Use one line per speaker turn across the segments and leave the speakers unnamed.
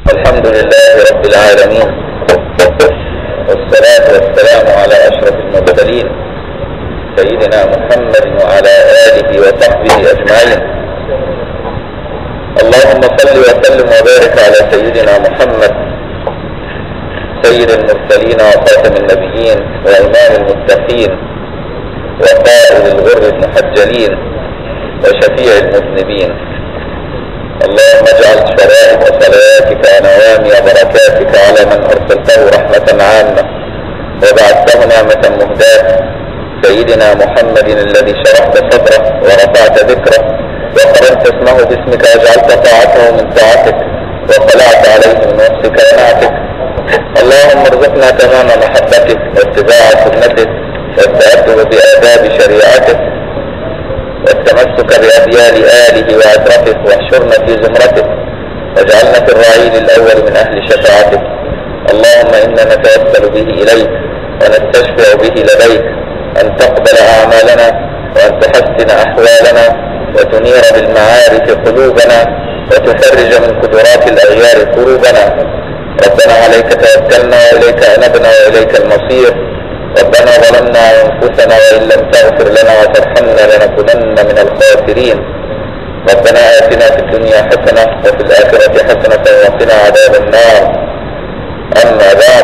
الحمد لله رب العالمين والصلاة والسلام على أشرف المرسلين سيدنا محمد وعلى آله وصحبه أجمعين اللهم صل وسلم وبارك على سيدنا محمد سيد المرسلين وخاتم النبيين وإمام المتقين وقائد الغر المحجلين وشفيع المذنبين اللهم اجعل شرائط صلاتك ونوامي بركاتك على من ارسلته رحمة عامة وبعثته نعمة مهداة سيدنا محمد الذي شرحت صدره ورفعت ذكره وقرنت اسمه باسمك وجعلت طاعته من طاعتك وطلعت عليه من وصفك ونعتك اللهم ارزقنا تمام محبتك واتباع سنته والتأدب بآداب شريعتك والتمسك بأديان آله وأترفه واحشرنا في زمرته واجعلنا في الرعيل الأول من أهل شفاعتك اللهم إنا نتوسل به إليك ونستشفع به لديك أن تقبل أعمالنا وأن تحسن أحوالنا وتنير بالمعارف قلوبنا وتفرج من قدرات الأغيار كروبنا ربنا عليك توكلنا وإليك أنبنا وإليك المصير ربنا ظلمنا أنفسنا وإن لم تغفر لنا وترحمنا لنكونن من الخاسرين ربنا آتنا في الدنيا حسنة وفي الآخرة حسنة وقنا عذاب النار أما بعد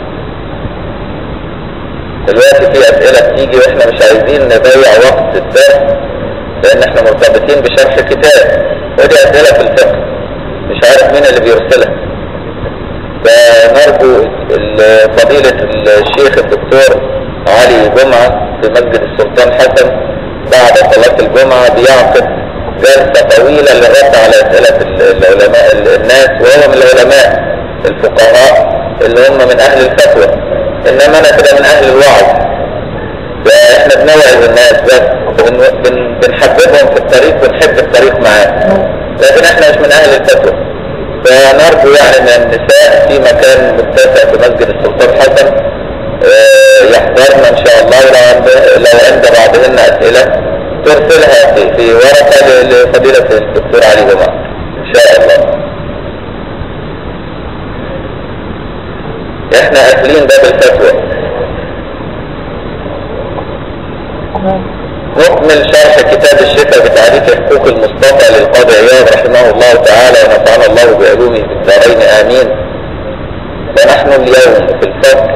دلوقتي في أسئلة بتيجي وإحنا مش عايزين نضيع وقت الدرس لأن إحنا مرتبطين بشرح كتاب ودي أسئلة في الفقه مش عارف مين اللي بيرسلها فنرجو فضيلة الشيخ الدكتور علي جمعة في مسجد السلطان حسن بعد صلاة الجمعة بيعقد جلسة طويلة للرد على أسئلة العلماء الناس وهو من العلماء الفقهاء اللي هم من أهل الفتوى إنما أنا كده من أهل الوعظ فإحنا بنوعظ الناس بس بن بنحببهم في الطريق ونحب الطريق معاه لكن إحنا مش من أهل الفتوى فنرجو يعني من النساء في مكان متسع في مسجد السلطان حسن يحضرنا ان شاء الله لو لو عند بعضهن اسئله ترسلها في, في ورقه لفضيله الدكتور علي جمعه ان شاء الله احنا قافلين باب الفتوى نكمل شرح كتاب الشفاء بتعريف حقوق المصطفى للقاضي عياض رحمه الله تعالى ونفعنا الله بعلومه في الدارين امين ونحن اليوم في الفصل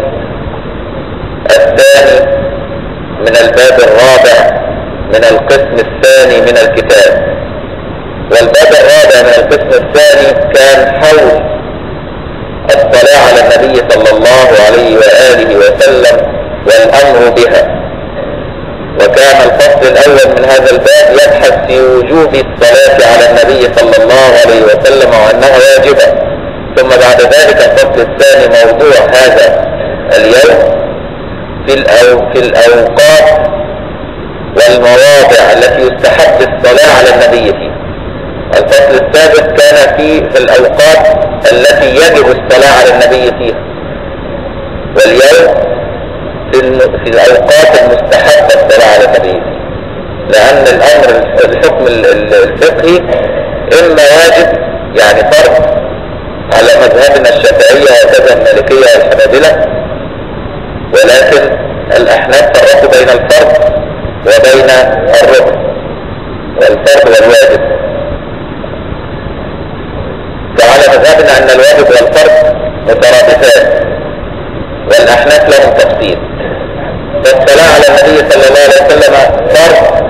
الثاني من الباب الرابع من القسم الثاني من الكتاب والباب الرابع من القسم الثاني كان حول الصلاة على النبي صلى الله عليه وآله وسلم والأمر بها وكان الفصل الأول من هذا الباب يبحث في وجوب الصلاة على النبي صلى الله عليه وسلم وأنها واجبة ثم بعد ذلك الفصل الثاني موضوع هذا اليوم في, الأو في الأوقات والمواضع التي يستحب الصلاة على النبي فيها الفصل السابق كان في, في الأوقات التي يجب الصلاة على النبي فيها واليوم في الأوقات المستحبة الصلاة على النبي لأن الأمر الحكم الفقهي إما واجب يعني فرض على مذهبنا الشافعية وكذا المالكية والحنابلة ولكن الأحناف فرقوا بين الفرض وبين الركن والفرض والواجب فعلى مذهبنا أن الواجب والفرض مترادفان والأحناف لهم تفصيل والصلاة على النبي صلى الله عليه وسلم فرض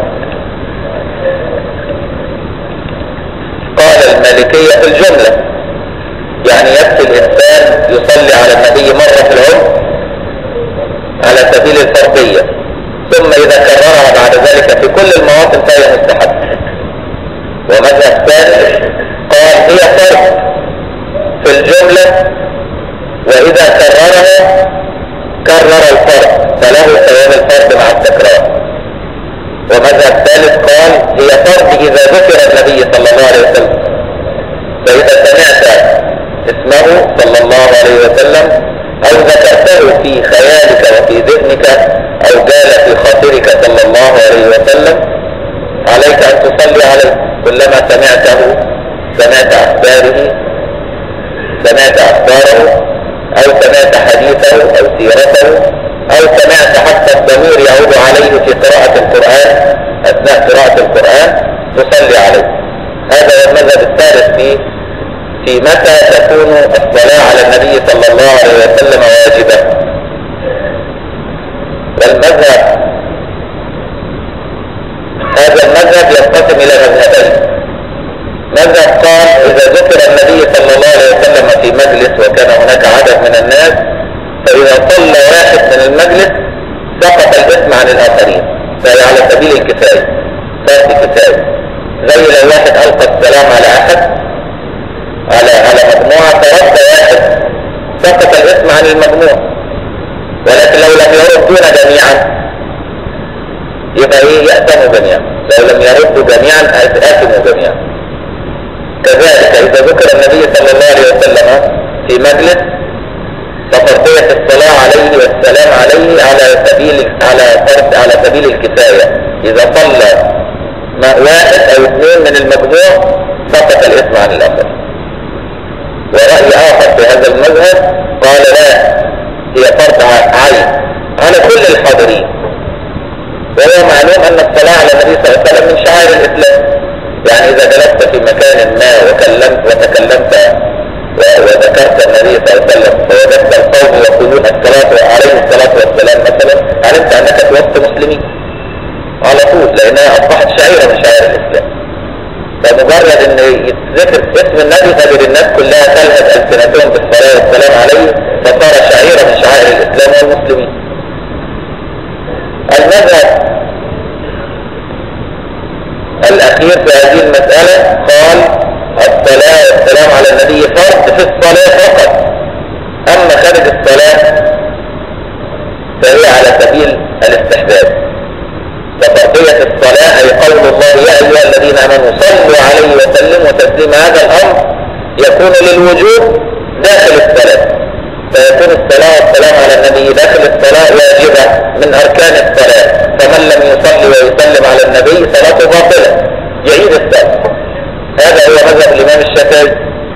قال المالكية في الجملة يعني يكفي الإنسان يصلي على النبي مرة في العمر على سبيل الفرضية ثم إذا كررها بعد ذلك في كل المواطن فهي مستحب ومذهب ثالث قال هي فرض في الجملة وإذا كررها كرر الفرض فله ثواب الفرض مع التكرار ومذهب ثالث قال هي فرض إذا ذكر النبي صلى الله عليه وسلم فإذا سمعت اسمه صلى الله عليه وسلم أو ذكرته في خيالك وفي ذهنك أو جال في خاطرك صلى الله عليه وسلم عليك أن تصلي عليه كلما سمعته سمعت أخباره سمعت أخباره أو سمعت حديثه أو سيرته أو سمعت حتى الضمير يعود عليه في قراءة القرآن أثناء قراءة القرآن تصلي عليه هذا هو المذهب الثالث في في متى تكون الصلاة على النبي صلى الله عليه وسلم واجبة والمذهب هذا المذهب ينقسم إلى مذهبين مذهب قال إذا ذكر النبي صلى الله عليه وسلم في مجلس وكان هناك عدد من الناس فإذا صلى واحد من المجلس سقط الاسم عن الآخرين فهي على سبيل الكفاية فرض كفاية زي لو واحد ألقى السلام على أحد على على مجموعة فرد واحد سقط الاسم عن المجموع ولكن لو لم يردون جميعا يبقى ايه يأتموا جميعا لو لم يردوا جميعا آثموا جميعا كذلك إذا ذكر النبي صلى الله عليه وسلم في مجلس ففرضية الصلاة عليه والسلام عليه على سبيل على فرض على سبيل الكفاية إذا صلى واحد أو اثنين من المجموع سقط الاسم عن الآخر ورأي آخر في هذا المذهب قال لا هي فرض عين على كل الحاضرين وهو معلوم أن الصلاة على النبي صلى الله عليه وسلم من شعائر الإسلام يعني إذا جلست في مكان ما وكلمت وتكلمت وذكرت النبي صلى الله عليه وسلم فوجدت القوم يقولون الصلاة عليه الصلاة والسلام مثلا علمت أنك في وسط مسلمين على طول لأنها أصبحت شعيرة من شعائر الإسلام فمجرد ان يتذكر اسم النبي فجر الناس كلها تلهج ألسنتهم بالصلاة والسلام عليه فصار شعيرة من شعائر الإسلام والمسلمين المذهب الأخير في هذه المسألة قال الصلاة والسلام على النبي فرض في الصلاة فقط أما خارج الصلاة فهي على سبيل الاستحباب وفرضية الصلاة أي قول الله يا أيها الذين آمنوا صلوا عليه وسلموا تسليما هذا الأمر يكون للوجوب داخل الصلاة فيكون الصلاة والسلام على النبي داخل الصلاة واجبة من أركان الصلاة فمن لم يصلي ويسلم على النبي صلاته باطلة يعيد الصلاة هذا هو مذهب الإمام الشافعي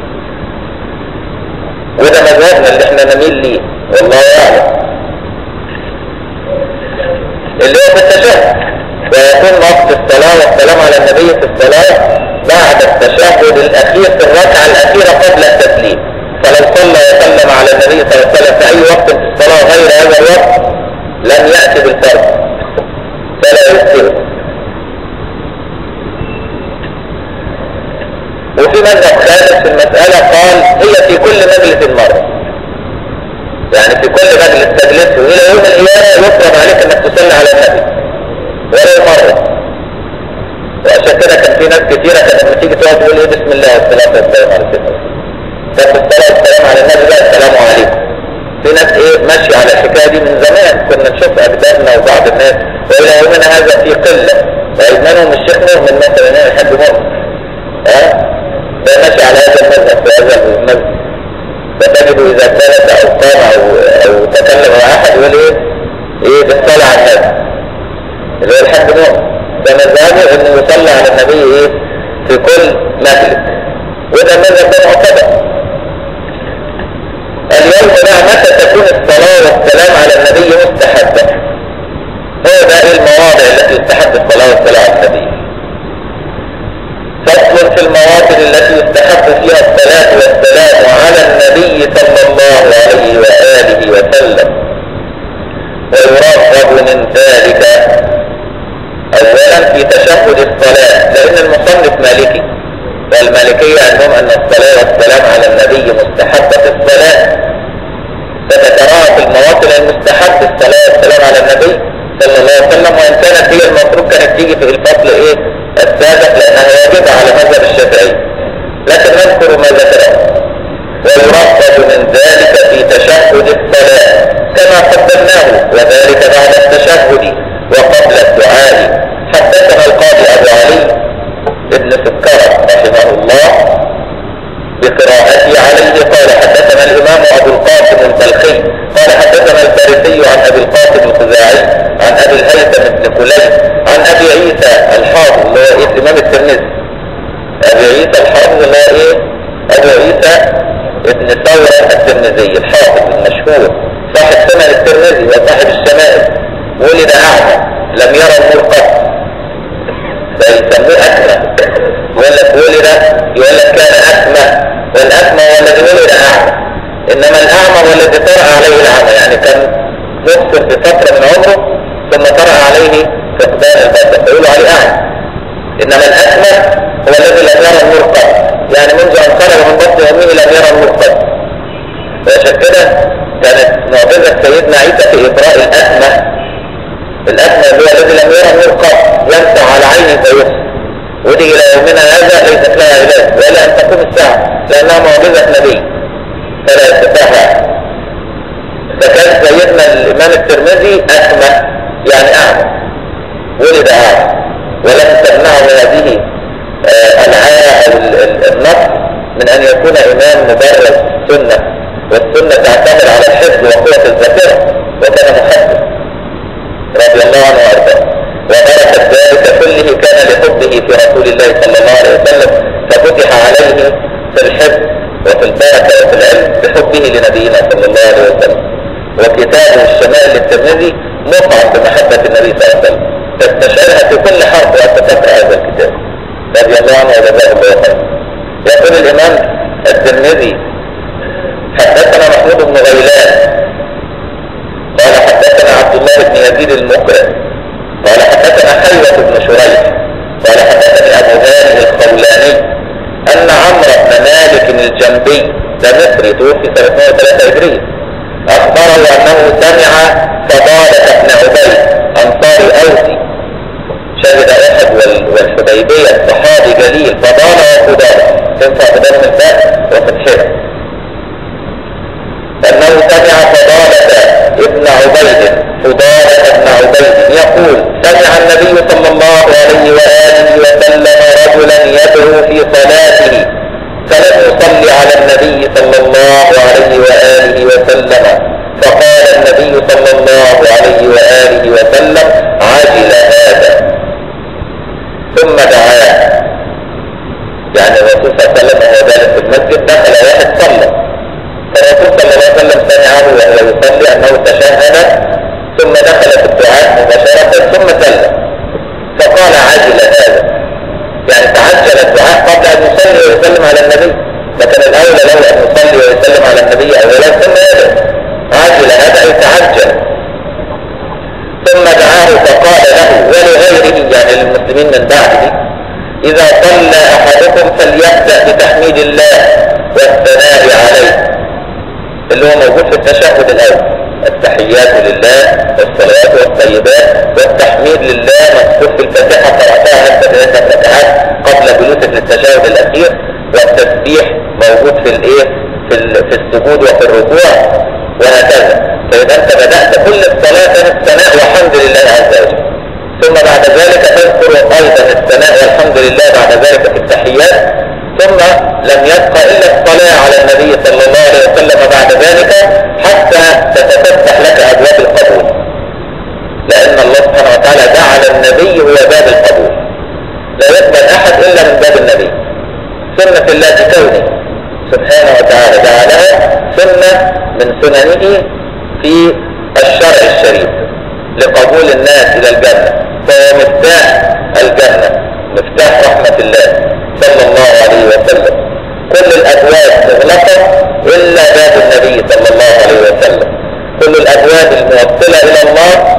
وده مذهبنا اللي احنا نميل ليه والله أعلم اللي هو في التشهد ويكون وقت الصلاة والسلام على النبي في الصلاة بعد التشهد الأخير في الركعة الأخيرة قبل التسليم فلو صلى وسلم على النبي صلى الله عليه وسلم في أي وقت في الصلاة غير هذا الوقت لم يأتي بالفرض فلا يسلم وفي مذهب خالد في المسألة قال هي في كل مجلس مرة يعني في كل مجلس تجلسه إلى يوم القيامة يفرض عليك أنك تصلي على النبي ولو مرة وعشان كده كان في ناس كتيرة كانت لما تيجي تقعد تقول ايه بسم الله والصلاة والسلام على سيدنا بس الصلاة والسلام على النبي بقى السلام عليكم في ناس ايه ماشية على الحكاية دي من زمان كنا نشوف اجدادنا وبعض الناس وإلى يومنا هذا في قلة وإذنهم الشيخ مؤمن مثلا يعني حد مؤمن ها ده ماشي على هذا المذهب في هذا المذهب فتجد إذا كانت أو قام أو, أو تكلم مع أحد يقول إيه إيه بالصلاة على النبي اللي هو الحد مؤمن ده مذهبه انه يصلي على النبي ايه في كل مجلس وده المذهب ده معتبر اليوم بقى متى تكون الصلاة والسلام على النبي مستحبة هو ده ايه المواضع التي يستحب الصلاة والسلام على النبي فصل في المواطن التي يستحب فيها الصلاة والسلام على النبي صلى الله عليه وآله وسلم ويرغب من ذلك اولا في تشهد الصلاة لان المصنف مالكي والمالكية عندهم ان الصلاة والسلام على النبي مستحبة في الصلاة فتتراءى في المواطن المستحب الصلاة والسلام على النبي صلى الله عليه وسلم وان كانت هي المفروض كانت تيجي في الفصل ايه السابق لانها واجبة على مذهب الشافعي لكن نذكر ما ذكره ويرغب من ذلك في تشهد الصلاة كما قدمناه وذلك بعد التشهد وقبل الدعاء حدثنا القاضي ابو علي ابن سكرة رحمه الله بقراءته عليه قال حدثنا الامام ابو القاسم البلخي قال حدثنا الفارسي عن ابي القاسم الخزاعي عن ابي الهيثم بن كليب عن ابي عيسى الحافظ اللي هو الامام الترمذي ابي عيسى الحافظ اللي هو ايه ابو عيسى ابن ثورة الترمذي الحافظ المشهور صاحب سنن الترمذي وصاحب الشمائل ولد أعمى لم يرى النور قط فيسموه أكمى يقول لك ولد يقول لك كان أكمى والأكمى هو الذي ولد أعمى إنما الأعمى هو الذي طرأ عليه العمى يعني كان مبصر بفترة من عمره ثم طرأ عليه فقدان البصر فيقولوا عليه أعمى إنما الأكمى هو الذي لم يرى النور قط يعني منذ أن خرج من بطن أمه لم يرى النور قط وعشان كده كانت معجزة سيدنا عيسى في إبراء الأكمى الأكمى اللي هو الذي لم يرى النور قط يمسح على عينه فيبصر ودي إلى يومنا هذا ليست لها علاج ولا أن تقوم الساعة لأنها معجزة نبي فلا يستطيعها فكان سيدنا الإمام الترمذي أكمى يعني أعمى ولد أعمى ولم تمنعه هذه آه العاهة أو النص من أن يكون إمام مبرز سنة والسنة تعتمد على الحفظ وقوة الذاكرة وكان محدث رضي الله عنه وارضاه وبركة ذلك كله كان لحبه في رسول الله صلى الله عليه وسلم ففتح عليه في الحفظ وفي البركة وفي العلم بحبه لنبينا صلى الله عليه وسلم وكتابه الشمال للترمذي مطعم بمحبة النبي صلى الله عليه وسلم تستشعرها في كل حرف وانت تقرأ هذا الكتاب رضي الله عنه وجزاه الله خيرا يقول الإمام الترمذي حدثنا محمود بن غيلان قال حدثنا عبد الله بن يزيد المقرئ قال حدثنا حيوة بن شريح قال حدثني ابو هاني الخولاني ان عمرو بن مالك الجنبي ده مصري توفي سنة 103 هجرية اخبره انه سمع فضالة بن عبيد انصاري اوسي شهد احد والحديبية صحابي جليل فضالة وفضالة تنفع بدم الفاء وفتحها أنه سمع فضالة ابن عبيد فضالة ابن عبيد يقول سمع النبي صلى الله عليه وآله وسلم رجلا يدعو في صلاته فلم يصلي على النبي صلى الله عليه وآله وسلم فقال النبي صلى الله عليه وآله وسلم عجل هذا ثم دعاه يعني الرسول صلى الله عليه وسلم وهو جالس في المسجد دخل واحد صلى فالرسول صلى الله عليه وسلم سمعه وهو يصلي انه تشهد ثم دخل في الدعاء مباشرة ثم سلم فقال عجل هذا يعني تعجل الدعاء قبل ان يصلي ويسلم على النبي لكن الاولى له ان يصلي ويسلم على النبي اولا ثم يدعو عجل هذا اي تعجل ثم دعاه فقال له ولغيره يعني للمسلمين من بعده اذا صلى احدكم فليبدا بتحميد الله والثناء عليه اللي هو موجود في التشهد الاول التحيات لله والصلوات والطيبات والتحميد لله مذكور في الفاتحه قراتها نفسك ثلاث ركعات قبل جلوسك للتشهد الاخير والتسبيح موجود في الايه في, في السجود وفي الركوع وهكذا فاذا انت بدات كل الصلاه الثناء والحمد لله عز وجل ثم بعد ذلك تذكر ايضا الثناء والحمد لله بعد ذلك في التحيات ثم لم يبقى الا الصلاة على النبي صلى الله عليه وسلم بعد ذلك حتى تتفتح لك ابواب القبول لان الله سبحانه وتعالى جعل النبي هو باب القبول لا يقبل احد الا من باب النبي سنة الله كونه سبحانه وتعالى جعلها سنة من سننه في الشرع الشريف لقبول الناس الى الجنة فهو مفتاح الجنة مفتاح رحمة الله صلى الله عليه وسلم كل الابواب مغلقة الا باب النبي صلى الله عليه وسلم كل الابواب الموصلة الى الله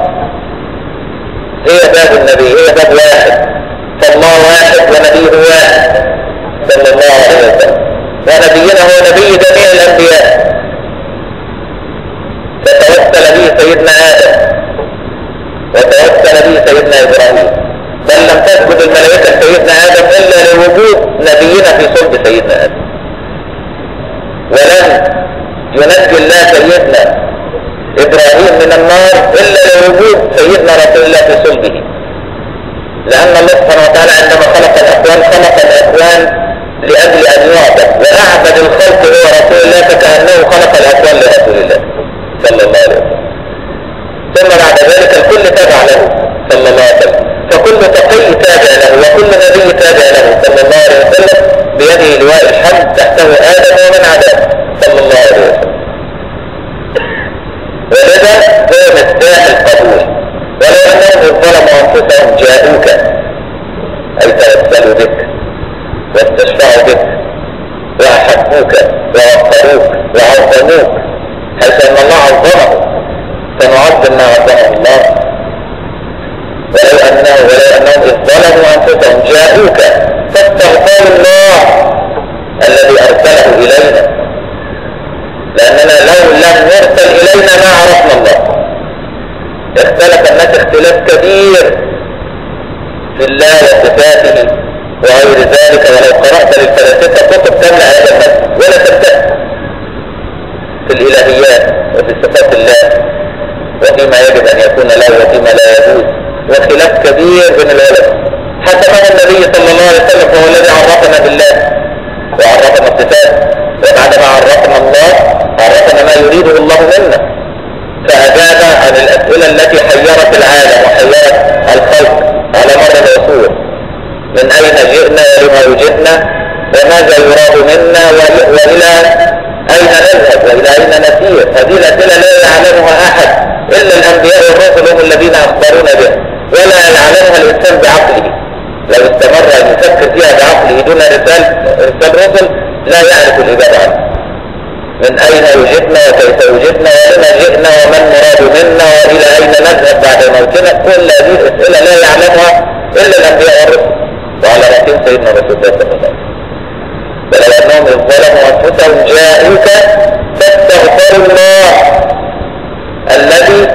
هي باب النبي هي باب واحد فالله واحد ونبيه واحد صلى الله عليه وسلم ونبينا هو نبي جميع الانبياء فتوسل به سيدنا ادم وتوسل به سيدنا ابراهيم بل لم تسجد الملائكة سيدنا آدم إلا لوجود نبينا في صلب سيدنا آدم ولن ينجي الله سيدنا إبراهيم من النار إلا لوجود سيدنا رسول الله في صلبه لأن الله سبحانه وتعالى عندما خلق الأكوان خلق الأكوان لأجل أن يعبد وأعبد الخلق هو رسول الله فكأنه خلق الأكوان لرسول الله صلى الله عليه وسلم ثم بعد ذلك الكل تابع له صلى الله عليه وسلم فكل تقي تابع له وكل نبي تابع له صلى الله عليه وسلم بيده لواء الحمد تحته آدم ومن عداه جاءوك أي توسلوا بك واستشفعوا بك وأحبوك ووقروك وعظموك حيث أن الله عظمه فنعظم ما عظمه الله ولو أنه ولو أنهم إذ ظلموا أنفسهم جاءوك فاستغفروا الله الذي أرسله إلينا لأننا لو لم يرسل إلينا ما عرفنا الله اختلف الناس اختلاف كبير في الله وصفاته وغير ذلك ولو قرأت للفلاسفة كتب تمنع هذا المسجد ولا تبتدأ في الإلهيات وفي صفات الله وفيما يجب أن يكون له وفيما لا يجوز وخلاف كبير بين العلماء حسبه النبي صلى الله عليه وسلم فهو الذي عرفنا بالله وعرفنا الصفات وبعدما عرفنا الله عرفنا ما يريده الله منا فأجاب عن الأسئلة التي حيرت العالم وحيرت الخلق على مر العصور من أين جئنا ولما وجدنا وماذا يراد منا وإلى أين نذهب وإلى أين نسير هذه الأسئلة لا يعلمها أحد إلا الأنبياء والرسل هم الذين أخبرونا بها ولا يعلمها الإنسان بعقله لو استمر أن يفكر فيها بعقله دون رسال رسال رسل لا يعرف الإجابة عنها من أين وجدنا وكيف وجدنا ولما جئنا وما المراد منا وإلى أين نذهب بعد موتنا كل هذه الأسئلة لا يعلمها إلا الأنبياء والرسل وعلى رأسهم سيدنا رسول الله صلى الله عليه وسلم ولو أنهم إذ ظلموا أنفسهم جاءوك فاستغفروا الله الذي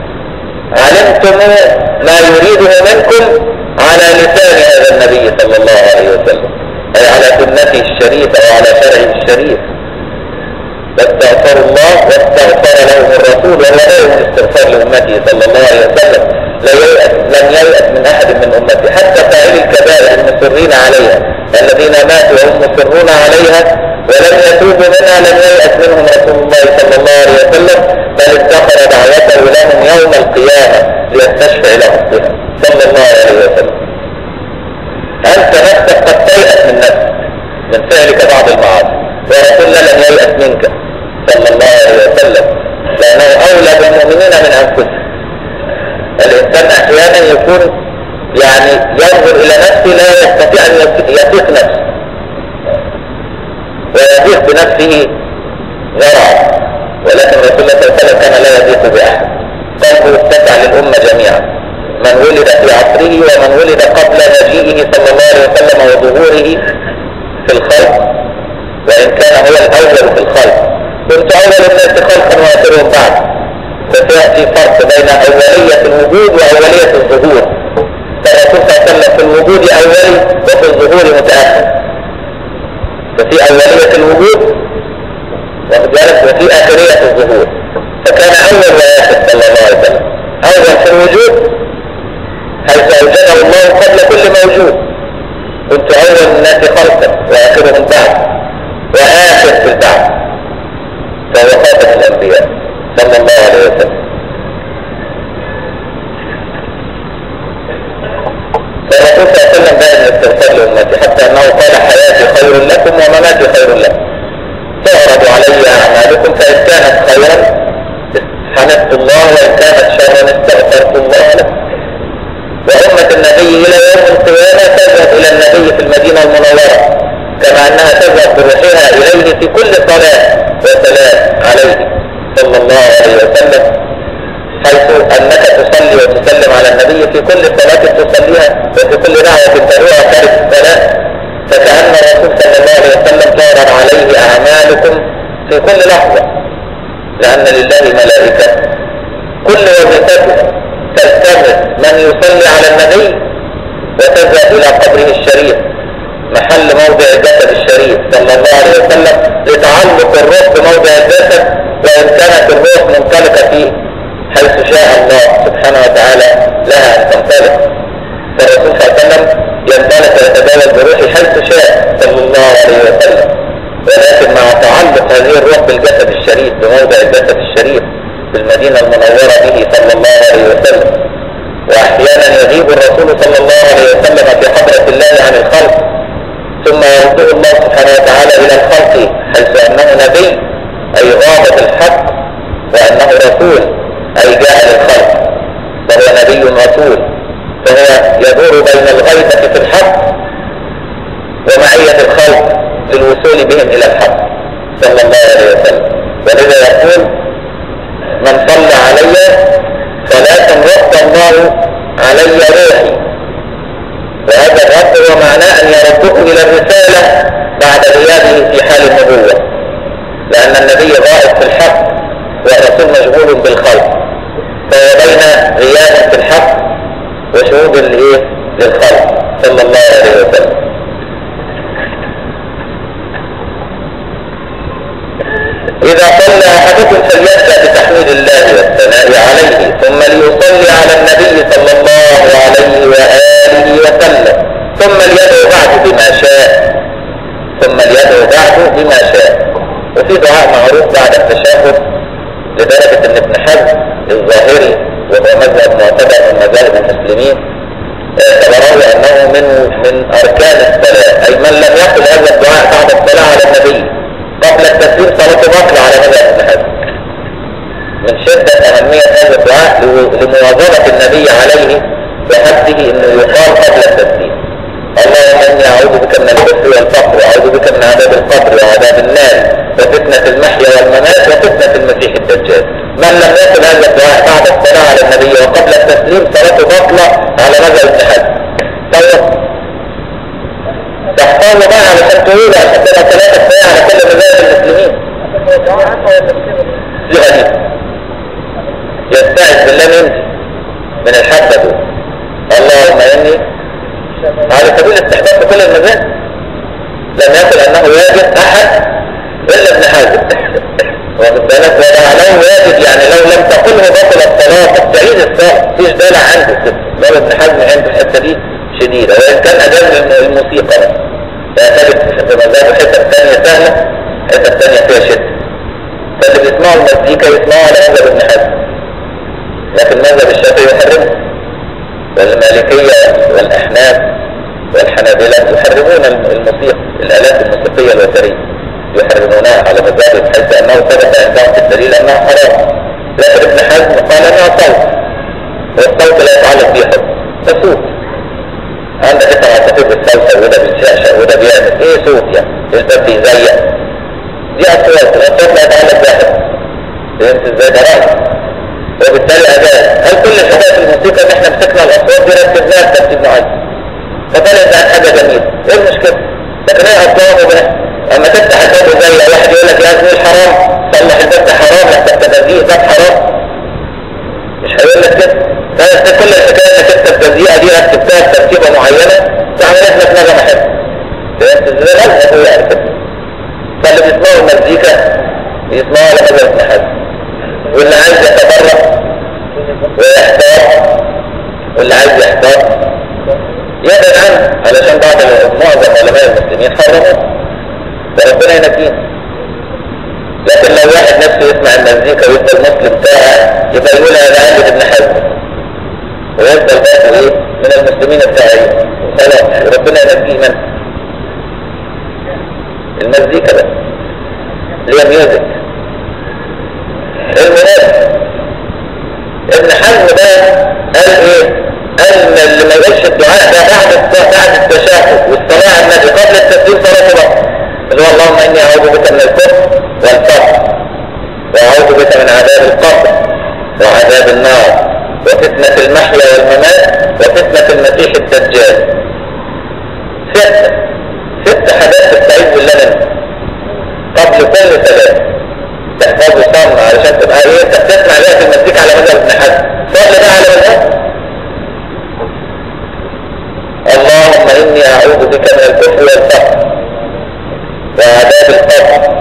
علمتم ما يريده منكم على لسان هذا النبي صلى الله عليه وسلم أي على سنته الشريفة وعلى شرعه الشريف فاستغفروا الله واستغفر لهم الرسول وهو لهم الاستغفار لأمته صلى الله عليه وسلم لا ييأس لم ييأس من أحد من أمته حتى فاعلي الكبائر المصرين عليها الذين ماتوا وهم مصرون عليها ولم يتوبوا منها لم ييأس منهم رسول الله صلى الله عليه وسلم بل ادخر دعوته لهم يوم القيامة ليستشفع لهم بها صلى الله عليه وسلم أنت نفسك قد تيأس من نفسك من فعلك بعض المعاصي ورسول الله لم ييأس منك صلى الله عليه وسلم لأنه أولى بالمؤمنين من أنفسهم الإنسان أحيانا يكون يعني ينظر إلى نفسه لا يستطيع أن يثيق نفسه ويثيق بنفسه ذرعا ولكن رسول الله صلى الله عليه وسلم كان لا يثيق بأحد قلبه اتسع للأمة جميعا من ولد في عصره ومن ولد قبل مجيئه صلى الله عليه وسلم وظهوره في الخلق وإن كان هو الأول في الخلق كنت أول الناس خلقا وآخرهم بعد فسيأتي فرق بين أولية الوجود وأولية الظهور فالرسول صلى الله عليه وسلم في الوجود أولي وفي الظهور متأخر ففي أولية الوجود واخد بالك وفي آخرية الظهور فكان أول وآخر صلى الله عليه وسلم أول في الوجود حيث أوجده الله قبل كل موجود كنت أول الناس خلقا وآخرهم بعد وآخر في البعث فهو خاتم الأنبياء صلى الله عليه وسلم فالرسول صلى الله عليه وسلم دائما يستغفر لأمتي حتى أنه قال حياتي خير لكم ومماتي خير لكم تعرض علي أعمالكم فإن كانت خيرا حمدت الله وإن كانت شرا استغفرت الله لكم وأمة النبي إلى يوم القيامة تذهب إلى النبي في المدينة المنورة كما أنها تذهب بروحها إليه في كل صلاة وسلام عليه صلى الله عليه وسلم حيث أنك تصلي وتسلم على النبي في كل صلاة تصليها وفي كل دعوة تدعوها خارج الصلاة فكأن الرسول صلى الله عليه وسلم تعرض عليه أعمالكم في كل لحظة لأن لله ملائكة كل وظيفته تلتمس من يصلي على النبي وتذهب إلى قبره الشريف محل موضع الجسد الشريف صلى الله عليه وسلم لتعلق الروح بموضع الجسد وإن كانت الروح منطلقة فيه حيث شاء الله سبحانه وتعالى لها أن تنطلق فالرسول صلى الله عليه وسلم ينطلق ويتجاوز بروحه حيث شاء صلى الله عليه وسلم ولكن مع تعلق هذه الروح بالجسد الشريف بموضع الجسد الشريف في المدينة المنورة به صلى الله عليه وسلم وأحيانا يغيب الرسول صلى الله عليه وسلم في حضرة الله عن الخلق ثم يرده الله سبحانه وتعالى إلى الخلق حيث أنه نبي أي غاب بالحق وأنه رسول أي جاء للخلق وهو نبي رسول فهو يدور بين الغيبة في الحق ومعية الخلق للوصول بهم إلى الحق صلى الله عليه وسلم ولذا يقول من صلى علي صلاة رد الله علي روحي وهذا الرد هو معناه أن يرده إلى الرسالة بعد غيابه في حال النبوة لأن النبي غائب في الحق والرسول مشغول بالخلق فهو بين غياب في الحق وشهود للخلق صلى الله عليه وسلم إذا صلى أحدكم فليبدأ بتحميد الله والثناء عليه ثم ليصلي على النبي صلى الله عليه وآله وسلم ثم ليدعو بعد بما شاء ثم ليدعو بعد بما شاء وفي دعاء معروف بعد التشهد لدرجة ان ابن حزم الظاهري وهو مذهب معتبر من مذاهب المسلمين اعتبره انه من من اركان الصلاة اي من لم يقل هذا الدعاء بعد الصلاة على النبي قبل التسليم صلاته باطلة على مذهب ابن حزم من شدة اهمية هذا الدعاء لمواظبة النبي عليه وحثه انه يقال قبل التسليم اللهم اني اعوذ بك من الكفر والفقر واعوذ بك من عذاب القبر وعذاب النار وفتنة المحيا والممات وفتنة المسيح الدجال من لم يقل هذا الدعاء بعد الصلاة على النبي وقبل التسليم صلاته باطلة على مذهب ابن حزم طيب تحتاج بقى علشان تقول عشان تبقى ثلاثة ساعة على كل مذاهب المسلمين دي غريب يستعذ بالله من من الحبة دول اللهم اني على سبيل الاستحباب بكل المذاهب لم يقل انه واجب احد الا ابن حازم واخد بالك ولو واجب يعني لو لم تقله بطل الصلاة تعيد الصلاة فيش دالع عنده كده بل ابن حزم عنده الحتة دي شديدة وإن كان أجل من الموسيقى فأعتقد في مذهب الحتة الثانية سهلة الحتة الثانية فيها شدة فاللي بيسمعوا المزيكا يسمعوا على مذهب ابن حزم لكن مذهب الشافعي يحرمه والمالكية والأحناف والحنابلة يحرمون الموسيقى الآلات الموسيقية الوترية يحرمونها على مذهب حيث أنه ثبت عندهم في الدليل أنها حرام لكن ابن حزم قال أنها صوت والصوت لا يتعلق به حكم فصوت عندك انت معتقد بالصوت وده بيتشاشة وده بيعمل ايه صوت يعني الباب بيزيق دي اصوات الاصوات لا يتعلق بها حكم فهمت ازاي ده رأي وبالتالي أداء هل كل الحاجات الموسيقى اللي احنا مسكنا الأصوات دي ركبناها بترتيب معين فطلع ده حاجة جميلة ايه المشكلة لكن هي أصوات وبناء اما تفتح الباب زي واحد يقول لك يا زميل حرام صلح الباب ده حرام لحتى تبذيء باب حرام مش هيقول لك كده فانت كل الحكايه انك انت التبذيئه دي رتبتها بترتيبه معينه تعمل احنا في نغمه حلوه فهمت ازاي؟ لا هو يعني كده فاللي بيسمعوا المزيكا بيسمعوا على مذهب ابن حزم واللي عايز يتبرع ويحتار واللي عايز يحتار يبعد عنه علشان بعض معظم علماء المسلمين حرموه فربنا ينجينا لكن لو واحد نفسه يسمع المزيكا ويفضل مسلم ساعة يبقى يقول انا عندي ابن حزم ويفضل بقى ايه من المسلمين الساعيين خلاص ربنا ينجيه منه المزيكا بقى اللي هي ميوزك المناسب ابن حزم بقى قال ايه قال اللي ما يقولش الدعاء ده بعد بعد التشهد والصلاه على النبي قبل التسليم صلاته بقى اللي هو اللهم اني اعوذ بك من الكفر والفقر واعوذ بك من عذاب القبر وعذاب النار وفتنة المحيا والممات وفتنة المسيح الدجال ستة ست حاجات تستعيذ بالله منها قبل كل ثلاث تحفظوا صم علشان تبقى ايه انت بتسمع بيها في المزيكا على مذهب ابن حزم صلي بقى على مذهب اللهم اني اعوذ بك من الكفر والفقر وعذاب القبر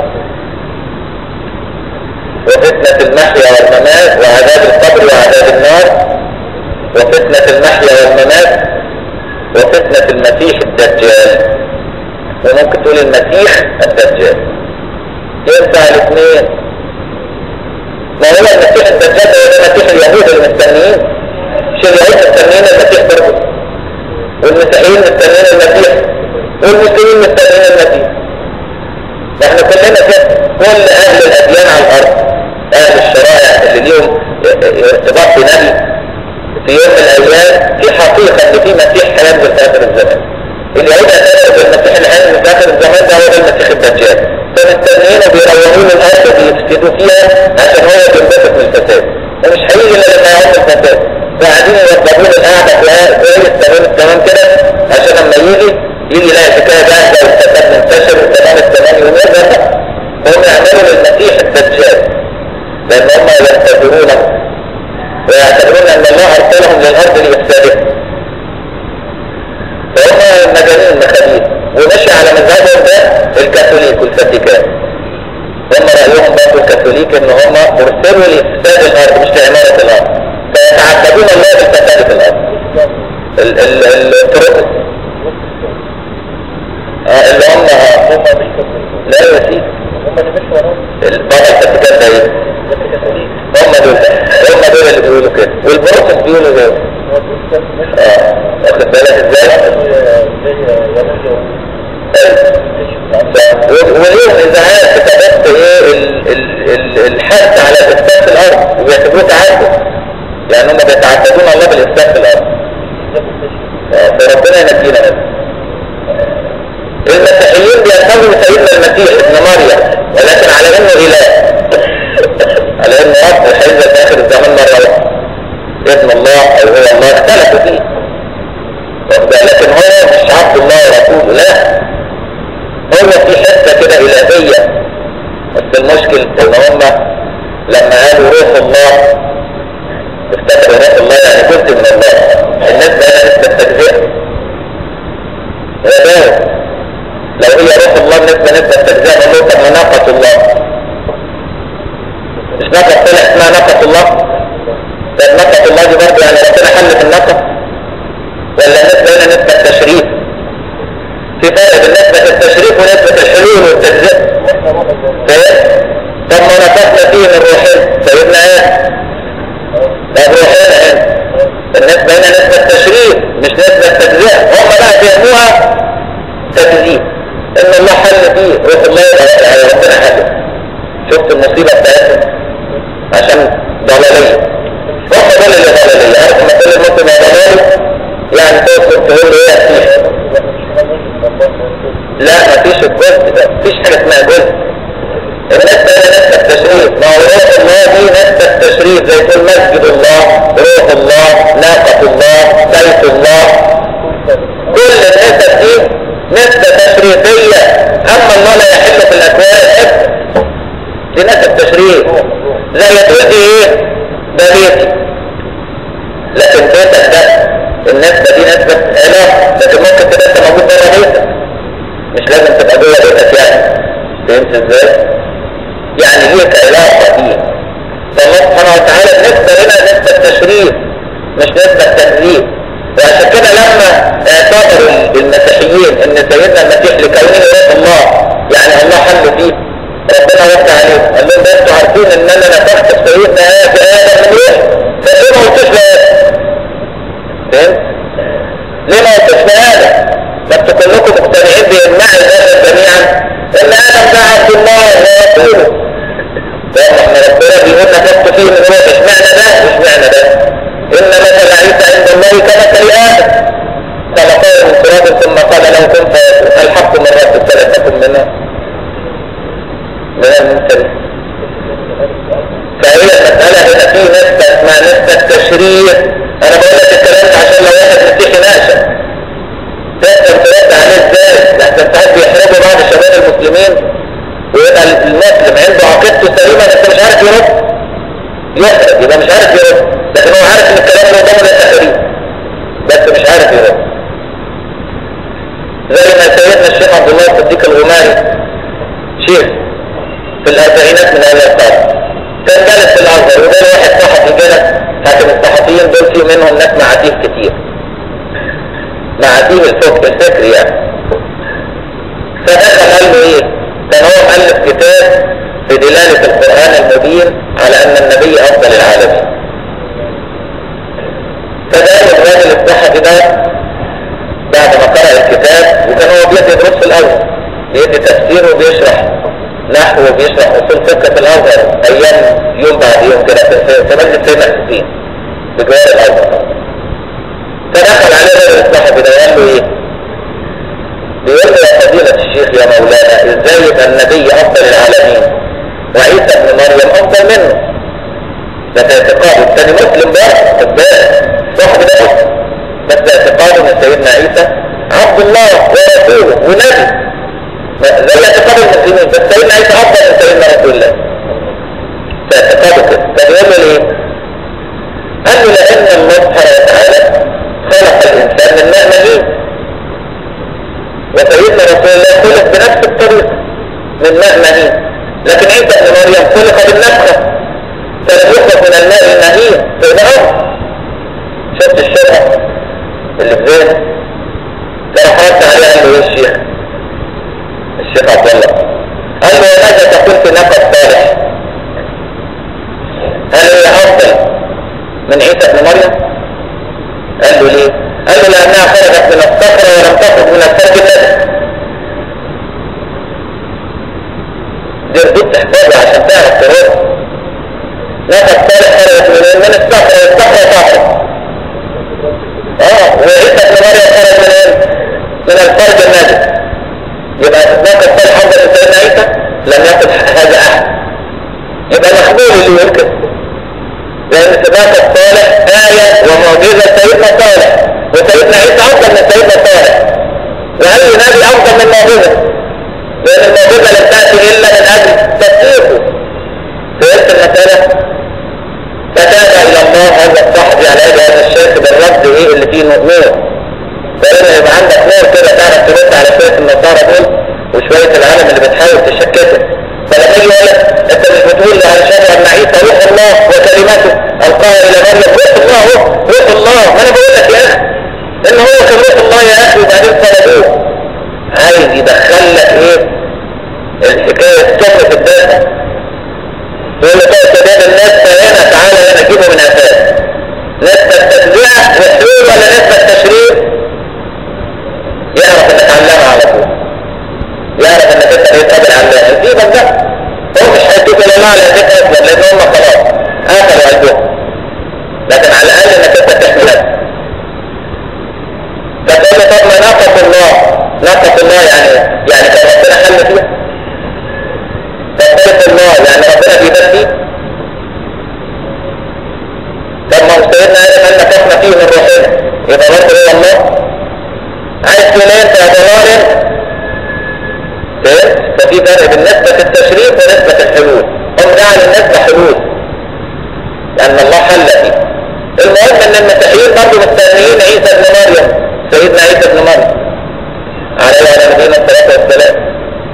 وفتنة المحيا والممات وعذاب القبر وعذاب النار وفتنة المحيا والممات وفتنة المسيح الدجال وممكن تقول المسيح الدجال ينفع الاثنين ما هو المسيح الدجال هو ده مسيح اليهود المستنيين مش اليهود مستنيين المسيح برضه والمسيحيين مستنيين المسيح والمسلمين مستنيين المسيح احنا كلنا كده كل اهل الاديان على الارض اهل الشرائع اللي ليهم ارتباط بنبي في يوم من الايام في حقيقة ان في مسيح هينزل في اخر الزمان اليهود اعتبروا ان المسيح اللي هينزل في اخر الزمان ده هو ده المسيح الدجال فمستنيين وبيروجون الارض بيفسدوا فيها عشان هو ينبسط من الفساد ومش هيجي الا لما يعود الفساد فقاعدين يوضبون القعده كويس تمام تمام كده عشان لما يجي يجي يلاقي الحكايه جاهزه والفساد منتشر وتمام التمام يومين هم يعملوا للمسيح الدجال لان هم ينتظرونه ويعتبرون ان الله ارسلهم للارض لافسادها فهم مجانين مخابيل ومشي على مذهبهم ده الكاثوليك والفاتيكان هم رايهم برضه الكاثوليك ان هم ارسلوا لافساد الارض مش لعماره الارض فيتعبدون الله بالفساد في الارض ال ال التروتس آه اللي هم لا يا سيدي بابا الفاتيكان ده ايه؟ هم دول هم دول اللي بيقولوا كده والبروتس بيقولوا كده اه واخد بالك ازاي؟ وليهم ازعاج كتبت ايه الحث على الافساد في الارض وبيعتبروه تعدد لان هم بيتعددون الله بالافساد في الارض فربنا ينجينا منه المسيحيين بيرتضوا سيدنا المسيح ابن مريم ولكن على انه اله على انه رب هينزل في اخر الزمان مره واحده ابن الله او هو الله اختلفوا فيه لكن هو مش عبد الله ورسوله لا هو في حته كده الهيه بس المشكل ان هم لما قالوا روح الله افتكروا روح الله يعني جزء من الله الناس بقى تستجزئ غباوه لو هي روح الله بالنسبه نسبه تجزئه نقول طب ما ناقه الله مش ناقه طلع اسمها ناقه الله طب ناقه الله دي برضه يعني ربنا حل في الناقه ولا النسبه هنا نسبه تشريف في فرق بين نسبه التشريف ونسبه الحلول والتجزئه فاهم طب ما نفخنا فيه من روحين سيدنا ايه طب روحين هنا النسبه هنا نسبه تشريف مش نسبه تجزئه هم بقى فهموها تجزيء ان الله حل فيه روح الله يعني ربنا حل شفت المصيبة بتاعتهم عشان ضلالية هم دول اللي ضلالية عارف لما تقول المسلم يا ضلالي يعني تقصد تقول له ايه فيه لا مفيش الجزء ده مفيش حاجة اسمها جزء الناس ده نفس التشريف ما هو روح الله دي نفس التشريف زي يقول مسجد الله روح الله ناقة الله بيت الله كل النسب دي نسبة تشريفية أما الله لا يحل في الأكوان دي نسب تشريف زي تقول دي إيه ده بيتي لكن بيتك ده النسبة دي نسبة علاقة لكن ممكن تبقى أنت موجود بره بيتك مش لازم تبقى جوه بيتك يعني فهمت ازاي؟ يعني ليك علاقة دي فالله سبحانه وتعالى النسبة هنا نسبة تشريف مش نسبة تكذيب وعشان كده لما اعتبروا المسيحيين ان سيدنا المسيح لكونه روح الله يعني الله حل فيه ربنا رد عليه قال لهم ده انتوا عارفين ان انا نفخت في سيدنا في ادم من روح فليه ما قلتوش لادم؟ فهمت؟ ليه ما قلتوش لادم؟ ما انتوا كلكم مقتنعين بإجماع البشر جميعا ان ادم ده عبد الله ورسوله فاحنا ربنا بيقول نفخت فيه من روح اشمعنى ده واشمعنى ده؟ إن مثل عيسى عند الله كمثل آدم خلقه من تراب ثم قال له كن فيكون الحق من رب فلا تكن من من الممتلئ فهي المسألة هنا في نسبة اسمها نسبة تشريع أنا بقول لك الكلام ده عشان لو واحد مسيحي ناشئ تقدر ترد عليه ازاي؟ لحسن ساعات بيحرجوا بعض الشباب المسلمين ويبقى المسلم عنده عقيدته سليمة بس مش عارف يرد يحرج يبقى مش عارف يرد لكن هو عارف ان الكلام ده قدامه لا تحريم بس مش عارف يرد زي ما سيدنا الشيخ عبد الله الصديق الغماري شيخ في الاربعينات من هذا القرن كان جالس في الازهر وقال واحد صحفي جلس حاكم الصحفيين دول في منهم ناس معاتيه كتير معاتيه الفكر الفكري يعني فدخل قال له ايه؟ كان هو مؤلف كتاب بدلالة القرآن المبين على أن النبي أفضل العالمين فده الراجل الصحفي ده بعد ما قرأ الكتاب وكان هو بيدي دروس في الأزهر بيدي تفسير وبيشرح نحو وبيشرح أصول فقه في الأزهر أيام يوم بعد يوم كده في مسجد سيدنا حسين بجوار الارض فدخل عليه الصاحب ده وقال له ايه بيقول له يا فضيلة الشيخ يا مولانا ازاي يبقى النبي افضل العالمين وعيسى ابن مريم افضل منه ده في اعتقاده الثاني مسلم بقى خد بالك صاحب ده مسلم بس اعتقاده ان سيدنا عيسى عبد الله ورسوله ونبي زي اعتقاد المسلمين بس سيدنا عيسى افضل من سيدنا رسول الله في اعتقاده كده فبيقول له ليه؟ قال له لان الله سبحانه وتعالى خلق الانسان من ماء مهين وسيدنا رسول الله خلق بنفس الطريقه من ماء مهين لكن عيسى ابن مريم خلق بالنفخه فلم يخلق من الماء المهين فده أرض شفت الشرع اللي في ذهنه كان حرصت عليه قال له ايه الشيخ الشيخ عبد الله قال له ماذا تقول في نفس صالح هل هي افضل من عيسى ابن مريم قال له ليه قال له لانها خرجت من الصخره ولم تخرج من الفرج النفس دي ردود تحفظها عشان تعرف ترد نفس صالح خرجت من من الصخره والصخره صخره اه وعيسى ابن مريم خرج من ايه؟ من الفرج النجس يبقى نفس صالح افضل من سيدنا عيسى لم يقل هذا احد يبقى مقبول اللي يقول كده لان سباق الصالح آية ومعجزة سيدنا صالح وسيدنا عيسى افضل من سيدنا صالح واي نبي افضل من معجزة لان المعجزة لم تأتي الا من اجل تصديقه فهمت المسألة فتاب الى الله هذا الصاحب على يد هذا الشيخ بالرد ايه اللي فيه نور فلما يبقى عندك نور كده تعرف ترد على شوية النصارى دول وشوية العالم اللي بتحاول تشككه فلما يجي يقول لك انت مش بتقول علشان ان عيسى روح الله وكلماته القاها الى مريم روح الله هو روح الله ما انا بقول لك يا اخي ان هو كان روح الله يا اخي وبعدين صلبوه عايز يدخل لك ايه الحكايه السم في الداتا يقول لك يا شباب الناس هنا تعالى هنا جيبه من اساس نسبة تشريع وحلول ولا نسبة تشريع يعرف انك علامة على طول يعرف انك انت بيتقابل علامة يجيبك ده هو مش هيتوب الى الله على ذكر اسلم لان هم خلاص اخروا قلبهم لكن على الاقل انك انت تحمي نفسك فتقول طب ما ناقة الله ناقة الله يعني يعني كان ربنا حل فيها فتقول الله يعني ربنا بيبدي طب ما هو سيدنا ادم قال نفخنا فيه من روحنا يبقى برضه هو الله عايز تقول ايه انت يا ضلال فهمت؟ ففي فرق بين نسبة التشريف ونسبة الحلول هم جعلوا النسبة حلول لأن الله حل فيه المهم ان المسيحيين برضه مستنيين عيسى ابن مريم سيدنا عيسى ابن مريم عليه وعلى نبينا الصلاة والسلام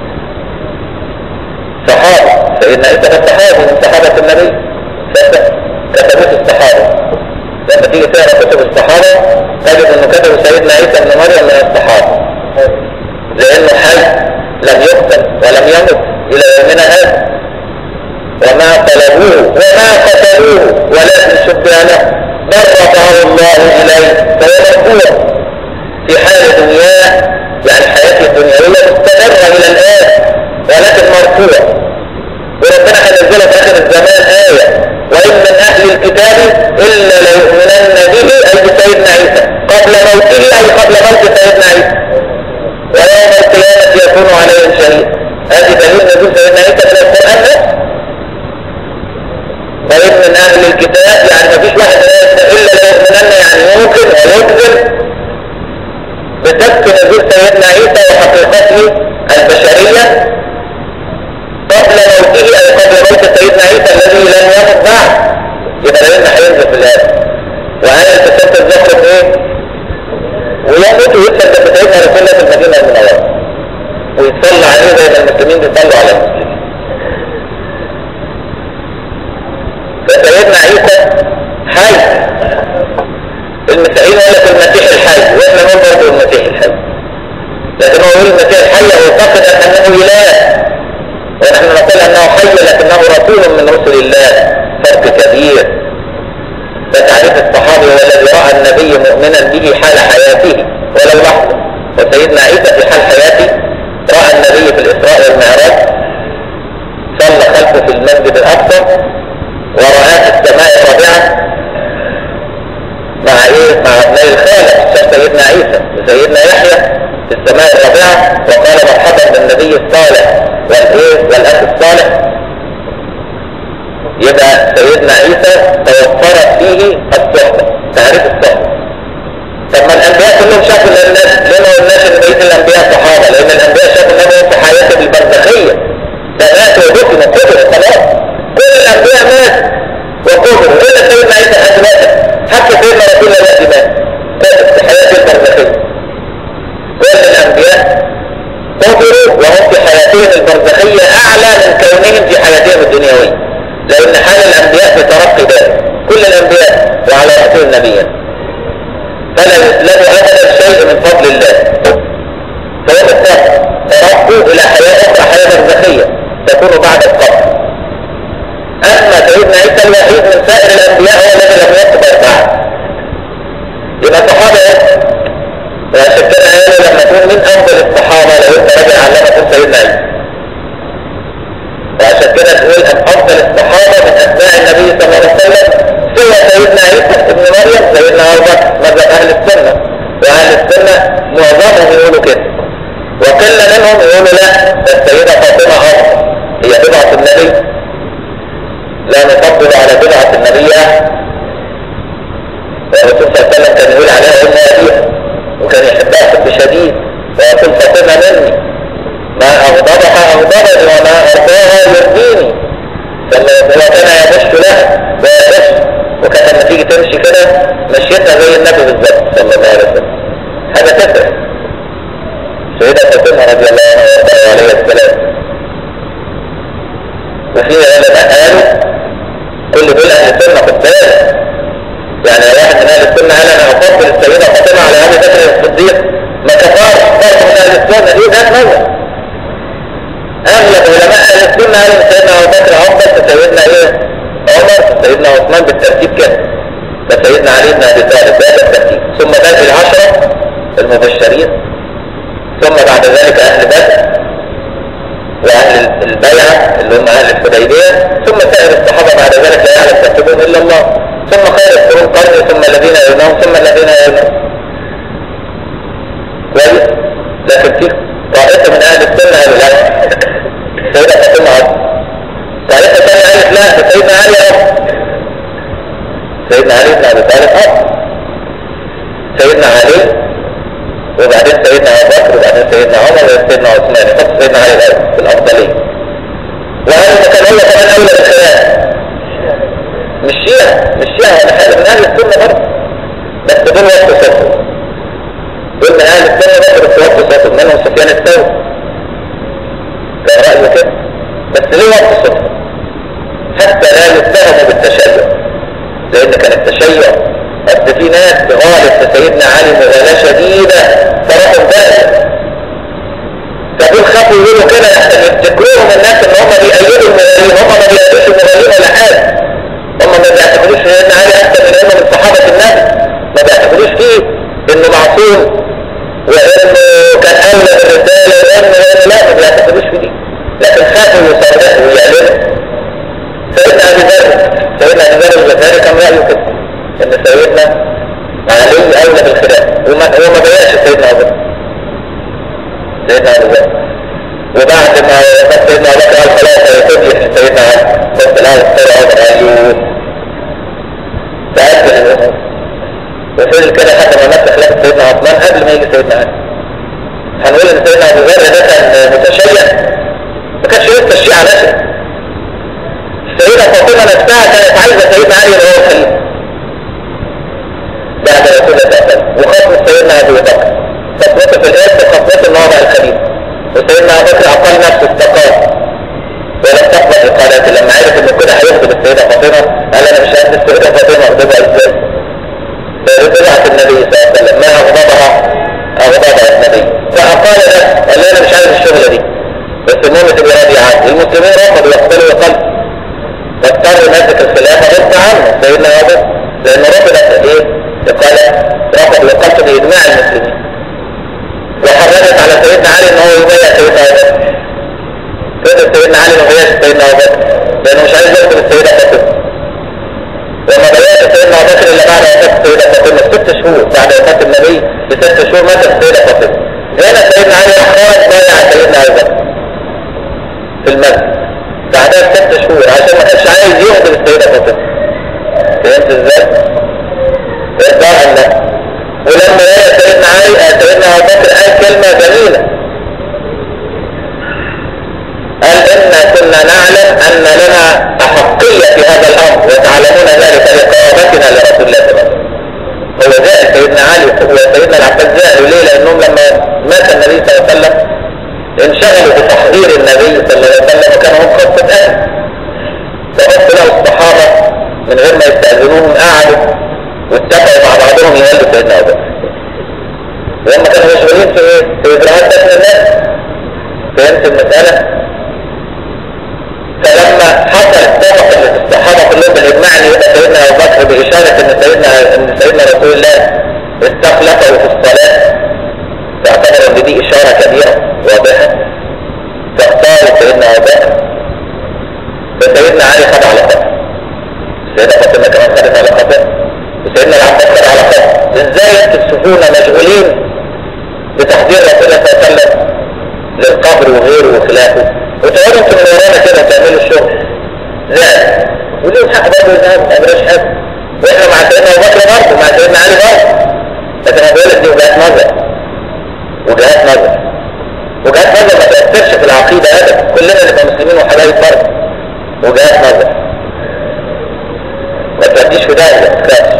صحابة سيدنا عيسى كان صحابي من صحابة النبي كتبوه الصحابة لما تيجي تقرا كتب الصحابة تجد انه كتبوا سيدنا عيسى ابن مريم من الصحابة لانه حي لم يقتل ولم يمت الى يومنا هذا وما طلبوه وما قتلوه ولكن شبه له بل رفعه الله اليه فهو مقبول في حال دنياه يعني حياته الدنيويه مستمره الى الان ولكن مرفوع وربنا هينزلها في اخر الزمان ايه وان من اهل الكتاب الا ليؤمنن به اي بسيدنا عيسى قبل موته اي قبل موت سيدنا عيسى ويوم القيامة يكون عليهم شهيد هذه دليل نزول سيدنا عيسى من القرآن نفسه وإن من أهل الكتاب يعني ما فيش واحد إلا ليؤمنن يعني يمكن ويكذب بسبب نزول سيدنا عيسى وحقيقته البشرية قبل موته أي قبل موت سيدنا عيسى الذي لم يمت بعد يبقى لازم هينزل في الآية وآية تسبب الزخرف إيه؟ ويموت ويسلم بسيدنا رسول الله في المدينة المنورة ويتصلى عليه زي ما المسلمين بيصلوا على المسلمين فسيدنا عيسى حي المسيحيين يقول لك المسيح الحي واحنا نقول برضه المسيح الحي لكن هو يقول المسيح الحي هو فقد انه اله ونحن نقول انه حي لكنه رسول من رسل الله فرق كبير فتعريف الصحابي هو الذي راى النبي مؤمنا به حال حياته ولو لحظه وسيدنا عيسى في حال حياته راى النبي في الاسراء والمعراج صلى خلفه في المسجد الاقصى ورآه في السماء الرابعه ايه مع ابناء الخالة شاف سيدنا عيسى وسيدنا يحيى في السماء الرابعة وقال مرحبا بالنبي الصالح والايه والاخ الصالح يبقى سيدنا عيسى توفرت فيه الصحبة تعريف الصحبة طب ما الانبياء كلهم شافوا الناس ليه ما قلناش ان بقيه الانبياء صحابه لان الانبياء شافوا النبي في حياته البرزخيه ده مات ودفن وقتل خلاص كل الانبياء مات وقتلوا الا سيدنا عيسى حد مات حتى سيدنا رسول الله مات مات في حياته البرزخيه كل الانبياء قتلوا وهم في حياتهم البرزخيه اعلى من كونهم في حياتهم الدنيويه لان حال الانبياء بترقي ذلك كل الانبياء وعلى رسول النبيين فلا يسلب ابدا شيء من فضل الله فهو بالتالي ترقوا الى حياة اخرى حياة برزخية تكون بعد القبر اما سيدنا عيسى الوحيد من سائر الانبياء هو الذي لم يقبل بعد يبقى صحابة وعشان كده قالوا لما تقول من افضل الصحابة لو انت راجع علمة سيدنا عيسى وعشان كده تقول ان افضل الصحابة من اتباع النبي صلى الله عليه وسلم سوى سيدنا عيسى ابن مريم سيدنا ابو بكر مذهب اهل السنه واهل السنه معظمهم يقولوا كده وقل منهم يقولوا لا ده السيده فاطمه افضل هي بضعه النبي لا نفضل على بضعه النبي والرسول صلى الله عليه وسلم كان يقول عليها ام ابيها وكان يحبها حب شديد ويقول فاطمه مني ما اغضبها اغضبني وما ارضاها يرضيني فهو كان يبش لها ويبش وكانت لما تيجي تمشي كده مشيتها زي النبي بالظبط صلى الله عليه وسلم حاجه تفرق سيدة فاطمة رضي الله عنها وارضاها عليه السلام وفي علماء قالوا كل دول اهل السنة خد بالك يعني واحد من اهل السنة قال انا افضل السيدة فاطمة على ابي بكر الصديق ما كفرش برضه من اهل السنة دي ذات نظر اغلب علماء اهل السنة قالوا ان سيدنا ابو بكر افضل فسيدنا ايه عمر سيدنا عثمان بالترتيب كده فسيدنا علي بن ابي طالب بهذا الترتيب ثم باقي العشرة المبشرين ثم بعد ذلك اهل بدر واهل البيعة اللي هم اهل الحديبية ثم سائر الصحابة بعد ذلك لا يعلم ترتيبهم الا الله ثم خير القرون قرني ثم الذين يلونهم ثم الذين يلونهم كويس لكن في طائفة من اهل السنة قالوا لا سيدة فاطمة أفضل طائفة ثانية قالت لا ده سيدنا علي أفضل سيدنا علي بن أبي طالب أفضل سيدنا علي وبعدين سيدنا أبو بكر وبعدين سيدنا عمر وبعدين سيدنا عثمان يحط سيدنا علي الأول في الأفضلية وهذا كان هو كمان أولى بالخلاف مش شيعة مش شيعة أنا حاجة من أهل السنة برضه بس دول وقت صفر دول من أهل السنة برضه بس وقت صفر منهم سفيان الثوري كان رأيه كده بس ليه وقت صفر حتى لا يتهموا بالتشيع لان كان التشيع قد في ناس تغالب في سيدنا علي مغالاة شديدة تراهم ذلك فدول خافوا يقولوا كده يحتاج يفتكروهم الناس ان هم بيأيدوا المغالين هم ما بيأيدوش المغالين ولا حاجة هم ما بيعتقدوش سيدنا علي احسن من انه من صحابة النبي ما بيعتقدوش فيه انه معصوم وانه كان اولى بالرسالة وانه وانه لا ما بيعتقدوش في دي لكن خافوا يصرحوا ويعلنوا سيدنا ابي ذر سيدنا ابي ذر الغفاري كان رايه كده ان سيدنا علي اولى بالخلاف وما هو ما بيعش سيدنا ابو ذر سيدنا ابو ذر وبعد ما وفات سيدنا ابو بكر قال خلاص هيتوب سيدنا علي بس لا يستر عمر ايوب تأجل الامور وفضل كده حتى ما مات خلافه سيدنا عثمان قبل ما يجي سيدنا علي هنقول ان سيدنا ابو ذر ده كان متشيع ما كانش لسه الشيعة نشأ السيدة فاطمة نفسها كانت عايزة سيدنا علي اللي هو الخليفة بعد رسول الله صلى الله عليه وسلم وخطوة سيدنا أبي بكر خطوته في الإرث وخطوته إن هو بقى الخليفة وسيدنا أبو بكر أقل نفسه استقام ولم تقبل إقالته لما عرف إنه كده هيخطب السيدة فاطمة قال أنا مش هدي السيدة فاطمة أخطبها إزاي؟ فرجعت النبي صلى الله عليه وسلم ما أغضبها أغضبها النبي فأقال له قال لي أنا مش عايز الشغلة دي بس المهم تبقى راضي عني المسلمين رفضوا يقتلوا القلب فاضطر ماسك الخلافة ضد عنه سيدنا ابو لانه رفضت ايه قال رفض وقلت باجماع المسلمين وحرمت على سيدنا علي ان هو يبايع سيدنا ابو فضل سيدنا علي ما بيعش سيدنا ابو لانه مش عايز يقتل السيدة فاطمة لما بيعت سيدنا سيدنا ابو بكر الا بعد وفاه السيده فاطمه ست شهور بعد وفاه النبي بست شهور ماتت السيده فاطمه هنا سيدنا علي خرج بايع سيدنا ابو بكر في المسجد بعدها بست شهور عشان ما كانش عايز يهدم السيده فاطمه فهمت ازاي؟ ارضاء الله ولما لقى سيدنا علي سيدنا ابو بكر قال كلمه جميله قال إنا كنا نعلم أن لنا أحقية في هذا الأمر وتعلمون ذلك لقرابتنا لرسول الله صلى الله عليه وسلم هو زائل سيدنا علي وسيدنا العباس زائل ليه؟ لأنهم لما مات النبي صلى الله عليه وسلم انشغلوا بتحضير النبي صلى الله عليه وسلم وكانوا هم خطة أهل فبص له الصحابة من غير ما يستأذنوهم قعدوا واتفقوا مع بعضهم يهلوا سيدنا أبو بكر وهم كانوا مشغولين في ايه؟ في إجراءات دفن الناس فهمت المسألة؟ فلما حصل اتفق الصحابة كلهم بالإجماع أن يبقى سيدنا أبو بكر بإشارة أن سيدنا أن سيدنا رسول الله استخلفه في الصلاة فاعتبروا أن دي إشارة كبيرة واضحة فاختاروا سيدنا أبو بكر فسيدنا علي خد على خط سيدنا فاطمة كمان خدت على خط وسيدنا العباس خد على خط ازاي انتوا تشوفونا مشغولين بتحضير رسول الله صلى الله عليه وسلم للقبر وغيره وخلافه وتقعدوا انتوا من ورانا كده تعملوا الشغل لا وليه حق برضه يذهب ما عملوش حاجه واحنا مع سيدنا ابو بكر برضه مع سيدنا علي برضه لكن انا بقول لك دي وجهات نظر وجهات نظر وجهات نظر ما تاثرش في العقيده ابدا كلنا نبقى مسلمين وحبايب برضه وجهات نظر ما توديش في داهيه ما تخافش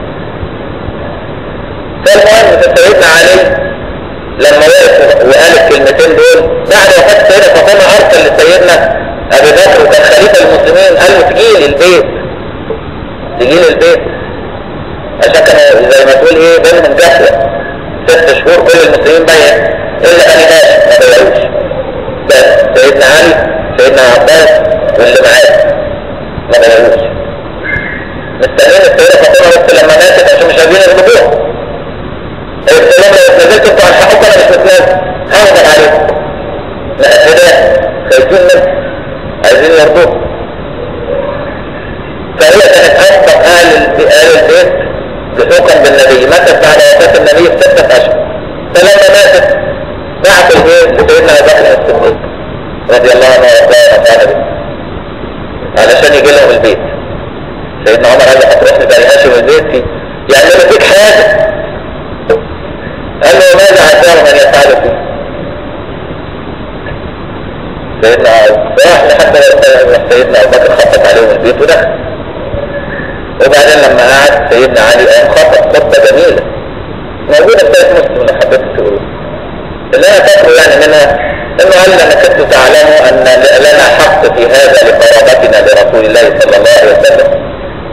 فالمهم سيدنا علي لما وقف وقال الكلمتين دول بعد وفاة السيدة فاطمة أرسل لسيدنا أبي بكر وكان خليفة المسلمين قال له تجيلي البيت تجيلي البيت عشان كانوا زي ما تقول ايه بينهم جفوة ست شهور كل المسلمين بيع إلا أنا ماشي ما بيعوش بس سيدنا علي سيدنا عباس واللي معاه ما بيعوش مستنيين السيدة فاطمة بس لما ماتت عشان مش عايزين يغلبوها الكلام لو نزلت انتوا على الحقوق انا مش متنازل هوضع عليكم لا كده خايفين منه عايزين يرضوه فهي كانت اصدق اهل اهل البيت لحوقا بالنبي ماتت بعد وفاه النبي بستة اشهر فلما ماتت بعت البيت لسيدنا ابو بكر الصديق رضي الله عنه وارضاه وكان به علشان يجي لهم البيت سيدنا عمر قال له هتروح لبني هاشم البيت فيه يعملوا فيك حاجه قال له ماذا عساه من يفعل فيه سيدنا راح لحد ما سيدنا ابو بكر خطط عليهم البيت ودخل وبعدين لما قعد سيدنا علي قام خطط خطه جميله موجوده في كتاب مسلم اللي حبيت تقول اللي انا فاكره يعني منها انه قال لما كنتوا تعلموا ان لنا حق في هذا لقرابتنا لرسول الله صلى الله عليه وسلم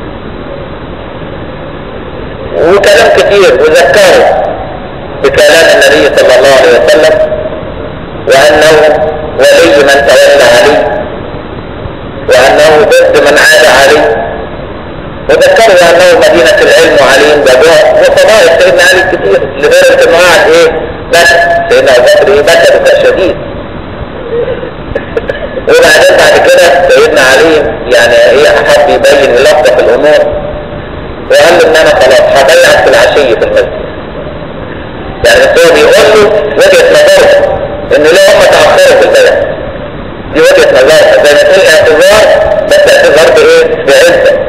وكلام كثير وذكروا بكلام النبي صلى الله عليه وسلم وأنه ولي من تولى عليه وأنه ضد من عاد عليه وذكروا أنه مدينة العلم وعليم بابها وفضائل سيدنا علي كتير لدرجة أنه قعد إيه بس سيدنا أبو بكر إيه بكى بكاء شديد وبعدين بعد كده سيدنا علي يعني ايه حب يبين يلطف الامور وقال له ان انا خلاص هبيعك في العشيه في المسجد يعني هو بيقول له وجهة نظره ان ليه هم تأخروا في البلد دي وجهة نظر زي ما تقول اعتذار بس اعتذار بايه؟ بعزة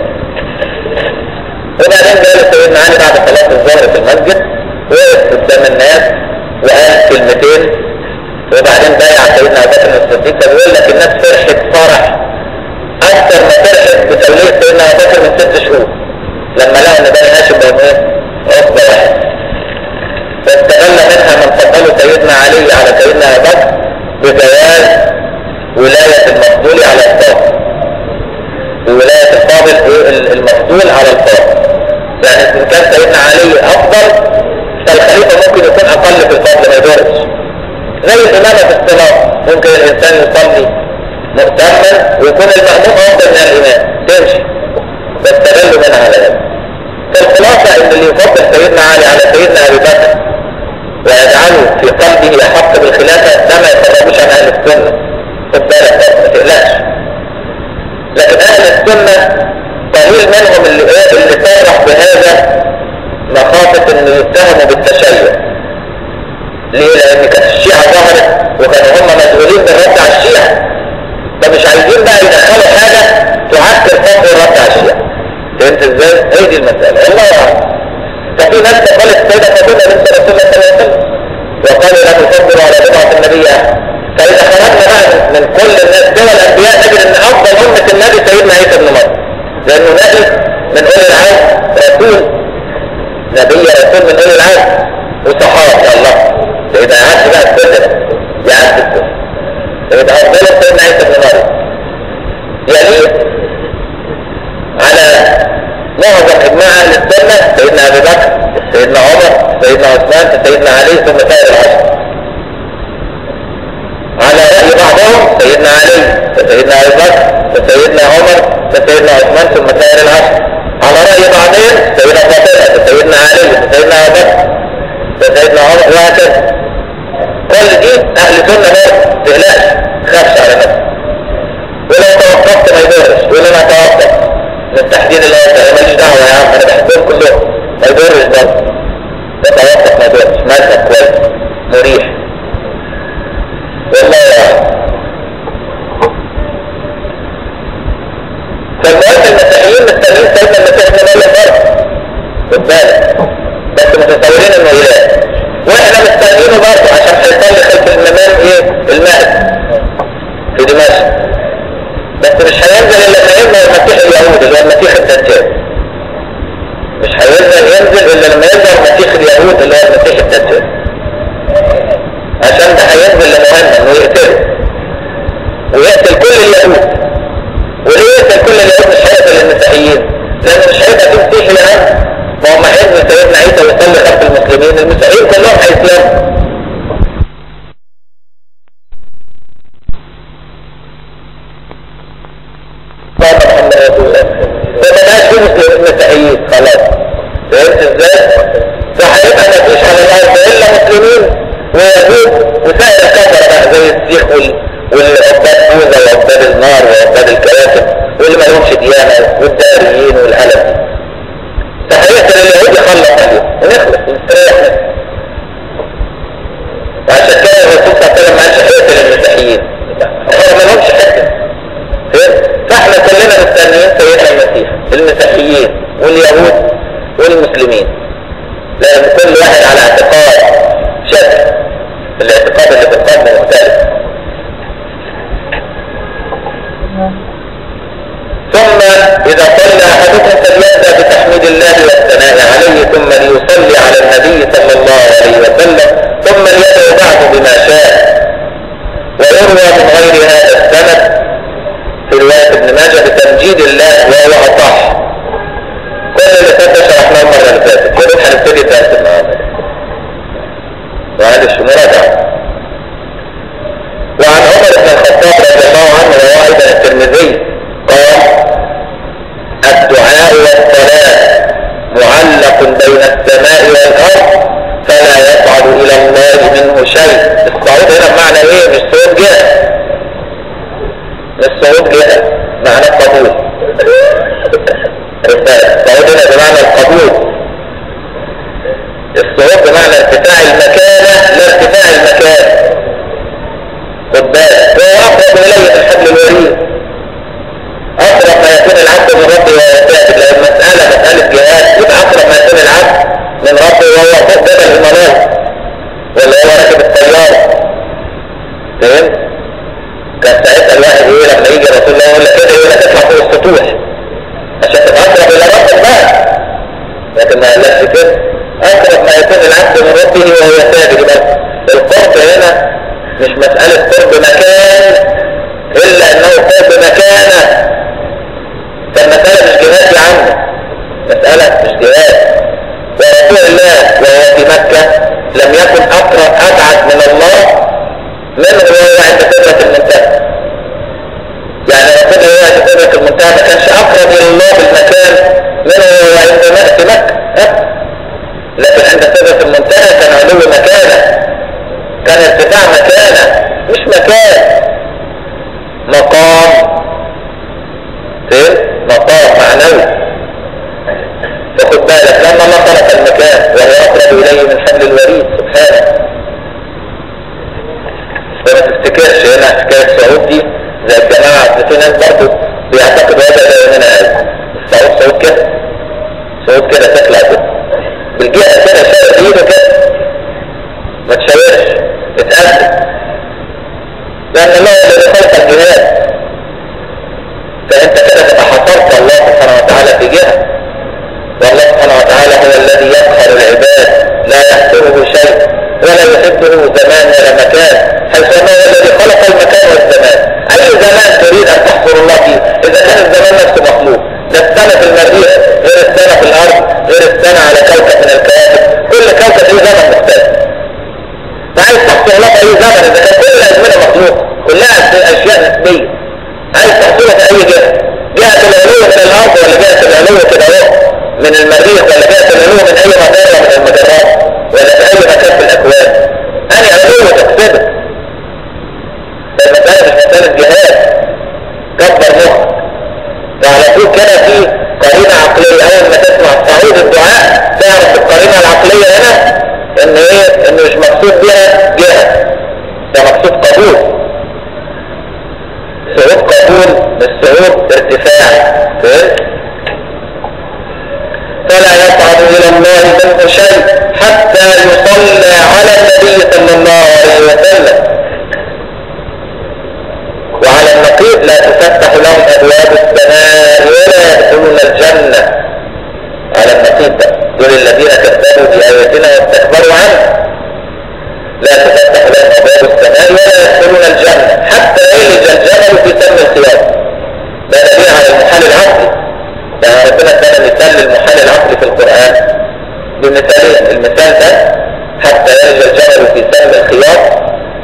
وبعدين جاء سيدنا علي بعد صلاة الظهر في المسجد وقف قدام الناس وقال كلمتين وبعدين بايع سيدنا ابو بكر الصديق فبيقول لك الناس فرحت فرح اكثر ما فرحت بتولية سيدنا ابو بكر من ست شهور لما لقوا ان بني هاشم بقوا ايه؟ عقبة واحد فاستغل منها من فضلوا سيدنا علي على سيدنا ابو بكر بجواز ولاية المفضول على الفاضل بولاية الفاضل المفضول على الفاضل يعني ان كان سيدنا علي افضل فالخليفة ممكن يكون اقل في الفضل ما يدورش زي الامامة في الصلاة ممكن الانسان يصلي مؤتمن ويكون المأموم افضل من الامام تمشي فاستغلوا منها على هذا فالخلاصة ان اللي يفضل سيدنا علي على سيدنا ابي بكر ويجعله في قلبه احق بالخلافة ده ما يقربوش عن اهل السنة خد بالك ما تقلقش لكن اهل السنة قليل منهم اللي ايه اللي صرح بهذا مخافة انه يتهموا بالتشيع ليه لان كانت الشيعة ظهرت وكانوا هم مسؤولين بالرد على الشيعة فمش عايزين بقى يدخلوا حاجة تعكر فضل الرد على الشيعة فهمت ازاي؟ هي دي المسألة والله اعلم ففي ناس قالت السيدة فاطمة بنت رسول الله صلى الله عليه وسلم وقالوا لا تفضلوا على بضعة النبي أحد فإذا خرجنا بقى من كل الناس دول الأنبياء نجد أن أفضل أمة النبي سيدنا عيسى بن مريم لأنه نبي من أولي العزم رسول نبي رسول من أولي العزم وصحابة الله إذا قعدت بقى السنة يعد السنة إذا أفضل سيدنا عيسى بن مريم يليه على معظم إجماع أهل السنة سيدنا أبي بكر سيدنا عمر سيدنا عثمان سيدنا علي ثم سائر العشر على رأي بعضهم سيدنا علي فسيدنا أبي بكر فسيدنا عمر فسيدنا عثمان ثم سائر العشر على رأي بعضهم سيدنا فاطمة فسيدنا علي فسيدنا أبي بكر فسيدنا عمر وهكذا كل دي أهل سنة ما تقلقش خافش على نفسك ولو توقفت ما يضرش ولا أنا توقف من تحديد الآيات ماليش دعوة يا عم أنا بحبهم كلهم ما يضرش برضه يتوقف ما يضرش مذهب كويس مريح والله أعلم فالمهم المسيحيين مستنيين سيدنا المسيح ابن مريم برضه خد بالك بس متصورين انه اله واحنا مستنيينه برضه عشان هيصلي خلف الامام ايه المهد في دمشق بس مش هينزل الا لما يظهر المسيح اليهودي اللي هو المسيح الدجال مش هينزل ينزل الا لما يظهر مسيح اليهود اللي هو المسيح الدجال عشان ده هينزل لمهمة انه يقتله ويقتل كل اليهود وليه يقتل كل اليهود مش هيقتل المسيحيين لانه مش هيبقى في مسيحي لهم ما هم هينزل سيدنا عيسى ويصلي خلف المسلمين المسيحيين كلهم هيسلموا فمبقاش في مسلمين مسيحيين خلاص فهمت ازاي؟ فهيبقى مفيش على الارض الا مسلمين ويهود وسائر الكفره بقى زي السيخ وال والعباد بوذا وعباد النار وعباد الكواكب واللي ما لهمش ديانه والداريين والهلم فهيقتل اليهود يخلص عليهم ونخلص ونستريح وعشان كده الرسول صلى الله عليه وسلم ما قالش هيقتل المسيحيين هو ما لهمش حته فاحنا كلنا مستنيين سيدنا المسيح المسيحيين واليهود والمسلمين لان كل واحد على اعتقاد شكل الاعتقاد اللي في القلب مختلف ثم اذا صلى احدكم فليبدا بتحميد الله والثناء عليه ثم ليصلي على النبي صلى الله عليه وسلم ثم ليدعو بعده بما شاء ويروى من غير هذا السند في رواية ابن ماجه بتمجيد الله وهو أصح كل اللي فات ده شرحناه المرة اللي فاتت يا ريت هنبتدي درس النهارده معلش مراجعة وعن عمر بن الخطاب رضي الله عنه رواه أيضا الترمذي قال الدعاء والصلاة معلق بين السماء والأرض فلا يصعد إلى الله منه شيء الصعود هنا بمعنى إيه مش صعود جهة الصعود جهة معنى القبول الصعود هنا بمعنى القبول الصعود بمعنى ارتفاع المكانة لا ارتفاع المكان خد بالك هو أقرب إليه من حبل الوريد أقرب ما يكون العبد من ربه وهو ثابت لأن المسألة مسألة جهاد يبقى أقرب ما يكون العبد من ربه وهو فوق جبل الهيمالايا ولا هو راكب الطيارة فهمت؟ كان ساعتها الواحد يقول لما يجي رسول الله يقول لك كده يقول لك اطلع فوق السطوح عشان تبقى اقرب الى ربك بقى لكن ما قالكش كده اقرب ما يكون العبد من ربه وهو ثابت بس القرب هنا مش مسألة قرب مكان الا انه قرب مكانه فالمسألة مش جهاد يا عم مسألة مش جهاد ورسول الله وهو في مكة لم يكن اقرب ابعد من الله منه وهو عند سدرة المنتهى يعني رسول الله عند سدرة المنتهى ما كانش اقرب الى الله بالمكان منه وهو عند في مكة أه؟ لكن عند سدرة المنتهى كان علو مكانه كان ارتفاع مكانه مش مكان مقام فين مقام معنوي المكان وهو اقرب اليه من حبل الوريد سبحانه فما تفتكرش هنا حكايه صعود دي زي الجماعه في ناس برضه بيعتقدوا هذا زي هنا قال الصعود صعود كده صعود كده تطلع كده بالجهه كده شاور بايده كده ما تشاورش اتقدم لان الله هو الذي خلق الجهاد فانت كده تبقى حصرت الله سبحانه وتعالى في جهه والله سبحانه وتعالى هو الذي يقهر العباد لا يحسره شيء ولا يحبه زمان ولا مكان حيث انه هو الذي خلق المكان والزمان اي زمان تريد ان تحصر الله فيه اذا كان الزمان نفسه مخلوق ده السنه في المريخ غير السنه في الارض غير السنه على كوكب من الكواكب كل كوكب له زمن مختلف فعايز تحصر الله في اي زمن اذا كان كل الازمنه مخلوق كلها اشياء نسبيه عايز تحصلها في اي جهه جهه العلو من الارض ولا جهه العلو كده اهو من المريخ ولا جهه العلو من اي مجره من المجرات ولا في اي مكان في الاكوان اني علو تقصده المساله مش مساله جهاد كبر مخك وعلى طول كده في قرينه عقليه اول ما تسمع صعود الدعاء تعرف القرينه العقليه هنا ان ايه ان مش مقصود بها جهه ده مقصود قبول صعود قبول مش صعود ارتفاع فهمت؟ فلا يصعد الى الله منه شيء حتى يصلى على النبي صلى الله عليه وسلم وعلى النقيض لا تفتح لهم ابواب السماء ولا يدخلون الجنه على النقيض ده دول الذين كذبوا باياتنا واستكبروا عنها لا تفتح لهم ابواب السماء ولا يدخلون الجنه حتى يلج الجمل في سم الخياط ده دليل على المحال العقلي يعني ربنا كان مثال للمحال العقلي في القران بمثالين المثال ده حتى يلج الجمل في سم الخياط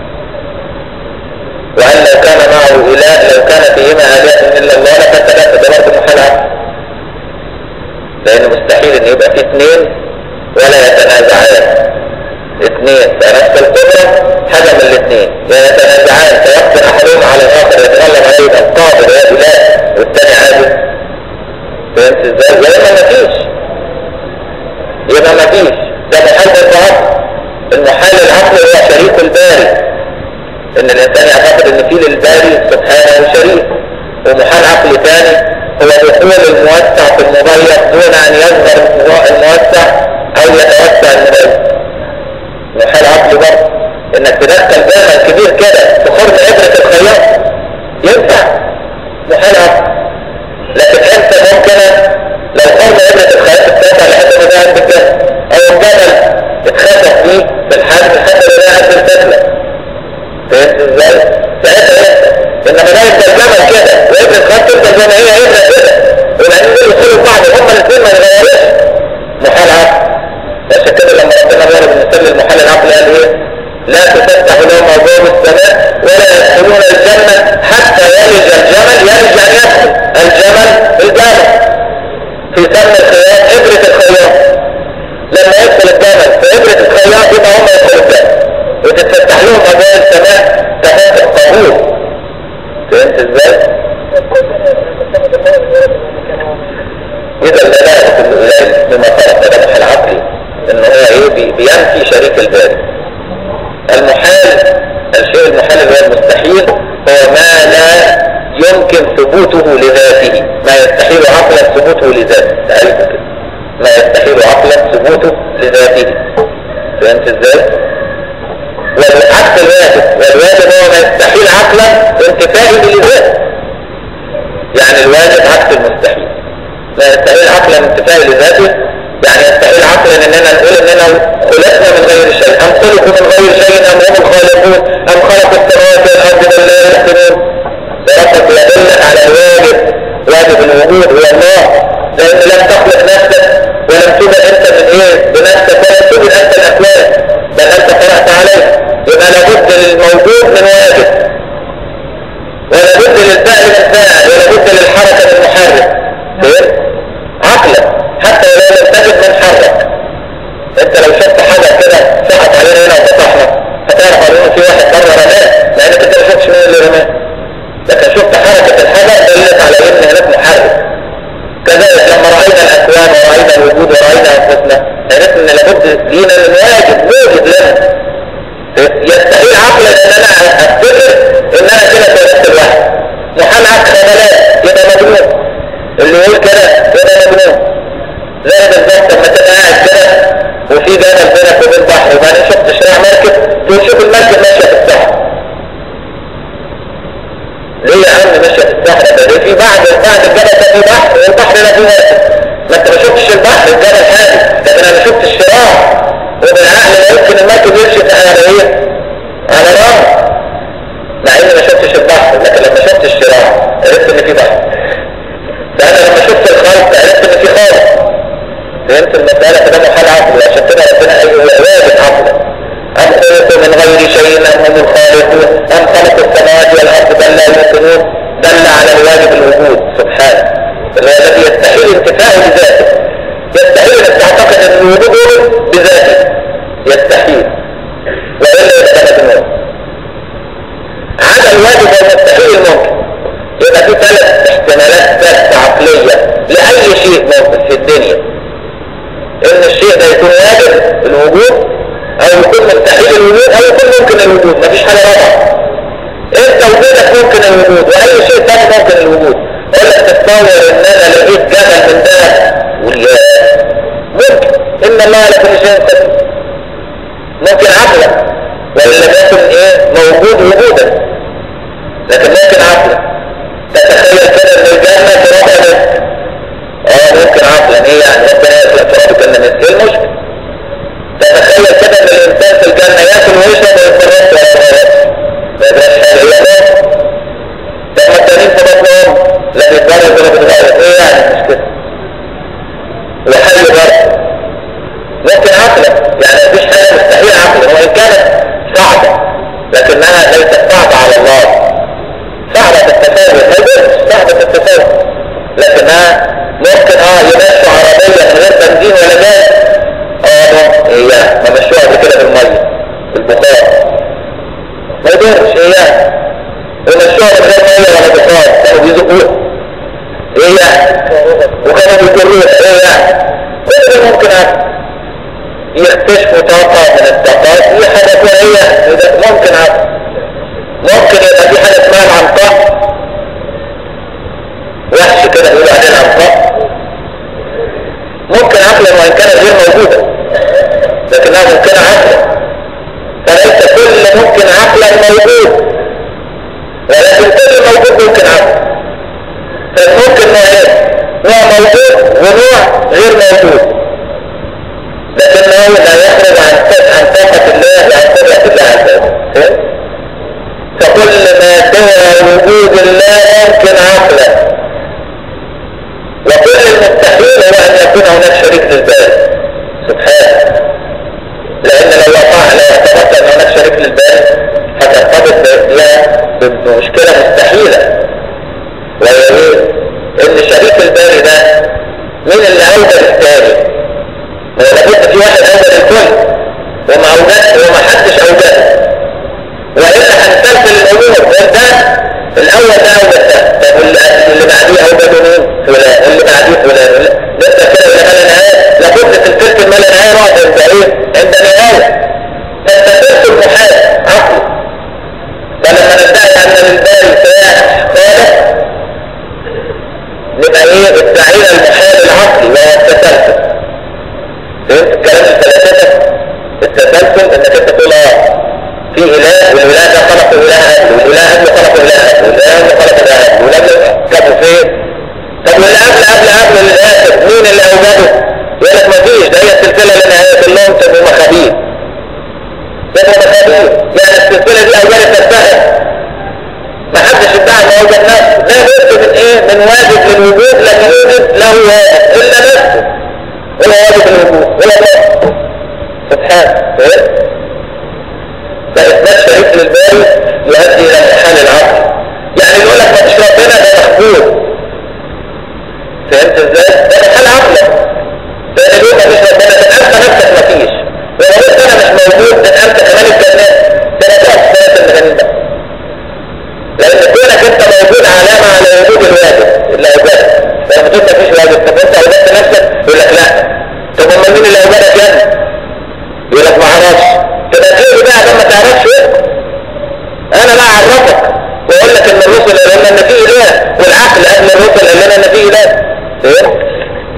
وأن لو كان معه إله لو كان فيهما آلهة إلا الله لفسدت ده برضه محال عقلي لأنه مستحيل إن يبقى في اثنين ولا يتنازعان اثنين بنفس القدرة حاجة من الاثنين يا يتنازعان فيقدر أحدهم على الآخر يتغلب عليه يبقى القادر يا إله والثاني عادي فهمت ازاي؟ يا إما مفيش يبقى مفيش ده محال بالضبط المحال العقلي هو شريك الباري ان الانسان يعتقد ان في للباري سبحانه شريك ومحال عقلي ثاني هو دخول الموسع في المضيق دون ان يظهر الموسع او يتوسع المضيق محال عقلي برضه انك تدخل جمل كبير كده في خرم ابرة الخياط ينفع محال عقلي لكن انت ممكن لو خرم ابرة الخياط اتسع لحد ما ده قد كده او الجمل اتخسف فيه بالحجم حتى لو ده قد الفتلة فهمت ازاي؟ ساعتها يحصل انما ده يبقى الجمل كده وابن الخط تفضل زي ما هي يبقى كده وبعدين دول يدخلوا بعض هما الاثنين ما يتغيروش محال عقل عشان كده لما ربنا ضرب المثال للمحال العقل قال ايه؟ لا تفتح لهم ابواب السماء ولا يدخلون الجنه حتى يلج الجمل يلج ان يدخل الجمل الجمل في سم الخياط ابره الخياط لما يدخل الجمل في ابره الخياط يبقى هم يدخلوا الجنه وتتفتح لهم ابواب السماء تفتح قبول فهمت ازاي؟ اذا الدلاله بما خلق التدبح العقلي ان هو ايه بي- بينفي شريك الباري المحال الشيء المحال اللي هو المستحيل هو ما لا يمكن ثبوته لذاته ما يستحيل عقلا ثبوته لذاته تعرفوا كده ما يستحيل عقلا ثبوته لذاته فهمت ازاي؟ والعكس الواجب والواجب هو ما يستحيل عقلا انتفائه لذاته يعني الواجب عكس المستحيل ما يستحيل عقلا انتفائه لذاته يعني يستحيل عقلا اننا نقول اننا خلقنا من غير شيء ام خلقوا من غير شيء ام هم الخالقون ام خلقوا السماوات والارض بل لا يحسنون فربك يدلك على الواجب واجب الوجود هو الله لان لم تخلق نفسك ولم توجد انت من ايه بنفسك ولم توجد انت الاكوان بل انت خلقت عليه يبقى لابد للموجود من واجب ولابد للفعل من فاعل ولابد للحركه من محرك فهمت؟ عقلا حتى ولو لم تجد من حرك انت لو شفت حاجه كده سقط علينا هنا وفتحنا هتعرف ان في واحد بره رماه لانك انت ما شفتش مين اللي رماه لكن شفت حركه الحاجه دلت على ان هناك محرك كذلك لما راينا الاكوان ورأينا الوجود ورأينا أنفسنا عرفنا إن لابد لينا من واجب موجب لنا يستحيل عقلا إن أنا أفتكر إن أنا كده اتولدت لوحدي محال عقل بلاش يبقى مجنون اللي يقول كده يبقى مجنون زي بالظبط لما تبقى قاعد كده وفي جبل بينك وبين بحر وبعدين شفت شراع مركب تقول شوف المركب ماشيه في الصحراء ليه يا عم ماشيه في الصحراء ده في بعد بعد الجبل ده في بحر والبحر ده في مركب ما انت ما شفتش البحر الجبل هادي لكن انا شفت الشراع وبالعقل لا يمكن المركب يمشي على ايه؟ على رمل مع اني ما شفتش البحر لكن لما شفت الشراع عرفت ان في بحر فانا لما شفت الخلق عرفت ان في خالق فهمت المسألة فده محال عقل عشان كده ربنا أي واجب عقلا أم خلقوا من غير شيء أم هم الخالقون أم خلقوا السماوات والأرض بل لا يوقنون دل على الواجب الوجود سبحانه اللي هو الذي يستحيل انتفاعه بذاته يستحيل انك تعتقد ان الوجود بذاته يستحيل وإلا يبقى مجنون عدا الواجب والمستحيل ممكن يبقى في ثلاث احتمالات بس عقلية لأي شيء ممكن في الدنيا ان الشيء ده يكون واجب الوجود او يكون مستحيل الوجود او يكون ممكن الوجود مفيش حاجة رابعة انت وجودك ممكن الوجود واي شيء تاني ممكن الوجود اقول لك تتصور ان انا لقيت جبل من ده والياس ممكن ان الله لكل شيء قدير ممكن عقلا ولا يكن ايه موجود وجودا لكن ممكن عقلا تتخيل كده ان الجنة تراب مسك اه ممكن عقلا ايه يعني ربنا يخلق تراب الجنة مسك ايه المشكلة تتخيل كده ان الانسان في الجنة ياكل ويشرب ويتفرج ولا ما يبقاش حاجة هي ده طب ما التانيين في بطنهم لا بيتبرد ولا بيتغير ايه يعني مش كده وحي برضه ممكن عقلا يعني مفيش حاجة مستحيل عقلا وإن كانت صعبة لكنها ليست صعبة على الله صعبة التفاهم ما يقولش صعبة التفاهم لكنها ممكن اه يمشوا عربية من غير بنزين ولا جاز اه هي ما مشوها قبل كده بالمية بالبخار ما يقولش هي ومشوها من غير مية ولا بخار كانوا بيزقوها هي وكانوا بيجروها هي كل ده ممكن عقل يكتشفوا طاقة من الطاقات دي حاجة كويسة ممكن عقل ممكن يبقى في حاجة اسمها العنقاء وحش كده بيقولوا عليه العنقاء ممكن عقلا وان كانت غير موجودة لكنها ممكنة عقلا فليس كل ممكن عقلا موجود ولكن كل موجود ممكن عقلا فالممكن نوعين نوع موجود ونوع غير موجود لكنه لا يخرج عن عن طاقة الله عن قدرة الله عز وجل فكل ما سوى وجود الله ممكن عقلا وكل المستحيل هو ان يكون هناك شريك للبال سبحانه لان لو وقع لو اعتبرت ان هناك شريك للبال هترتبط بمشكلة مستحيلة وهي ان شريك البال ده مين اللي اوجد الثاني لابد في واحد اوجد الكل وما اوجد وما حدش اوجده والا هنسلسل الامور وانت الاول ده اوجد ده طب اللي بعديه اوجده مين؟ فلان اللي بعديه فلان لسه كده الى ما لا نهايه لابد سلسله الما لا نهايه نقعد عند ايه؟ عند نهايه فالتسلسل محال عقلي فلما ندعي ان للبال سلاح خالق نبقى ايه ادعينا المحال العقلي وهو التسلسل فهمت الكلام الثلاثة التسلسل انك انت تقول اه في اله والاله ده خلق اله قبل والاله قبل خلق اله قبل والاله قبل خلق اله قبل والاله كانوا فين طب واللي قبل قبل قبل للاخر مين اللي اوجده يقول لك مفيش ده هي السلسله اللي نهايه كلهم تبقوا مخابيل تبقوا مخابيل يعني السلسله دي اوجدت نفسها ما حدش ادعى انه اوجد نفسه لا بد من ايه من واجب للوجود لكن يوجد له واجب الا نفسه هو واجب الوجود هو الله سبحانه فإثبات شريك للباري يؤدي إلى امتحان العقل يعني يقول لك ما فيش ربنا ده مخبول فهمت ازاي؟ ده امتحان عقلك لأن اليوم ما فيش ربنا ده أنت نفسك ما فيش ولو قلت أنا مش موجود ده أنت كمان الجنات ده أنا تقف في سنة المغنين ده لأن كونك أنت موجود علامة على وجود الواجب اللي أوجدك لما تقول ما فيش واجب طب أنت أوجدت نفسك يقول لك لا امال مين اللي اوجدك يا ابني يقول لك ما اعرفش تبقى تقول بقى لما تعرفش انا لا اعرفك واقول لك ان الرسل قال لنا ان في اله والعقل قبل الرسل قال لنا ان في اله فهمت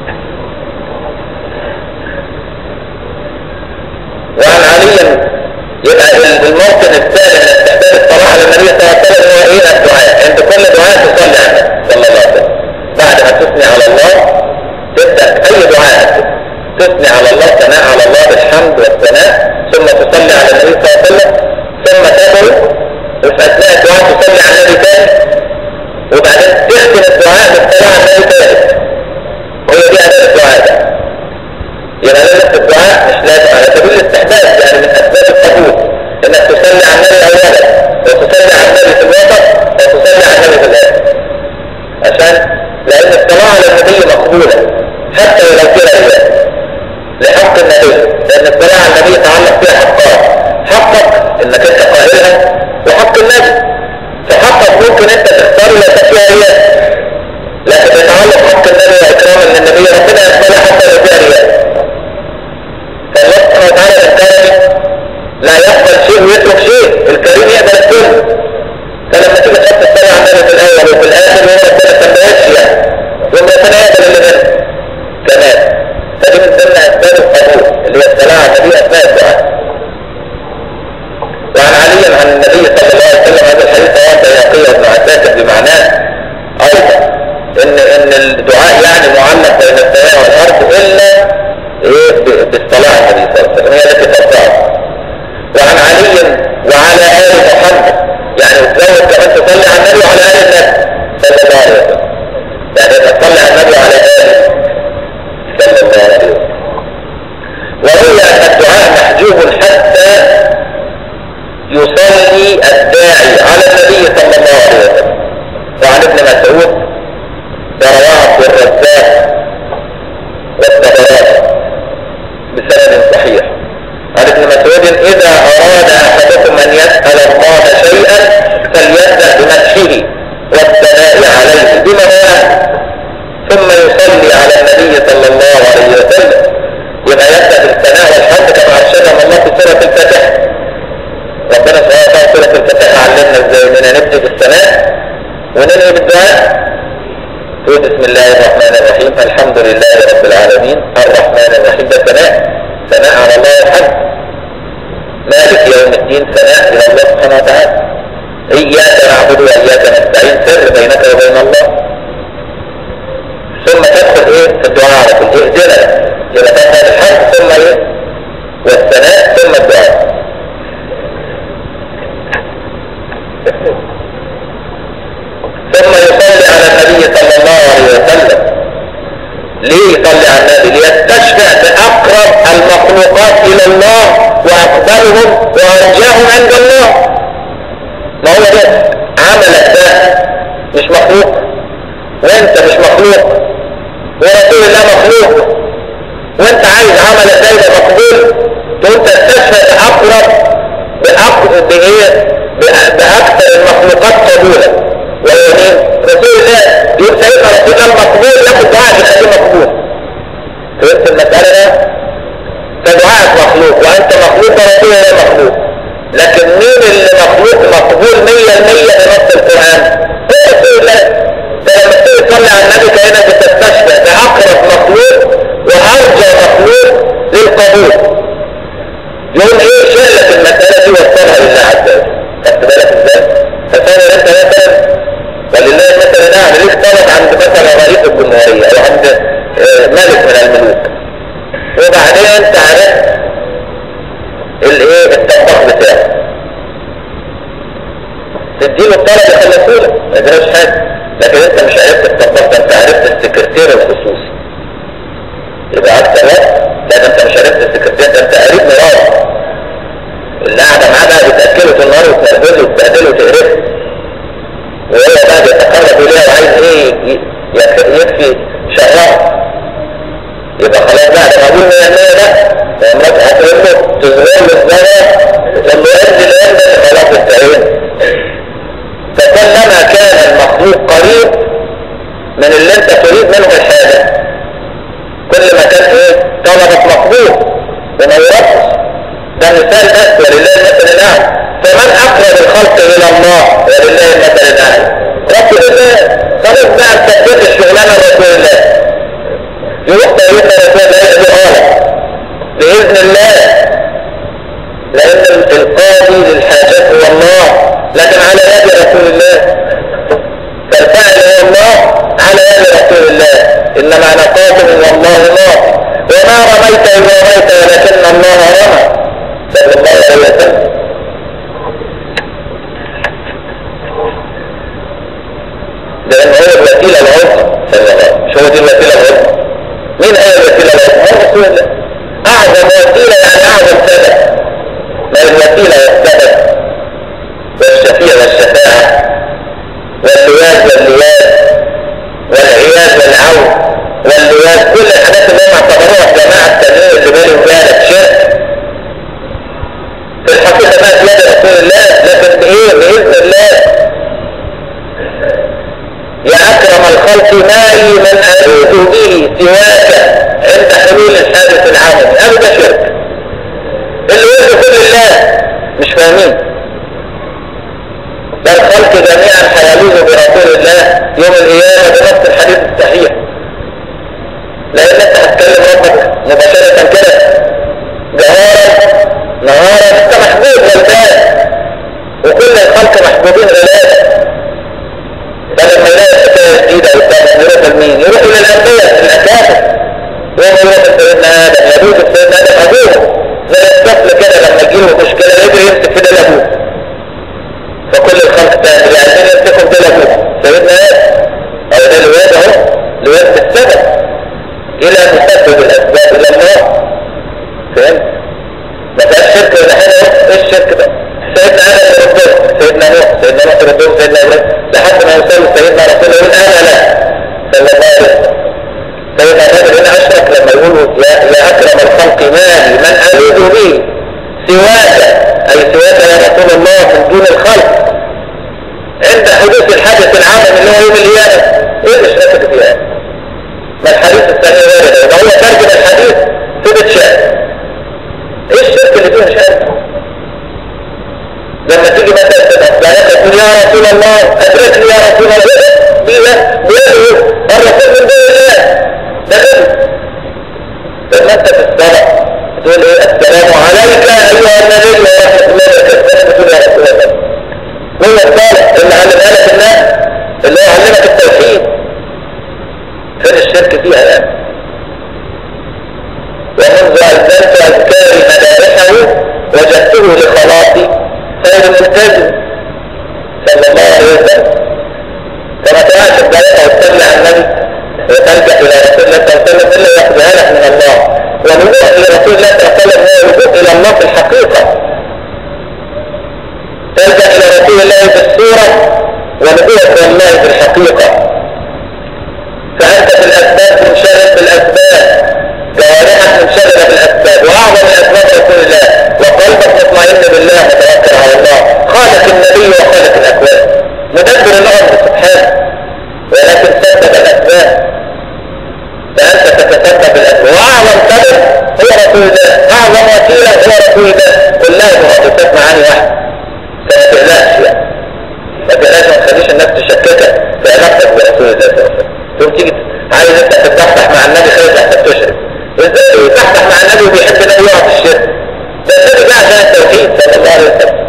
وعن علي يبقى الموطن الثاني من استحباب الصلاة على النبي صلى الله عليه وسلم هو ايه الدعاء عند كل دعاء تصلي عليه صلى الله عليه وسلم بعد ما تثني على الله تبدأ اي دعاء تثني على الله ثناء على الله بالحمد والثناء ثم تصلي على النبي صلى الله عليه وسلم ثم تدعو وفي اثناء الدعاء تصلي على النبي ثاني وبعدين تختم الدعاء بالصلاة على النبي ثالث وهي دي اداء الدعاء ده يبقى لازم الدعاء مش لازم على سبيل الاستحباب يعني من اسباب القبول انك تصلي على النبي اولا وتصلي على النبي في الوسط وتصلي على النبي في الاخر عشان لان الصلاه على النبي مقبوله حتى ولو كان رياء لحق النبي لان الصلاه على النبي يتعلق فيها حقان حقك انك انت قائلها وحق النبي فحقك ممكن انت تختار لا فيها رياء لكن يتعلق حق النبي واكراما للنبي ربنا يقبلها حتى لو فيها رياء فالله سبحانه وتعالى الكريم لا يقبل شيء ويترك شيء الكريم يقبل الكل فلما تيجي تحط الصلاة على النبي في الأول وفي الآخر هو ربنا سماهاش يعني وربنا يقبل اللي منه كمان فدي من ضمن أسباب القبول اللي هي الصلاة على النبي أثناء الدعاء وعن علي عن النبي صلى الله عليه وسلم هذا الحديث رواه البيهقي وابن عساكر بمعناه أيضا إن إن الدعاء يعني معلق بين السماء والأرض إلا ايه بالصلاة على النبي صلى الله عليه وسلم هي التي ترفعه وعن علي وعلى آل محمد يعني تزود كمان تصلي على النبي وعلى آل النبي صلى الله عليه وسلم يعني تصلي على النبي وعلى آله صلى الله عليه وسلم وروي أن الدعاء محجوب حتى يصلي الداعي على النبي صلى الله عليه وسلم وعن ابن مسعود رواه عبد الرزاق والطبراني بسند صحيح عن ابن مسعود اذا اراد احدكم ان يسأل الله شيئا فليبدأ بمدحه والثناء عليه بما هو ثم يصلي على النبي صلى الله عليه وسلم يبقى يبدأ بالثناء والحمد كما ارشدنا الله في سورة الفاتحة ربنا سبحانه وتعالى سورة الفاتحة علمنا ازاي اننا نبدأ بالثناء وننهي بالدعاء تقول بسم الله الرحمن الرحيم الحمد لله رب العالمين الرحمن الرحيم ده ثناء ثناء على الله الحمد مالك يوم الدين ثناء الى الله سبحانه وتعالى اياك نعبد واياك نستعين سر بينك وبين الله ثم تدخل ايه في الدعاء على طول اهدنا يبقى تدخل الحمد ثم ايه والثناء ثم الدعاء ثم يصلي على النبي صلى الله عليه وسلم ليه يصلي على النبي ليستشفع بأقرب المخلوقات إلى الله وأقبلهم وأرجاهم عند الله ما هو ده عملك ده مش مخلوق وانت مش مخلوق ورسول الله مخلوق وانت عايز عملك ده يبقى مقبول تقوم تستشفع بأقرب بأقرب بإيه بأكثر المخلوقات قبولا وهو مين؟ رسول الله يقول سيدنا رسول الله مقبول ياخد دعاء يخليه مقبول فهمت المسألة ده؟ فدعاءك مخلوق وانت مخلوق ورسول الله مخلوق لكن مين اللي مخلوق مقبول 100% بنص القرآن؟ هو رسول الله فلما تيجي تصلي على النبي كأنك بتستشفع بأقرب مخلوق وأرجى مخلوق للقبول يقوم ايه شلت المسألة دي وصلها لله عز وجل خدت بالك ازاي؟ تصور انت مثلا ولله مثلا نعم ليك طلب عند مثلا رئيس الجمهورية او عند ملك من الملوك وبعدين انت عرفت الايه الطباخ بتاعه تديله الطلب يخلصهولك ما يجراش حاجه لكن انت مش عرفت الطباخ ده انت عرفت السكرتير الخصوصي يبقى اكتر وقت لا ده انت مش عرفت السكرتير ده انت قريب مراد اللي قاعده معاه بقى بتاكله في النار وتنزله وتبهدله وتقرفه وهو بقى بيتقرب اليها وعايز ايه يكفي شرها يبقى خلاص بقى ده مقبول 100% ده ومرات هتقول له تزور له الزرع تقول له ادي الان خلاص انتهينا فكلما كان المخلوق قريب من اللي انت تريد منه الحاجه كل ما كان ايه طلبك مطلوب وما يرفض ده مثال بس ولله المثل الاعلى فمن اقرب الخلق الى الله ولله المثل الاعلى رسول الله خلاص بقى تثبت الشغلانه رسول الله يروح طريق رسول الله يقضي غلط باذن الله لان القاضي للحاجات هو الله لكن على يد رسول الله فالفعل هو الله على يد رسول الله انما انا قاتل والله الله وما رميت اذ رميت ولكن الله رمى صلى الله عليه وسلم لان هو الوسيله العظمى صلى الله عليه وسلم مش هو دي الوسيله العظمى مين هي الوسيله العظمى هو رسول الله اعظم وسيله يعني اعظم سبب ما الوسيله والسبب والشفيع والشفاعه واللواز واللواز والعياذ والعون واللواز كل الحاجات اللي هم اعتبروها جماعه التنوير اللي بالي وبالك شرك في الحقيقه ما بيد رسول الله لكن بايه باذن الله يا أكرم الخلق مالي من أريد به سواك عند حلول الحادث العالمي أبدا شرك اللي يقول كل الله مش فاهمين ده الخلق جميعا حيالوه برسول الله يوم القيامة بنص الحديث الصحيح لأن أنت هتكلم ربك مباشرة كده جهارا نهارا أنت محبوب والبال وكل الخلق محبوبين غلاب فلما يلاقي حكايه جديده قدامه يروح لمين؟ يروح للانبياء الاكابر وهو يروح لسيدنا ادم يجوز سيدنا ادم ابوه زي الطفل كده لما يجيله مشكله يجري يمسك في ديل ابوه فكل الخلق تاني اللي عايزين يمسكوا في ديل ابوه سيدنا ادم او ده الواد اهو الواد بالسبب الى ان تسبب الاسباب الى الله فهمت؟ ما فيهاش شرك ولا حاجه ايه الشرك ده؟ سيدنا ادم يردهم سيدنا نوح سيدنا نوح يردهم سيدنا ابراهيم لحد ما يوصل سيدنا رسول الله يقول انا لا صلى الله عليه وسلم سيدنا الرجل هنا اشرك لما يقولوا يا, يا اكرم الخلق مالي من اريد به سواك اي سواك يا رسول الله من دون الخلق عند حدوث الحدث العالم اللي هو يوم القيامه ايه الاشراك فيها؟ ما الحديث الثاني وارد ده هو ترجم الحديث ثبت شأن ايه الشرك اللي فيه شأن؟ لما تيجي مثلا تبقى تقول يا رسول الله ادركني يا رسول الله بيه بيه الرسول من دون الله ده كده لما انت في الصلاة تقول ايه السلام عليك ايها النبي ورحمة الله وبركاته تقول يا رسول الله هو الصالح اللي علمها لك الناس اللي هو علمك التوحيد فين الشرك فيها يعني ومنذ أذنت أذكاري مدارحه وجدته لخلاصي خير ملتزم صلى الله عليه وسلم فما تقعش الضيقة وتتبع النبي وتلجأ إلى رسول الله صلى الله عليه وسلم إلا يأخذها لك من الله والرجوع إلى رسول الله صلى الله عليه وسلم هو الرجوع إلى الله في الحقيقة تلجأ إلى رسول الله في الصورة ونبوة الله في الحقيقة فأنت في الأسباب منشغل بالأسباب جوارحك منشغلة بالأسباب وأعظم الأسباب رسول الله وقلبك مطمئن بالله متوكل على الله خالق النبي وخالق الأكوان مدبر الأمر سبحانه ولكن سبب الأسباب فأنت تتسبب بالأسباب وأعظم سبب هو رسول الله أعظم وسيلة هو رسول الله كلها مؤسسات معاني واحد فما تقلقش يعني ما تقلقش ما تخليش الناس تشككك في علاقتك برسول الله صلى الله عليه وسلم تقوم تيجي عايز انت تتصحصح مع النبي خايف لحسن تشرك ازاي يصحصح مع النبي وبيحب النبي يقع في الشرك ده النبي جه عشان التوحيد صلى الله عليه وسلم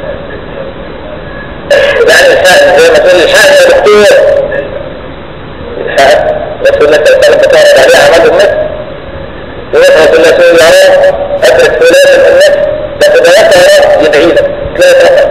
يعني الحق زي ما تقول الحق يا دكتور الحق رسول الله صلى الله عليه وسلم بتعرض عليه اعمال الناس يروح رسول الله صلى الله عليه وسلم ادرك فلان من الناس بس ده يا رب يدعي لك تلاقي فقط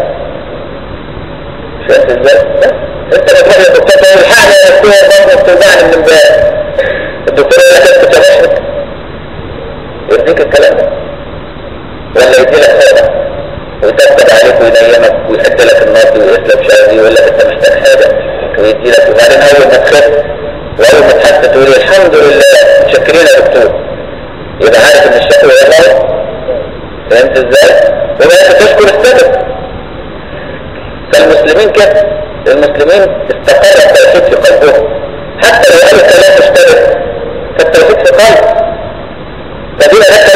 شفت ازاي؟ انت بتروح للدكتور تقول الحقني يا دكتور برضه بتوجعني من امبارح الدكتور يقول لك انت تمشي يديك الكلام ده ولا يدي لك حاجه ويثبت عليك وينيمك ويحط لك الناس ويسلب شاذي ويقول لك انت محتاج حاجه ويدي لك وبعدين اول ما تخف واول ما تحس تقول الحمد لله متشكرين يا دكتور يبقى عارف ان الشكوى والله فهمت ازاي؟ وبقى تشكر السبب فالمسلمين كده المسلمين استقر التوحيد في قلبهم حتى لو قالوا كلام مشترك فالتوحيد في قلب فدي ده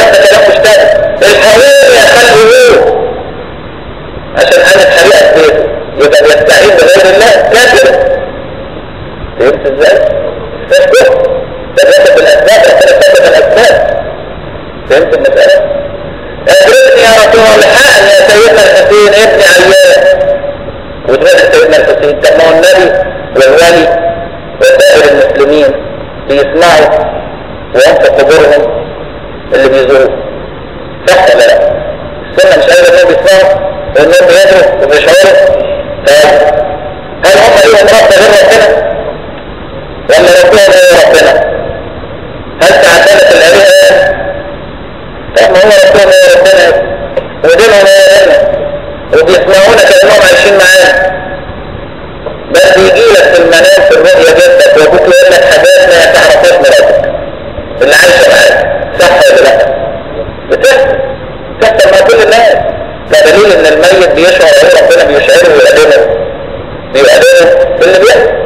عشان انا حريقة بيته يبقى بيستعين بغير الله كافر فهمت ازاي؟ مش كفر ده بياخد بالاسباب ربنا كتب الاسباب فهمت المسألة؟ ادركني يا رسول الله الحقني يا سيدنا الحسين ابني عيان وتروح سيدنا الحسين طب ما هو النبي والولي وسائر المسلمين بيسمعوا وهم في قبورهم اللي بيزوروه صح ولا لا؟ السنة مش قايلة انهم بيسمعوا وانهم بيدروا وبيشعروا هل هم ليهم رب غير ربنا؟ ولا ربنا غير ربنا؟ هل تعدلت الآلهة؟ طب ما هو ربنا غير ربنا ودينهم غيرنا وبيسمعونا كأنهم عايشين معانا بس يجي لك في المنام في الرؤيا جدك وابوك يقول لك حاجات ما تعرفهاش مراتك اللي عايشه معاك صح ولا لا؟ بتحصل بتحصل مع كل الناس ده دليل ان الميت بيشعر ايه ربنا بيشعره ويقدمه بيقدمه باللي بيحصل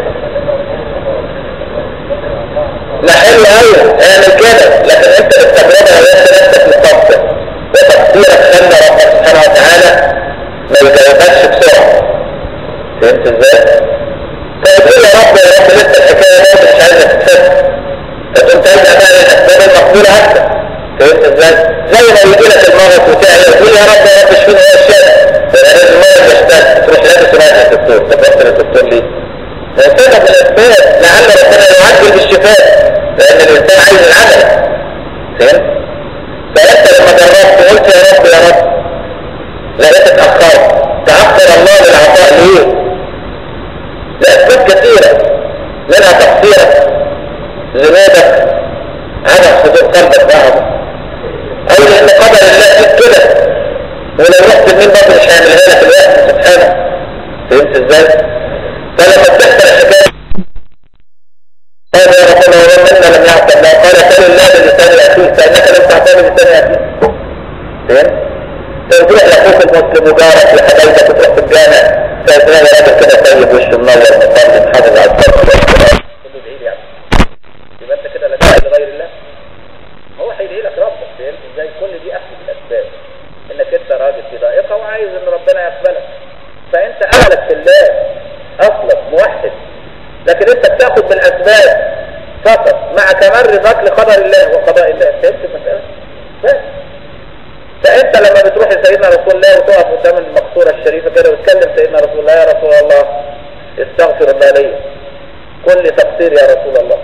ما حلو قوي اعمل كده لكن انت بالتجربه لقيت نفسك مقصر وتقصيرك خلى ربك سبحانه وتعالى ما يجاوبكش بسرعه فهمت ازاي؟ فيقول يا رب يا رب لسه الحكايه دي مش عايزه تتفهم فتقوم ترجع بقى للاسباب المقبوله اكتر فهمت ازاي؟ زي ما يجي لك المرض وتعيا تقول يا رب يا رب اشفيني هو الشافي فلازم المرض يشتد تروح لابس رايح الدكتور تفكر الدكتور ليه؟ سبب الاسباب لعل ربنا يعجل بالشفاء لان الانسان عايز العمل فهمت؟ فانت لما جربت قلت يا رب يا رب لقيت اتاخرت تاخر الله للعطاء ليه؟ لاسباب كثيره منها تقصيرك ذنوبك عدم حضور قلبك معه او لان قدر الله فيك كده ولو رحت لمين برضه مش هيعملها لك الوقت سبحانه فهمت ازاي؟ فلما بتحصل الحكايه قال يا رسول الله منا لم يعتم لا قال سل الله بلسان ياتيك فانك لم تعتم بلسان ياتيك فهمت؟ تروح لاخوك المسلم وجارك لحبايبك وتروح في الجامع فاثناء راجل كده طيب وش منور مصلي محافظ على الصلاه والصلاه كله ادعي لي يبقى انت كده لجأت لغير الله هو هيدعي لك ربك فهمت ازاي كل دي اخذ الاسباب انك انت راجل في ضائقه وعايز ان ربنا يقبلك فانت املك في الله اصلك موحد لكن انت بتاخد بالاسباب فقط مع كمال رضاك لقدر الله وقضاء الله فهمت المساله بس فانت لما بتروح لسيدنا رسول الله وتقف قدام المقصوره الشريفه كده وتكلم سيدنا رسول الله يا رسول الله استغفر الله لي كل تقصير يا رسول الله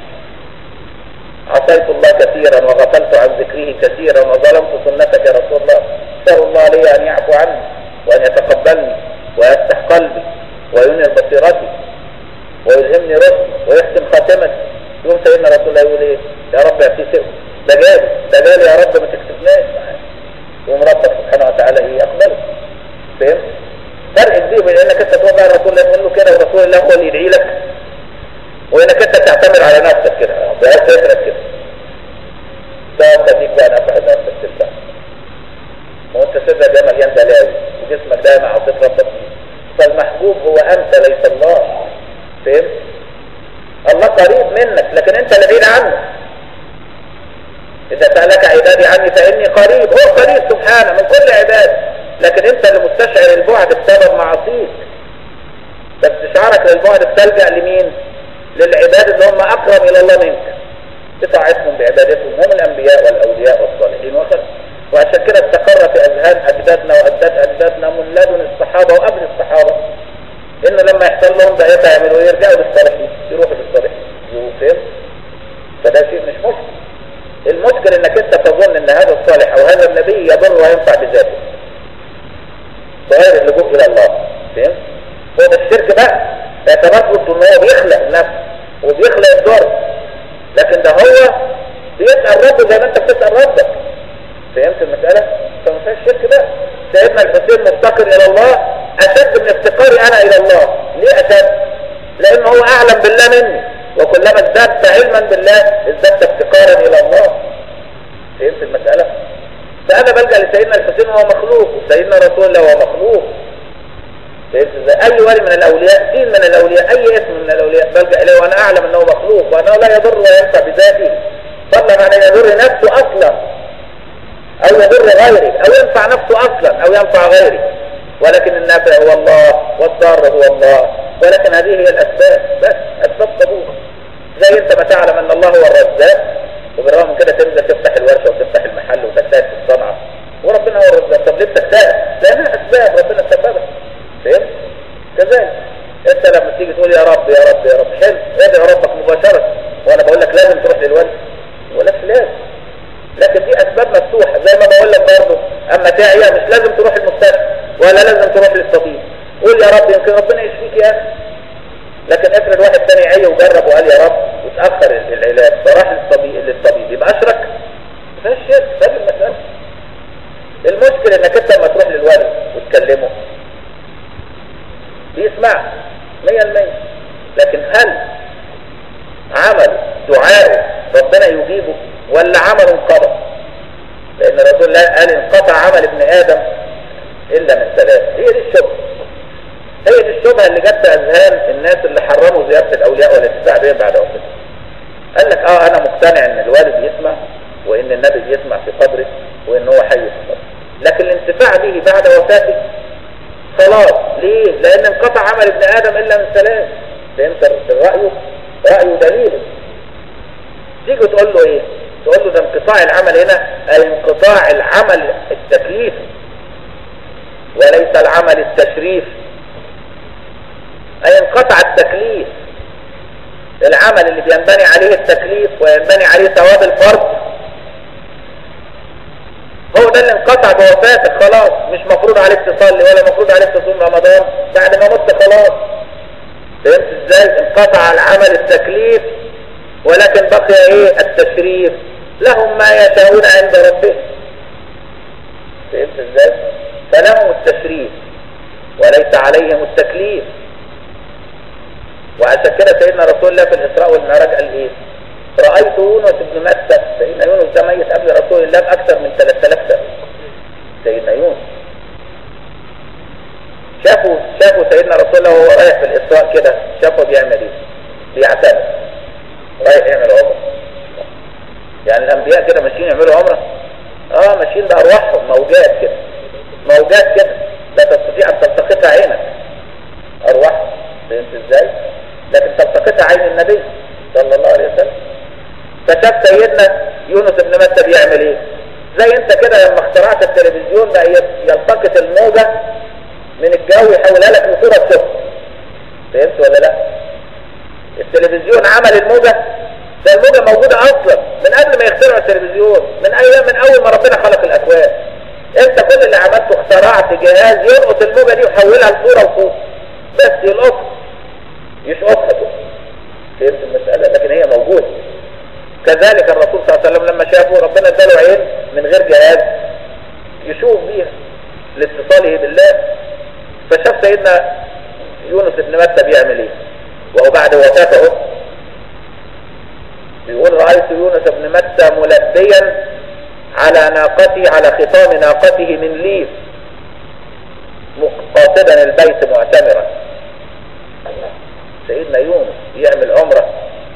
عصيت الله كثيرا وغفلت عن ذكره كثيرا وظلمت سنتك يا رسول الله اسال الله لي ان يعفو عني وان يتقبلني ويفتح قلبي وينير بصيرتي ويلهمني رشدي ويحسن خاتمتي يقوم سيدنا رسول الله يقول ايه يا رب اعطيه ده جالي ده جالي يا رب ما تكتبناش معاه يقوم ربك سبحانه وتعالى ايه يقبله فهمت فرق كبير بين انك انت تروح بقى الرسول الله تقول له كده ورسول الله هو اللي يدعي لك وانك انت تعتمد على نفسك كده بقى تدرك كده ده تديك بقى نفع نفسك ترتاح ما هو انت صدرك ده مليان بلاوي وجسمك ده مع عصيت ربك فيه فالمحبوب هو انت ليس الله فهمت الله قريب منك لكن انت اللي بعيد عنه إذا سألك عبادي عني فإني قريب هو قريب سبحانه من كل عباد لكن أنت اللي مستشعر البعد بسبب معاصيك بس استشعارك للبعد بتلجأ لمين؟ للعباد اللي هم أقرب إلى الله منك بطاعتهم بعبادتهم هم الأنبياء والأولياء والصالحين وخير وعشان كده استقر في أذهان أجدادنا وأجداد أجدادنا من لدن الصحابة وقبل الصحابة إنه لما يحصل لهم ضعيفة يعملوا يرجعوا للصالحين يروحوا للصالحين فهمت؟ فده شيء مش مشكل المشكل انك انت تظن ان هذا الصالح او هذا النبي يضر وينفع بذاته بغير اللجوء الى الله فهمت؟ هو ده الشرك بقى اعتماد ان هو بيخلق نفسه وبيخلق الضر لكن ده هو بيسأل ربه زي ما انت بتسأل ربك فهمت المسألة؟ فما فيهاش شرك بقى سيدنا الحسين مفتقر الى الله اشد من افتقاري انا الى الله ليه اشد؟ لانه هو اعلم بالله مني وكلما ازددت علما بالله ازددت افتقارا الى الله فهمت المسألة فانا بلجأ لسيدنا الحسين وهو مخلوق وسيدنا رسول الله وهو مخلوق فهمت ازاي اي ولي من الاولياء دين من الاولياء اي اسم من الاولياء بلجأ اليه وانا اعلم انه مخلوق وانه لا يضر وينفع بذاته فضلا عن ان يضر نفسه اصلا او يضر غيري او ينفع نفسه اصلا او ينفع غيري ولكن النافع هو الله والضار هو الله ولكن هذه هي الاسباب بس اسباب قبول زي انت ما تعلم ان الله هو الرزاق وبالرغم من كده تنزل تفتح الورشه وتفتح المحل وتجتهد في الصنعه وربنا هو الرزاق طب ليه بتجتهد؟ لانها اسباب ربنا سببها فهمت؟ كذلك انت لما تيجي تقول يا رب يا رب يا رب حلو ادعي ربك مباشره وانا بقول لك لازم تروح للولد ولا لازم لكن دي اسباب مفتوحه زي ما بقول لك برضه اما تعيا مش لازم تروح المستشفى ولا لازم تروح للطبيب قول يا رب يمكن ربنا يشفيك يا اخي لكن افرض واحد تاني عيا وجرب وقال يا رب وتاخر العلاج فراح للطبيب للطبيب يبقى اشرك ما فيهاش شرك ده المساله المشكله انك انت لما تروح للولد وتكلمه بيسمعك 100% لكن هل عمل دعاء ربنا يجيبه ولا عمل انقضى لان الرسول الله قال انقطع عمل ابن ادم الا من ثلاث هي دي الشبهه هي دي الشبهه اللي جت في اذهان الناس اللي حرموا زياره الاولياء والاتباع بهم بعد وفاته قال لك اه انا مقتنع ان الوالد يسمع وان النبي يسمع في قبره وان هو حي في قبره لكن الانتفاع به بعد وفاته خلاص ليه لان انقطع عمل ابن ادم الا من ثلاث فهمت رايه رايه دليل تيجي تقول له ايه تقول له ده انقطاع العمل هنا اي انقطاع العمل التكليفي وليس العمل التشريف اي انقطع التكليف العمل اللي بينبني عليه التكليف وينبني عليه ثواب الفرض هو ده اللي انقطع بوفاتك خلاص مش مفروض عليك تصلي ولا مفروض عليك تصوم رمضان بعد ما مت خلاص فهمت ازاي انقطع العمل التكليف ولكن بقي ايه التشريف لهم ما يشاءون عند ربهم فهمت ازاي فلهم التشريف وليس عليهم التكليف وعشان كده سيدنا رسول الله في الاسراء والمعراج قال ايه رأيت يونس بن متى سيدنا يونس ده ميت قبل رسول الله بأكثر من 3000 سنة سيدنا يونس شافوا شافوا سيدنا رسول الله وهو رايح في الإسراء كده شافوا بيعمل ايه بيعتمد رايح يعمل عمره يعني الأنبياء كده ماشيين يعملوا عمره اه ماشيين ده أرواحهم موجات كده موجات كده لا تستطيع أن تلتقطها عينك أرواحهم فهمت ازاي؟ لكن تلتقطها عين النبي صلى الله عليه وسلم فشاف سيدنا يونس بن متى بيعمل ايه زي انت كده لما اخترعت التلفزيون بقى يلتقط الموجة من الجو يحولها لك لصورة صفر فهمت ولا لا التلفزيون عمل الموجة ده الموجة موجودة اصلا من قبل ما يخترعوا التلفزيون من ايام من اول ما ربنا خلق الاكوان انت كل اللي عملته اخترعت جهاز يلقط الموجة دي ويحولها لصورة وصوت بس يلقطها يشقطها فهمت المسألة لكن هي موجودة كذلك الرسول صلى الله عليه وسلم لما شافه ربنا اداله عين من غير جهاز يشوف بيها لاتصاله بالله فشاف سيدنا يونس بن متى بيعمل ايه وهو بعد وفاته بيقول رأيت يونس بن متى ملبيا على ناقتي على خطام ناقته من ليف قاصدا البيت معتمرا سيدنا يونس يعمل عمره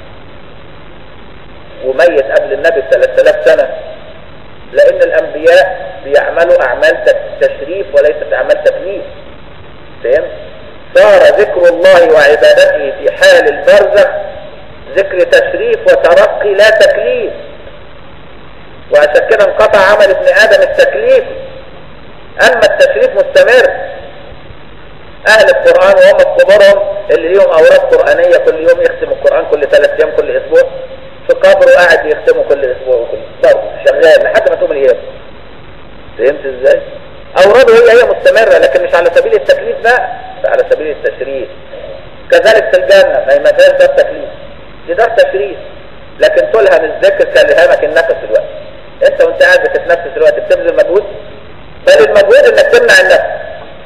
وميت قبل النبي ب 3000 سنة لأن الأنبياء بيعملوا أعمال تشريف وليست أعمال تكليف فهمت؟ صار ذكر الله وعبادته في حال البرزخ ذكر تشريف وترقي لا تكليف وعشان كده انقطع عمل ابن آدم التكليف أما التشريف مستمر أهل القرآن وهم كبارهم اللي ليهم أوراق قرآنية كل يوم يختموا القرآن كل ثلاث أيام كل أسبوع في قبره قاعد يختمه كل أسبوع وكل برضه شغال لحد ما تقوم الأيام فهمت إزاي؟ أوراده هي هي مستمرة لكن مش على سبيل التكليف بقى على سبيل التشريف كذلك في الجنة ما هي ما فيهاش دار تكليف دي دار تشريف لكن تلهم الذكر كالهامك النفس الوقت انت وانت قاعد بتتنفس الوقت بتبذل مجهود بل المجهود انك تمنع النفس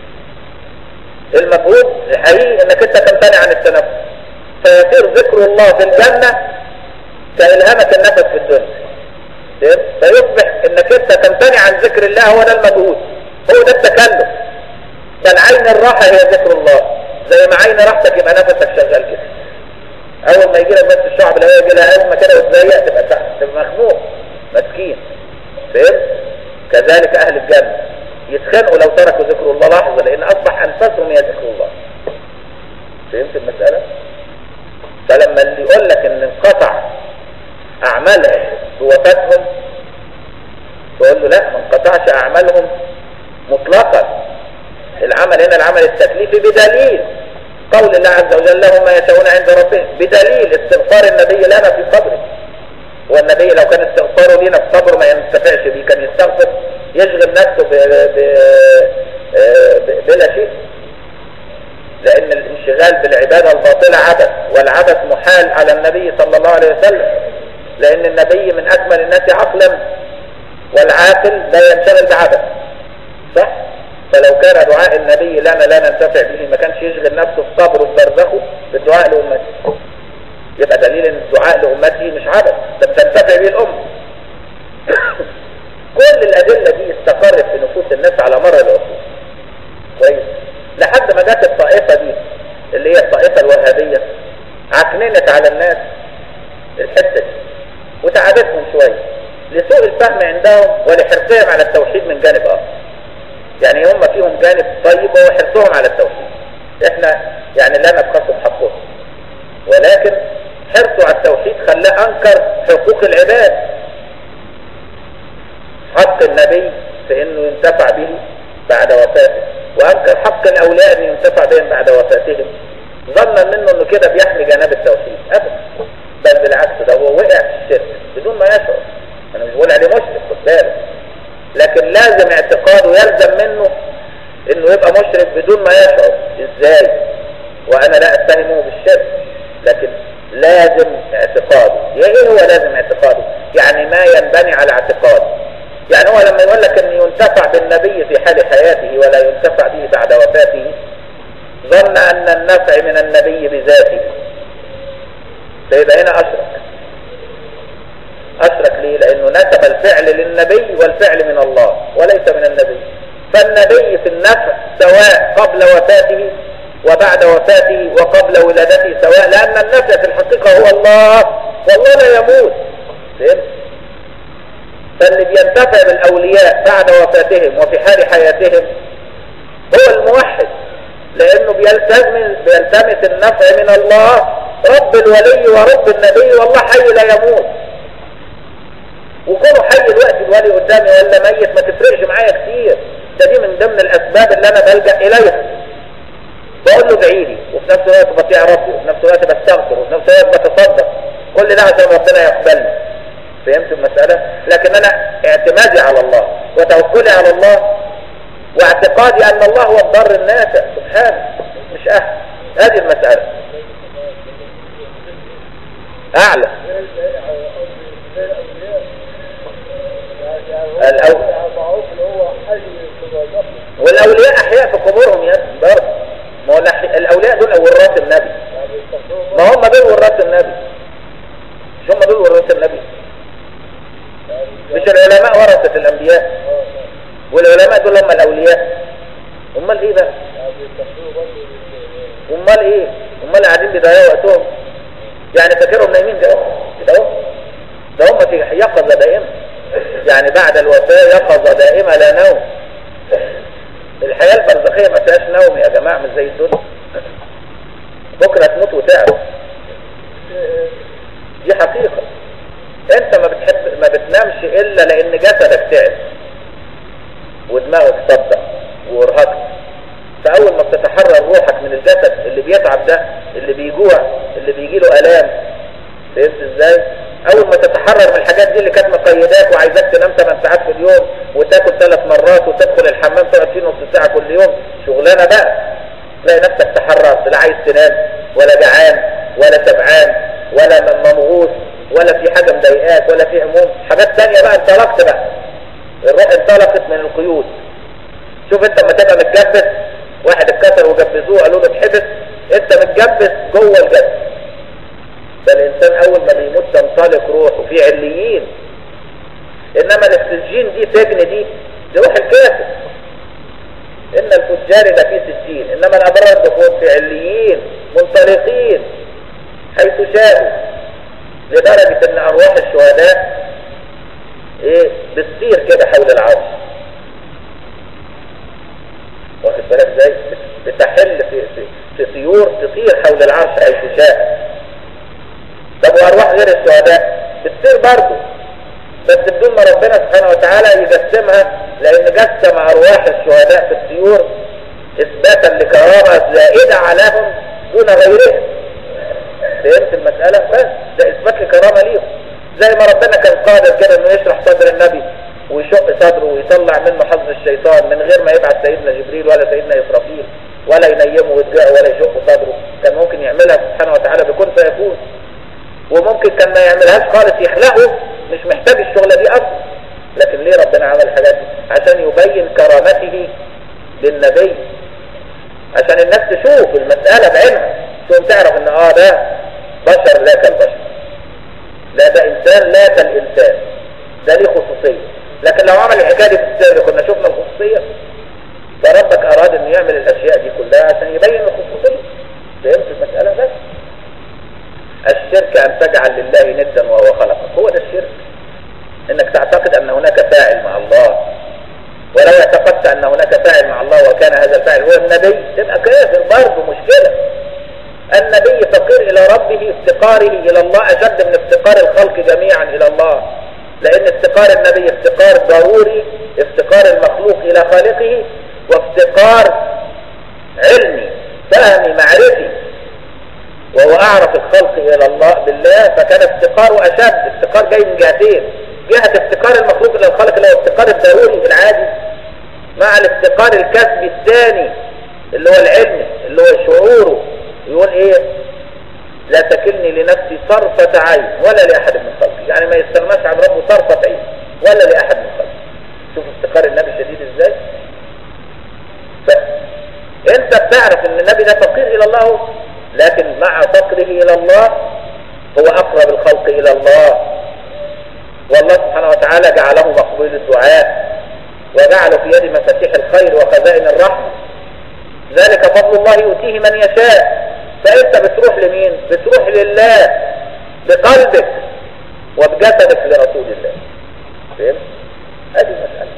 المجهود الحقيقي انك انت تمتنع عن التنفس فيصير ذكر الله في الجنة كإلهامك النفس في الدنيا فيصبح انك انت تمتنع عن ذكر الله هو ده المجهود هو ده التكلف بل عين الراحة هي ذكر الله زي ما عين راحتك يبقى نفسك شغال كده اول ما يجي لك بس الشعب اللي يجي لها ازمه كده وتضيق تبقى تحت تبقى مخنوق مسكين فهمت كذلك اهل الجنه يتخانقوا لو تركوا ذكر الله لحظة لان اصبح انفسهم هي ذكر الله فهمت المسألة فلما اللي يقول لك ان انقطع اعمالهم بوفاتهم تقول له لا ما انقطعش اعمالهم مطلقا العمل هنا العمل التكليفي بدليل قول الله عز وجل لهم ما يشاءون عند ربهم بدليل استغفار النبي لنا في قبره والنبي لو كان استغفاره لنا في قبره ما ينتفعش بيه كان يستغفر يشغل نفسه ب... ب... ب... بلا شيء لأن الانشغال بالعبادة الباطلة عبث والعبث محال على النبي صلى الله عليه وسلم لأن النبي من أكمل الناس عقلا والعاقل لا ينشغل بعبث صح؟ فلو كان دعاء النبي لنا لا ننتفع به ما كانش يشغل نفسه في قبره في برزخه بالدعاء لأمته يبقى دليل ان الدعاء لأمته مش عبث ده بتنتفع به الأمة كل الأدلة دي استقرت في نفوس الناس على مر العصور كويس لحد ما جت الطائفة دي اللي هي الطائفة الوهابية عكننت على الناس الحتة دي وتعبتهم شوية لسوء الفهم عندهم ولحرصهم على التوحيد من جانب آخر يعني هم فيهم جانب طيب وهو حرصهم على التوحيد احنا يعني لا نبخسهم حقهم ولكن حرصه على التوحيد خلاه انكر حقوق العباد حق النبي في انه ينتفع به بعد وفاته وانكر حق الاولياء ان ينتفع بهم بعد وفاتهم ظنا منه انه كده بيحمي جناب التوحيد ابدا بل بالعكس ده هو وقع في الشرك بدون ما يشعر انا مش بقول عليه مشرك خد بالك لكن لازم اعتقاده يلزم منه انه يبقى مشرك بدون ما يشعر ازاي وانا لا اتهمه بالشرك لكن لازم اعتقاده يا ايه هو لازم اعتقاده يعني ما ينبني على اعتقاد يعني هو لما يقول لك ان ينتفع بالنبي في حال حياته ولا ينتفع به بعد وفاته ظن ان النفع من النبي بذاته فيبقى هنا اشرك اشرك ليه لانه نسب الفعل للنبي والفعل من الله وليس من النبي فالنبي في النفع سواء قبل وفاته وبعد وفاته وقبل ولادته سواء لان النفع في الحقيقة هو الله والله لا يموت فهمت فاللي بينتفع بالاولياء بعد وفاتهم وفي حال حياتهم هو الموحد لانه بيلتزم بيلتمس النفع من الله رب الولي ورب النبي والله حي لا يموت وكونه حي الوقت الولي قدامي ولا ميت ما تفرقش معايا كتير ده دي من ضمن الاسباب اللي انا بلجأ اليها بقول له ادعي لي وفي نفس الوقت بطيع ربي وفي نفس الوقت بستغفر وفي نفس الوقت بتصدق كل ده عشان ربنا يقبلني فهمت المسألة لكن انا اعتمادي على الله وتوكلي على الله واعتقادي ان الله هو الضر النافع سبحانه مش احد هذه المسألة اعلى الأول والاولياء احياء في قبورهم يا برضه ما هو الاولياء دول وراث النبي ما هم دول وراث النبي مش هم دول وراث النبي مش العلماء ورثة الانبياء والعلماء دول هم الاولياء امال ايه بقى امال ايه امال قاعدين بيضيعوا وقتهم يعني فاكرهم نايمين ده كده اهو ده هم في يقظه دائمه يعني بعد الوفاه يقظه دائمه لا نوم الحياه البرزخيه ما فيهاش نوم يا جماعه مش زي الدنيا بكره تموت وتعرف دي حقيقه انت ما بتحب ما بتنامش الا لان جسدك تعب ودماغك صدق وارهقت فاول ما بتتحرر روحك من الجسد اللي بيتعب ده اللي بيجوع اللي بيجي له الام فهمت ازاي اول ما تتحرر من الحاجات دي اللي كانت مقيداك وعايزاك تنام 8 ساعات في اليوم وتاكل ثلاث مرات وتدخل الحمام تقعد فيه نص ساعه كل يوم شغلانه بقى تلاقي نفسك تحررت لا عايز تنام ولا جعان ولا شبعان ولا ممغوص ولا في حاجه مضايقاك ولا في هموم حاجات ثانيه بقى انطلقت بقى الروح انطلقت من القيود شوف انت لما تبقى متجبس واحد اتكسر وجبسوه قالوا له اتحبس انت متجبس جوه الجسد ده الانسان اول ما بيموت تنطلق روحه في عليين انما السجين دي سجن دي دي روح الكافر ان الفجار لفي سجين انما الابرار دخول في عليين منطلقين حيث شاءوا لدرجة ان ارواح الشهداء ايه بتصير كده حول العرش بتسير حول العرش حيث شاء طب وارواح غير الشهداء بتسير برضه بس بدون ما ربنا سبحانه وتعالى يقسمها لان قسم ارواح الشهداء في الطيور اثباتا لكرامة زائدة عليهم دون غيرهم فهمت المسألة بس ده اثبات لكرامة ليهم زي ما ربنا كان قادر كده انه يشرح صدر النبي ويشق صدره ويطلع منه حظ الشيطان من غير ما يبعث سيدنا جبريل ولا سيدنا إسرافيل ولا ينيمه ويتجاه ولا يشق صدره كان ممكن يعملها سبحانه وتعالى بكون فيكون وممكن كان ما يعملهاش خالص يخلقه مش محتاج الشغلة دي أصلا لكن ليه ربنا عمل الحاجات دي عشان يبين كرامته للنبي عشان الناس تشوف المسألة بعينها تقوم تعرف ان اه ده بشر لا كالبشر لا ده انسان لا كالانسان ده ليه خصوصية لكن لو عمل الحكاية دي في السر كنا شفنا الخصوصية فربك اراد انه يعمل الاشياء دي كلها عشان يبين الخصوصية فهمت المسألة بس الشرك ان تجعل لله ندا وهو خلقك هو ده الشرك انك تعتقد ان هناك فاعل مع الله ولو اعتقدت ان هناك فاعل مع الله وكان هذا الفاعل هو النبي تبقى كافر برضه مشكلة النبي فقير الى ربه افتقاره الى الله اشد من افتقار الخلق جميعا الى الله لان افتقار النبي افتقار ضروري افتقار المخلوق الى خالقه وافتقار علمي فهمي معرفي وهو اعرف الخلق الى الله بالله فكان افتقاره اشد افتقار جاي من جهتين جهة افتقار المخلوق الى الخلق اللي هو افتقار الضروري العادي مع الافتقار الكسبي الثاني اللي هو العلمي اللي هو شعوره يقول ايه لا تكلني لنفسي طرفة عين ولا لأحد من خلقي يعني ما يستغناش عن ربه طرفة عين ولا لأحد من خلقي شوف افتقار النبي شديد ازاي فانت بتعرف ان النبي ده فقير الى الله لكن مع فقره الى الله هو اقرب الخلق الى الله والله سبحانه وتعالى جعله مقبول الدعاء وجعله في يد مفاتيح الخير وخزائن الرحمة ذلك فضل الله يؤتيه من يشاء فانت بتروح لمين بتروح لله بقلبك وبجسدك لرسول الله فهمت هذه المسألة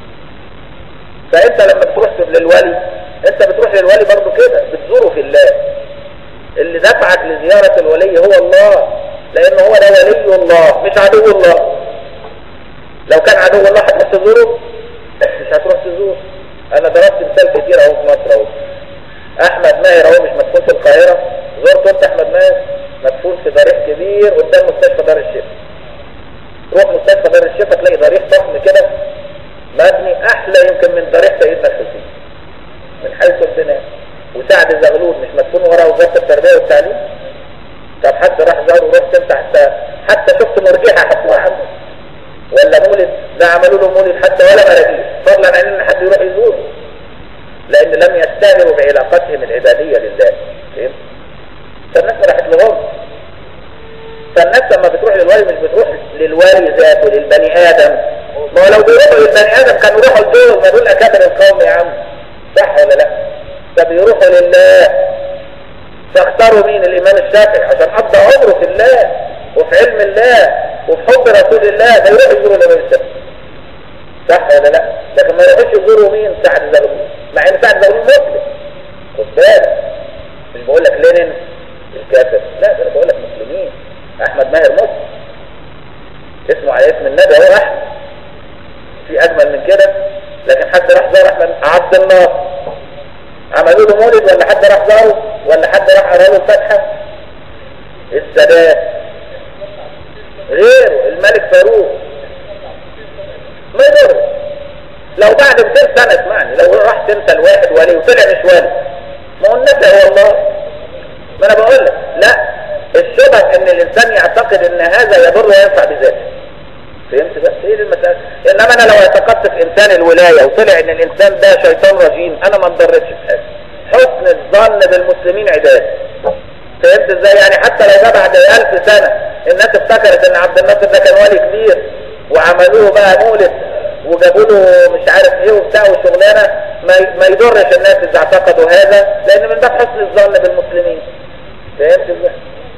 فانت لما بتروح للولي انت بتروح للولي برضو كده بتزوره في الله اللي دفعك لزيارة الولي هو الله لان هو ده ولي الله مش عدو الله لو كان عدو الله هتروح تزوره مش هتروح تزوره انا ضربت مثال كتير اهو في مصر اهو احمد ماهر اهو مش مدفون في القاهرة زرت انت احمد ماهر مدفون في ضريح كبير قدام مستشفى دار الشفا تروح مستشفى دار الشفا تلاقي ضريح ضخم كده مبني احلى يمكن من ضريح سيدنا الحسين من حيث البناء وسعد زغلول مش مدفون ورا وزارة التربية والتعليم طب حد راح زاره ورحت انت حتى حتى شفت مرجحة حطوها عنده ولا مولد ده عملوا له مولد حتى ولا مراجيح فضلا عن ان حد يروح يزوره لان لم يشتغلوا بعلاقتهم العبادية لله فهمت فالناس ما راحت لهم فالناس لما بتروح للوالي مش بتروح للوالي ذاته للبني ادم ما هو لو بيروحوا للبني ادم كانوا يروحوا لدول ما دول اكابر القوم يا عم صح ولا لا ده بيروحوا لله فاختاروا مين الامام الشافعي عشان قضى عمره في الله وفي علم الله وفي حب رسول الله ده يروح يزوروا الامام الشافعي صح ولا لا لكن ما يروحوش يزوروا مين سعد زغلول مع ان سعد زغلول مسلم خد بالك مش بقول لك لينين الكافر لا ده انا بقول لك مسلمين احمد ماهر مسلم اسمه على اسم النبي هو احمد في اجمل من كده لكن حد راح زار احمد عبد الناصر عملوا له مولد ولا حد راح زاره ولا حد راح قرا له الفاتحه السادات غيره الملك فاروق ما يضر لو بعد 200 سنه اسمعني لو راح تنسى الواحد ولي وطلع مش ولي ما هو النبي هو الله ما انا بقول لك لا الشبه ان الانسان يعتقد ان هذا يضر وينفع بذاته فهمت بس ايه المسألة انما انا لو اعتقدت في انسان الولاية وطلع ان الانسان ده شيطان رجيم انا ما انضرتش في حاجة حسن الظن بالمسلمين عباد فهمت ازاي يعني حتى لو ده بعد الف سنة الناس افتكرت ان عبد الناصر ده كان ولي كبير وعملوه بقى مولد وجابوا له مش عارف ايه وبتاع وشغلانه ما ما يضرش الناس اذا اعتقدوا هذا لان من باب حسن الظن بالمسلمين فهمت ازاي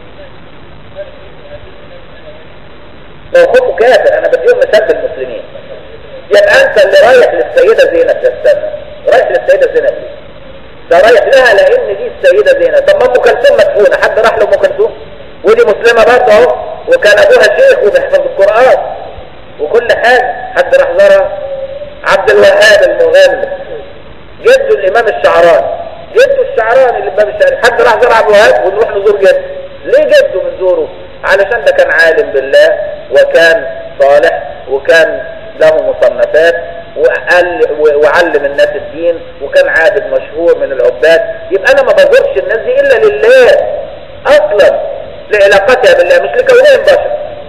موقفه كافر انا بديهم مثال بالمسلمين يبقى انت اللي رايح للسيدة زينب ده استنى رايح للسيدة زينب ليه رايح لها لان دي السيدة زينب طب ما ام كلثوم مدفونة حد راح له ام كلثوم ودي مسلمة برضه اهو وكان ابوها شيخ وبيحفظ القرآن وكل حاجة حد راح زارها عبد الوهاب المغني جده الامام الشعراني جده الشعراني الامام الشعراني حد راح زار عبد الوهاب ونروح نزور جده ليه جده بنزوره علشان ده كان عالم بالله وكان صالح وكان له مصنفات وقال وعلم الناس الدين وكان عابد مشهور من العباد يبقى انا ما بزورش الناس دي الا لله اصلا لعلاقتها بالله مش لكونهم بشر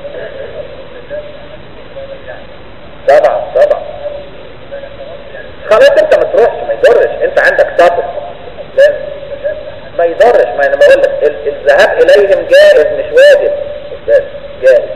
طبعا طبعا خلاص انت ما تروحش ما يضرش انت عندك صبر ما يضرش ما انا بقول لك الذهاب اليهم جائز مش واجب بس جائز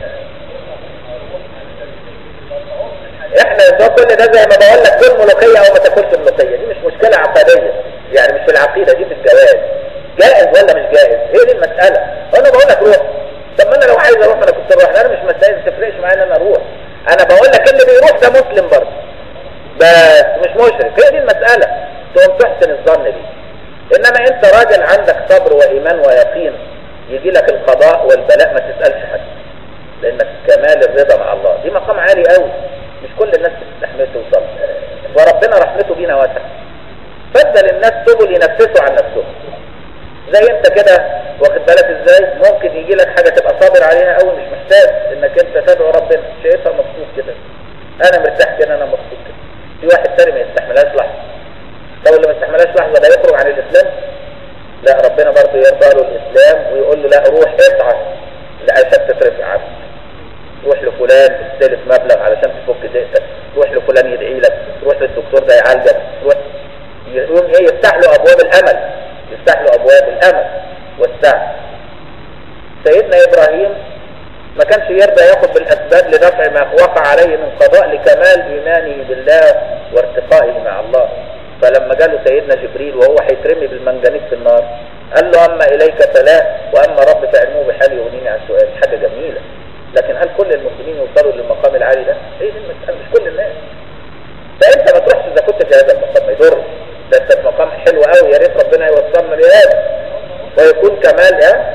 احنا ده كل ده زي ما بقول لك كل ملوكية او ما تاكلش ملوكية دي مش مشكلة عقدية يعني مش في العقيدة دي في الجواز جائز ولا مش جائز هي دي المسألة وانا بقول لك روح طب ما انا لو عايز اروح انا كنت اروح انا مش مسائل ما تفرقش معايا ان انا اروح انا بقول لك اللي بيروح ده مسلم برضه بس مش مشرك هي دي المسألة تقوم تحسن الظن بيه انما انت راجل عندك صبر وايمان ويقين يجي لك القضاء والبلاء ما تسألش حد لانك كمال الرضا مع الله دي مقام عالي قوي مش كل الناس بتستحمل توصل وربنا رحمته بينا واسعه بدل الناس سبل ينفسوا عن نفسهم زي انت كده واخد بالك ازاي ممكن يجي لك حاجة تبقى صابر عليها قوي مش محتاج انك انت تدعو ربنا شايفها مبسوط كده انا مرتاح كده انا مبسوط كده في واحد تاني ما يستحملهاش لحظة طب اللي ما يستحملهاش لحظة ده يخرج عن الاسلام لا ربنا برضه يرضى له الاسلام ويقول له لا روح اسعى عشان تترفع عنك روح لفلان تستلف مبلغ علشان تفك ضيقتك روح لفلان يدعي لك روح للدكتور ده يعالجك روح يقوم ايه يفتح له ابواب الامل يفتح له ابواب الامل والسعي سيدنا ابراهيم ما كانش يرضى ياخد بالاسباب لدفع ما وقع عليه من قضاء لكمال ايمانه بالله وارتقائه مع الله فلما جاله سيدنا جبريل وهو هيترمي بالمنجنيق في النار قال له اما اليك فلا واما رب فعلمه بحال يغنيني عن سؤال حاجه جميله لكن هل كل المسلمين يوصلوا للمقام العالي ده؟ ايه المسألة مش كل الناس فانت ما تروحش اذا كنت في هذا المقام ما يضرش ده انت في مقام حلو قوي يا ريت ربنا يوصلنا لهذا ويكون كمال اه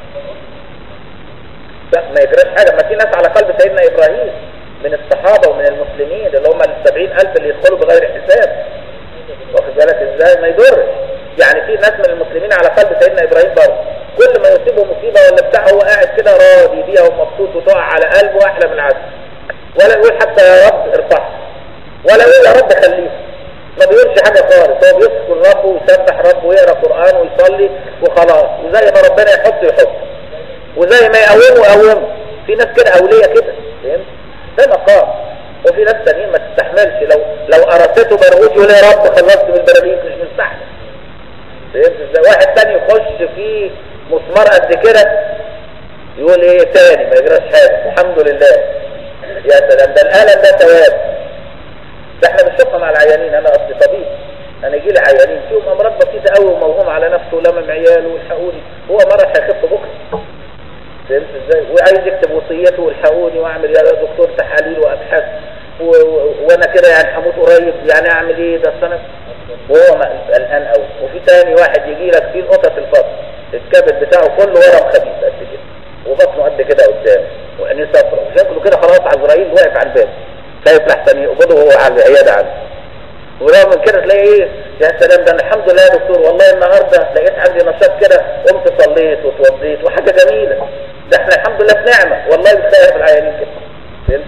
لا ما يجراش حاجة ما في ناس على قلب سيدنا ابراهيم من الصحابة ومن المسلمين اللي هم السبعين الف اللي يدخلوا بغير حساب واخد بالك ازاي ما يضرش يعني في ناس من المسلمين على قلب سيدنا ابراهيم برضه كل ما يصيبه مصيبة ولا بتاع هو قاعد كده راضي بيها ومبسوط وتقع على قلبه احلى من العسل ولا يقول حتى يا رب ارفعه ولا يقول يا رب خليه ما بيقولش حاجة خالص هو بيذكر ربه ويسبح ربه ويقرا قرآن ويصلي وخلاص وزي ما ربنا يحط يحط وزي ما يقومه يقومه في ناس كده أولية كده فهمت ده مقام وفي ناس تانيين ما تستحملش لو لو قرصته برغوث يقول يا رب خلصت من البراغيث مش مستحمل فهمت ازاي واحد تاني يخش فيه مسمار قد كده يقول ايه تاني ما يجراش حاجة الحمد لله يا سلام ده الألم ده ثواب ده احنا بنشوفها مع العيانين انا اصلي طبيب انا يجي لي عيانين فيهم امراض بسيطه قوي وموهوم على نفسه ولمم عياله والحقوني هو مرض هيخف بكره فهمت ازاي وعايز يكتب وصيته والحقوني واعمل يا دكتور تحاليل وابحاث و... و... وانا كده يعني هموت قريب يعني اعمل ايه ده السنه وهو قلقان قوي وفي تاني واحد يجي لك فيه القطه في الفصل الكبد بتاعه كله ورم خبيث قد كده وبطنه قد كده قدامه وعينيه صفرا وشكله كده خلاص عزرائيل واقف على الباب خايف لحسن يقبضه وهو على العياده عنده ورغم من كده تلاقي ايه يا سلام ده الحمد لله يا دكتور والله النهارده لقيت عندي نشاط كده قمت صليت وتوضيت وحاجه جميله ده احنا الحمد لله في نعمه والله بتخيل العيانين كده فهمت؟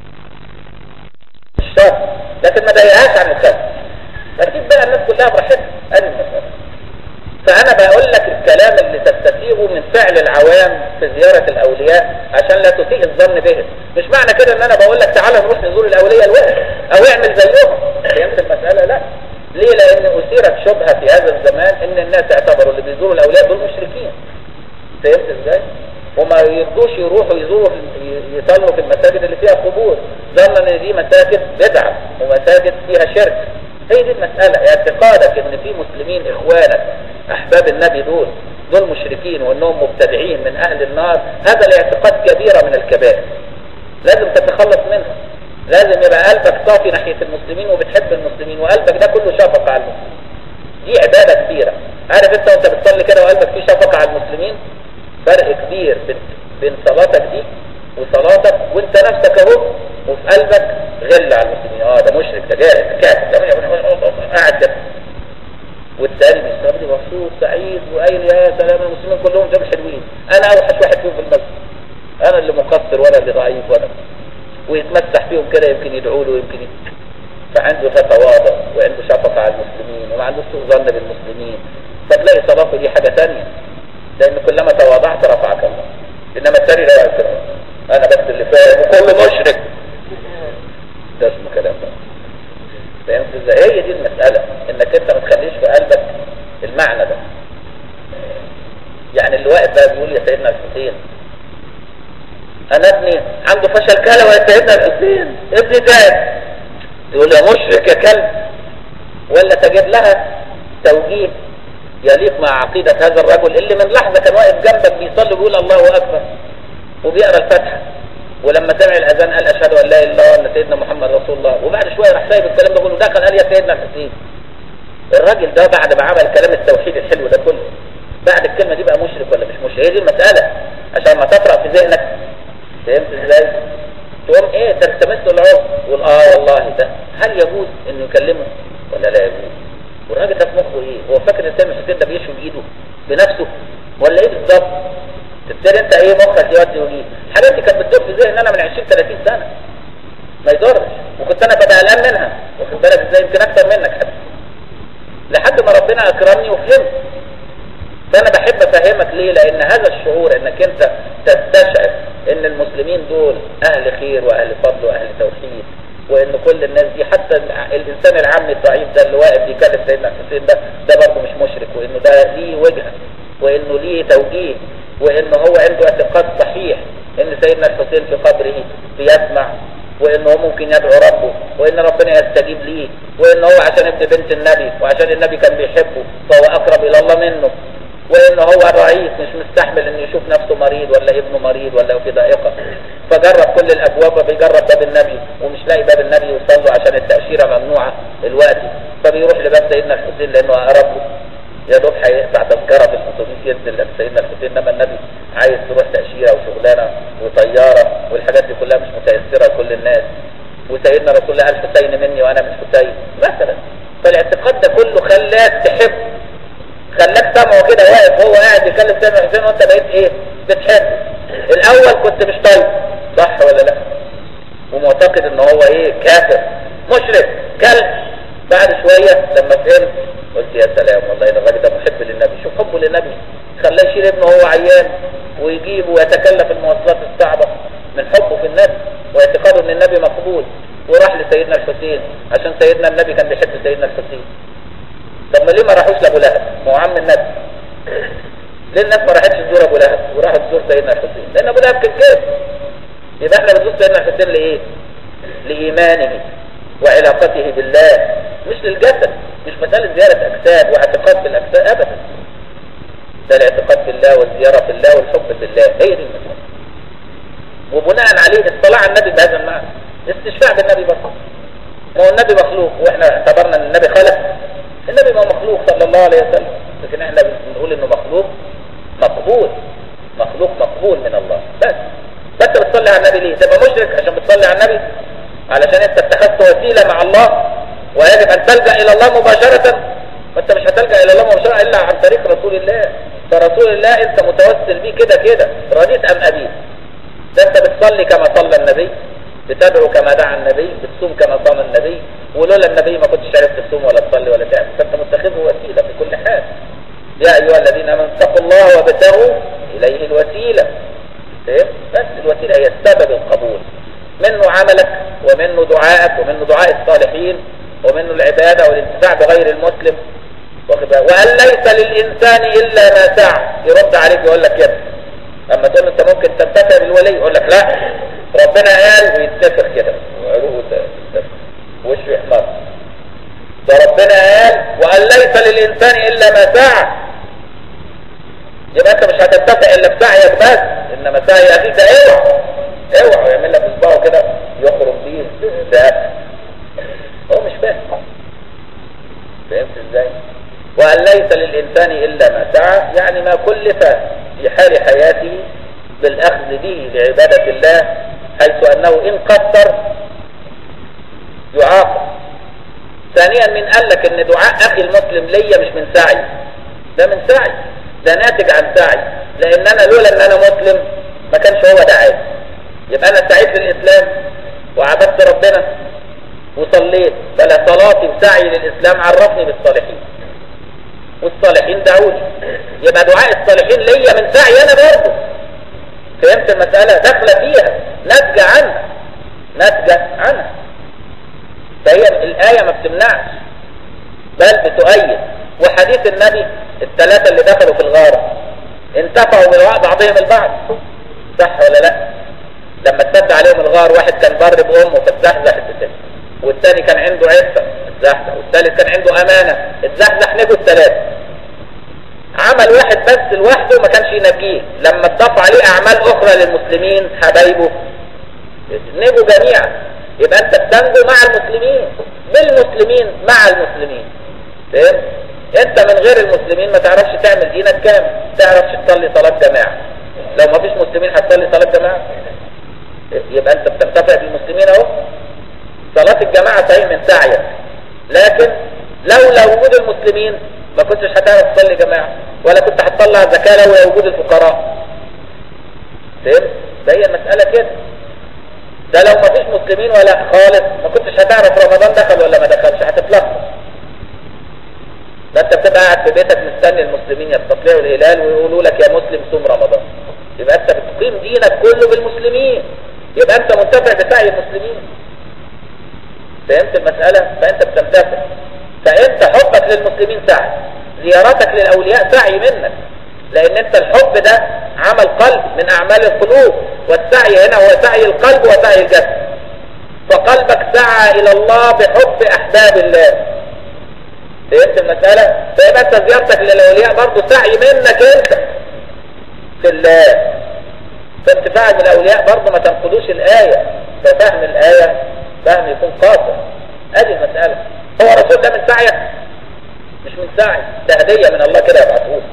الشر لكن ما ضايقهاش عن الخير اكيد بقى الناس كلها براحتها ادي المساله فانا بقول لك الكلام اللي تستفيغه من فعل العوام في زيارة الاولياء عشان لا تسيء الظن بهم مش معنى كده ان انا بقول لك تعالى نروح نزور الاولياء الوقت او اعمل زيهم فهمت المسألة لا ليه لان اثيرت شبهة في هذا الزمان ان الناس اعتبروا اللي بيزوروا الاولياء دول مشركين فهمت ازاي وما يرضوش يروحوا يزوروا يصلوا في المساجد اللي فيها قبور ظنا ان دي مساجد بدعة ومساجد فيها شرك هي دي المسألة اعتقادك ان في مسلمين اخوانك احباب النبي دول دول مشركين وانهم مبتدعين من اهل النار هذا الاعتقاد كبيرة من الكبائر لازم تتخلص منها لازم يبقى قلبك صافي ناحية المسلمين وبتحب المسلمين وقلبك ده كله شفقة على المسلمين دي عبادة كبيرة عارف انت وانت بتصلي كده وقلبك فيه شفقة على المسلمين فرق كبير بين بين صلاتك دي وصلاتك وانت نفسك اهو وفي قلبك غل على المسلمين اه ده مشرك ده جاهل ده كافر ده قاعد كده والتاني بيستقبل مبسوط سعيد وقايل يا سلام المسلمين كلهم دول حلوين انا اوحش واحد فيهم في المسجد انا اللي مقصر وانا اللي ضعيف وانا ويتمسح فيهم كده يمكن يدعوا له يمكن يدعو. فعنده تواضع وعنده شفقة على المسلمين وما عندوش سوء ظن بالمسلمين فتلاقي صلاته دي حاجة تانية لأن كلما تواضعت رفعك الله إنما التاني لا يعرف أنا بس اللي فاهم وكل مشرك ده اسمه كلام بقى فهمت ازاي هي دي المسألة انك انت ما تخليش في قلبك المعنى ده يعني اللي واقف بقى بيقول يا سيدنا الحسين انا ابني عنده فشل كلوي يا سيدنا الحسين ابني تعب يقول يا مشرك يا كلب ولا تجد لها توجيه يليق مع عقيدة هذا الرجل اللي من لحظة كان واقف جنبك بيصلي ويقول الله أكبر وبيقرأ الفاتحة ولما سمع الأذان قال أشهد أن لا إله إلا الله وأن سيدنا محمد رسول الله وبعد شوية راح سايب الكلام ده كله دخل قال يا سيدنا الحسين الراجل ده بعد ما عمل كلام التوحيد الحلو ده كله بعد الكلمة دي بقى مشرك ولا مش مشرك هي دي المسألة عشان ما تطرأ في ذهنك فهمت ازاي؟ تقوم ايه تلتمس له العذر تقول اه والله ده هل يجوز انه يكلمه ولا لا يجوز والراجل ده في مخه ايه هو فاكر ان سامي حسين ده بيشوي بايده بنفسه ولا ايه بالظبط تبتدي انت ايه مخك يودي ويجيب الحاجات دي كانت بتدور في ذهني انا من 20 30 سنه ما يضرش وكنت انا ببقى قلقان منها واخد بالك ازاي يمكن اكتر منك حتى لحد ما ربنا اكرمني وفهمت فانا بحب افهمك ليه لان هذا الشعور انك انت تستشعر ان المسلمين دول اهل خير واهل فضل واهل توحيد وان كل الناس دي حتى الانسان العام الضعيف ده اللي واقف بيكلم سيدنا الحسين ده ده برضه مش مشرك وانه ده ليه وجهه وانه ليه توجيه وانه هو عنده اعتقاد صحيح ان سيدنا الحسين في قبره بيسمع وانه هو ممكن يدعو ربه وان ربنا يستجيب ليه وان هو عشان ابن بنت النبي وعشان النبي كان بيحبه فهو اقرب الى الله منه وان هو ضعيف مش مستحمل انه يشوف نفسه مريض ولا ابنه مريض ولا في ضائقه فجرب كل الابواب وبيجرب باب النبي ومش لاقي باب النبي يوصل له عشان التاشيره ممنوعه دلوقتي فبيروح لباب سيدنا الحسين لانه اقرب له يا دوب هيقطع تذكره في الاتوبيس ينزل سيدنا الحسين انما النبي عايز تروح تاشيره وشغلانه وطياره والحاجات دي كلها مش متيسره لكل الناس وسيدنا رسول الله قال حسين مني وانا من حسين مثلا فالاعتقاد ده كله خلاك تحب خلاك سامعه كده واقف وهو قاعد يكلم سامع حسين وانت بقيت ايه بتحب الاول كنت مش طيب صح ولا لا ومعتقد ان هو ايه كافر مشرك كلب بعد شوية لما فهمت قلت يا سلام والله ده الراجل ده محب للنبي شوف حبه للنبي خلاه يشيل ابنه وهو عيان ويجيبه ويتكلف المواصلات الصعبة من حبه في النبي واعتقاده ان النبي مقبول وراح لسيدنا الحسين عشان سيدنا النبي كان بيحب سيدنا الحسين طب ما ليه ما راحوش لابو لهب ما هو عم النبي ليه الناس ما راحتش تزور ابو لهب وراحت تزور سيدنا الحسين لان ابو لهب كان كافر يبقى احنا بنزور سيدنا الحسين لايه لايمانه وعلاقته بالله مش للجسد مش مسألة زيارة أجساد واعتقاد بالأجساد أبدا ده الاعتقاد بالله والزيارة في الله والحب في الله هي دي المسألة وبناء عليه اطلاع على النبي بهذا المعنى استشفاع بالنبي برضه ما هو النبي مخلوق واحنا اعتبرنا ان النبي خلق النبي ما مخلوق صلى الله عليه وسلم لكن احنا بنقول انه مخلوق مقبول مخلوق مقبول من الله بس فانت بتصلي على النبي ليه تبقى مشرك عشان بتصلي على النبي علشان انت اتخذت وسيلة مع الله ويجب ان تلجأ الى الله مباشرة وانت مش هتلجأ الى الله مباشرة الا عن طريق رسول الله فرسول الله انت متوسل بيه كده كده رضيت ام ابيت ده انت بتصلي كما صلى النبي بتدعو كما دعا النبي بتصوم كما صام النبي ولولا النبي ما كنتش عرفت تصوم ولا تصلي ولا تعمل فانت متخذه وسيلة في كل حال يا ايها الذين امنوا اتقوا الله وابتغوا اليه الوسيلة فهم؟ بس الوسيلة هي السبب القبول منه عملك ومنه دعائك ومنه دعاء الصالحين ومنه العبادة والانتفاع بغير المسلم وأن ليس للإنسان إلا ما سعى يرد عليك يقول لك كده أما تقول أنت ممكن تنتفع بالولي يقول لك لا ربنا قال ويتفق كده وعروه وشه يحمر ده ربنا قال وأن ليس للإنسان إلا ما سعى يبقى أنت مش هتنتفع إلا بسعيك بس إنما سعي أخيك اوعى اوعى يعمل لك اصبعه كده يخرج بيه ذهب هو مش فاهم فهمت ازاي للإنسان إلا ما سعى يعني ما كلف في حال حياته بالأخذ به لعبادة الله حيث أنه إن قصر يعاقب ثانيا من قال لك ان دعاء اخي المسلم ليا مش من سعي ده من سعي ده ناتج عن سعي لان انا لولا ان انا مسلم ما كانش هو دعاني يبقى انا سعيت للاسلام وعبدت ربنا وصليت فلا صلاتي وسعي للاسلام عرفني بالصالحين والصالحين دعوني يبقى دعاء الصالحين ليا من سعي انا برضه فهمت المسألة داخلة فيها ناتجة عنها ناتجة عنها فهي الآية ما بتمنعش بل بتؤيد وحديث النبي الثلاثة اللي دخلوا في الغار انتفعوا من بعضهم البعض صح ولا لا لما اتسد عليهم الغار واحد كان بر بأمه فاتزحزح التاني والثاني كان عنده عفة اتزحزح والثالث كان عنده أمانة اتزحزح نجوا الثلاثة عمل واحد بس لوحده ما كانش ينجيه لما اتضاف عليه أعمال أخرى للمسلمين حبايبه نجوا جميعا يبقى انت بتنجو مع المسلمين بالمسلمين مع المسلمين فاهم انت من غير المسلمين ما تعرفش تعمل دينك كامل تعرفش تصلي صلاة جماعة لو ما فيش مسلمين هتصلي صلاة جماعة يبقى انت بتنتفع بالمسلمين اهو صلاة الجماعة صحيح من سعيك لكن لولا وجود المسلمين ما كنتش هتعرف تصلي جماعة ولا كنت هتطلع زكاة لولا وجود الفقراء فاهم ده هي المسألة كده ده لو ما فيش مسلمين ولا خالص ما كنتش هتعرف رمضان دخل ولا ما دخلش هتتلخبط ده انت بتبقى قاعد في بيتك مستني المسلمين يستطلعوا الهلال ويقولوا لك يا مسلم صوم رمضان يبقى انت بتقيم دينك كله بالمسلمين يبقى انت منتفع بسعي المسلمين فهمت المسألة فانت بتنتفع فانت حبك للمسلمين سعي زيارتك للاولياء سعي منك لان انت الحب ده عمل قلب من اعمال القلوب والسعي هنا هو سعي القلب وسعي الجسد فقلبك سعى الى الله بحب احباب الله فهمت المسألة فيبقى انت زيارتك للاولياء برضه سعي منك انت في الله فانتفاعك بالاولياء برضه ما تنقلوش الاية ففهم الاية فهم يكون قاصر ادي المسألة هو رسول ده من سعيك مش من سعي ده هدية من الله كده يبعثهولك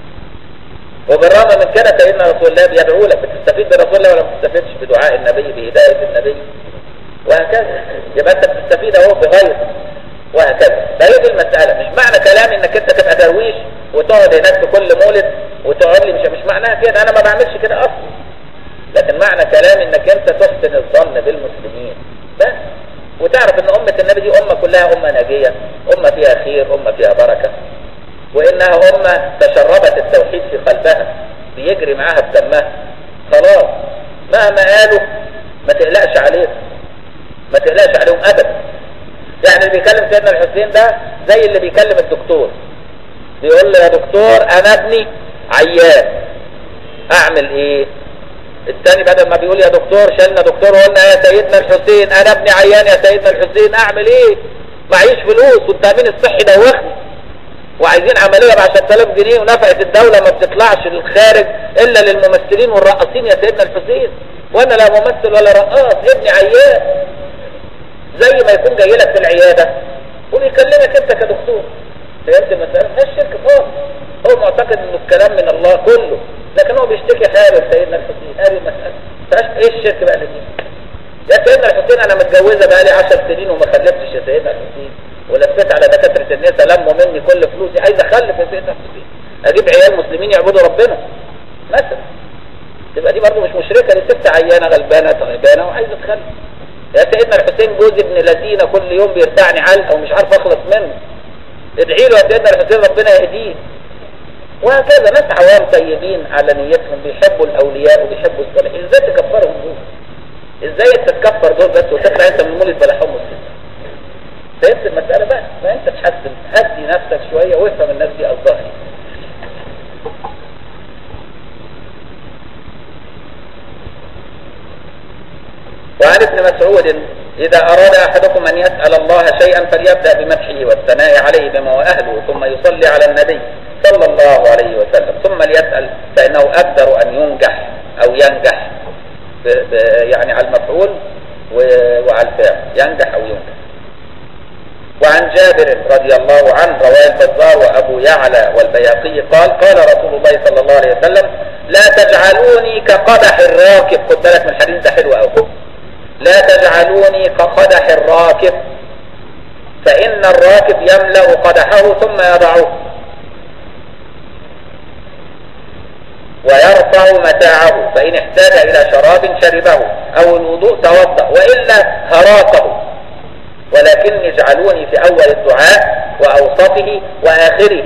وبالرغم من كده سيدنا رسول الله بيدعو لك بتستفيد برسول الله ولا ما بتستفيدش بدعاء النبي بهداية النبي وهكذا يبقى انت بتستفيد اهو بغير وهكذا فهي دي المسألة مش معنى كلامي انك انت تبقى درويش وتقعد هناك في كل مولد وتقعد لي مش مش معناها كده انا ما بعملش كده اصلا لكن معنى كلامي انك انت تحسن الظن بالمسلمين بس وتعرف ان امة النبي دي امة كلها امة ناجية امة فيها خير امة فيها بركة وانها امة تشربت التوحيد في قلبها بيجري معاها بدمها خلاص مهما قالوا ما تقلقش عليهم ما تقلقش عليهم ابدا يعني اللي بيكلم سيدنا الحسين ده زي اللي بيكلم الدكتور بيقول له يا دكتور انا ابني عيان اعمل ايه الثاني بدل ما بيقول يا دكتور شلنا دكتور وقلنا يا سيدنا الحسين انا ابني عيان يا سيدنا الحسين اعمل ايه معيش فلوس والتامين الصحي دوخني وعايزين عملية ب 10000 جنيه ونفقة الدولة ما بتطلعش للخارج الا للممثلين والرقاصين يا سيدنا الحسين وانا لا ممثل ولا رقاص ابني عيان زي ما يكون جاي لك في العيادة وبيكلمك انت كدكتور فهمت المسألة مش شرك خالص هو معتقد انه الكلام من الله كله لكن هو بيشتكي حاله سيدنا الحسين هذه المسألة فاش ايه الشرك بقى اللي يا سيدنا الحسين انا متجوزة بقى لي 10 سنين وما خلفتش يا سيدنا الحسين ولفيت على دكاترة النساء لموا مني كل فلوسي عايز اخلف يا سيدنا الحسين اجيب عيال مسلمين يعبدوا ربنا مثلا تبقى دي برضه مش مشركة دي ست عيانة غلبانة تعبانة وعايزة تخلف يا سيدنا الحسين جوز ابن لذينه كل يوم بيرتعني علقه ومش عارف اخلص منه ادعي له يا سيدنا الحسين ربنا يهديه وهكذا ناس عوام طيبين على نيتهم بيحبوا الاولياء وبيحبوا الصالحين ازاي تكفرهم دول ازاي انت تكفر دول بس وتطلع انت من مولد بلا حمص فهمت المسألة بقى ما انت تحسن هدي نفسك شوية وافهم الناس دي قصدها وعن ابن مسعود إذا أراد أحدكم أن يسأل الله شيئا فليبدأ بمدحه والثناء عليه بما هو أهله ثم يصلي على النبي صلى الله عليه وسلم ثم ليسأل فإنه أقدر أن ينجح أو ينجح ب ب يعني على المفعول وعلى الفعل ينجح أو ينجح وعن جابر رضي الله عنه رواه البزار وابو يعلى والبياقي قال قال رسول الله صلى الله عليه وسلم لا تجعلوني كقدح الراكب خد بالك من الحديث ده حلو قوي لا تجعلوني كقدح الراكب فإن الراكب يملأ قدحه ثم يضعه ويرفع متاعه فإن احتاج إلى شراب شربه أو الوضوء توضأ وإلا هراقه ولكن اجعلوني في أول الدعاء وأوسطه وآخره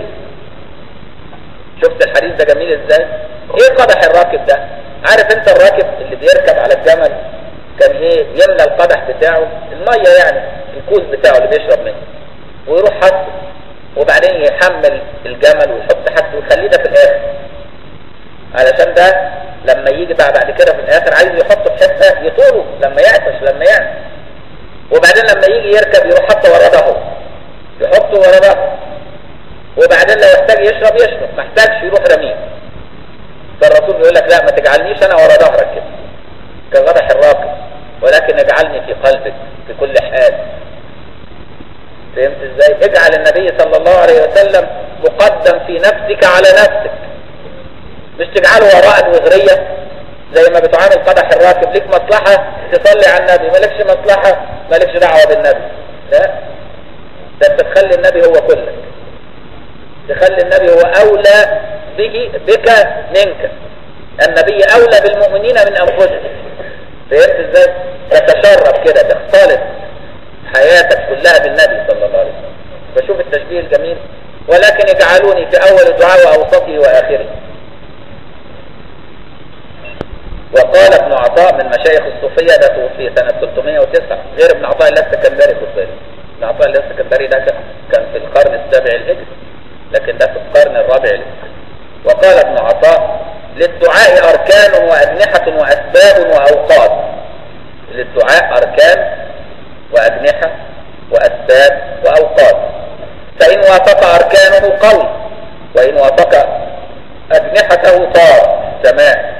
شفت الحديث ده جميل ازاي ايه قدح الراكب ده عارف انت الراكب اللي بيركب على الجمل كان ايه يملى القدح بتاعه المية يعني الكوز بتاعه اللي بيشرب منه ويروح حطه وبعدين يحمل الجمل ويحط حاجته ويخليه ده في الاخر علشان ده لما يجي بقى بعد كده في الاخر عايز يحطه في حته يطوله لما يعطش لما يعمل وبعدين لما يجي يركب يروح حطه ورا ظهره يحطه ورا ظهره وبعدين لو يحتاج يشرب يشرب ما احتاجش يروح رميه فالرسول بيقول لك لا ما تجعلنيش انا ورا ظهرك كده كغدح الراكب ولكن اجعلني في قلبك في كل حال فهمت ازاي اجعل النبي صلى الله عليه وسلم مقدم في نفسك على نفسك مش تجعله وراء الوزرية زي ما بتعامل قدح الراكب ليك مصلحة تصلي على النبي مالكش مصلحة مالكش دعوة بالنبي لا ده انت تخلي النبي هو كلك تخلي النبي هو أولى به بك منك النبي أولى بالمؤمنين من أنفسهم فهمت ازاي تتشرب كده تختلط حياتك كلها بالنبي صلى الله عليه وسلم فشوف التشبيه الجميل ولكن اجعلوني في أول الدعاء وأوسطه وآخره وقال ابن عطاء من مشايخ الصوفية ده توفي سنة 309 غير ابن عطاء الاسكندري خد بالك ابن عطاء الاسكندري ده كان في القرن السابع الهجري لكن ده في القرن الرابع الهجري وقال ابن عطاء للدعاء أركان وأجنحة وأسباب وأوقات للدعاء أركان وأجنحة وأسباب وأوقات فإن وافق أركانه قول وإن وافق أجنحته طار سماع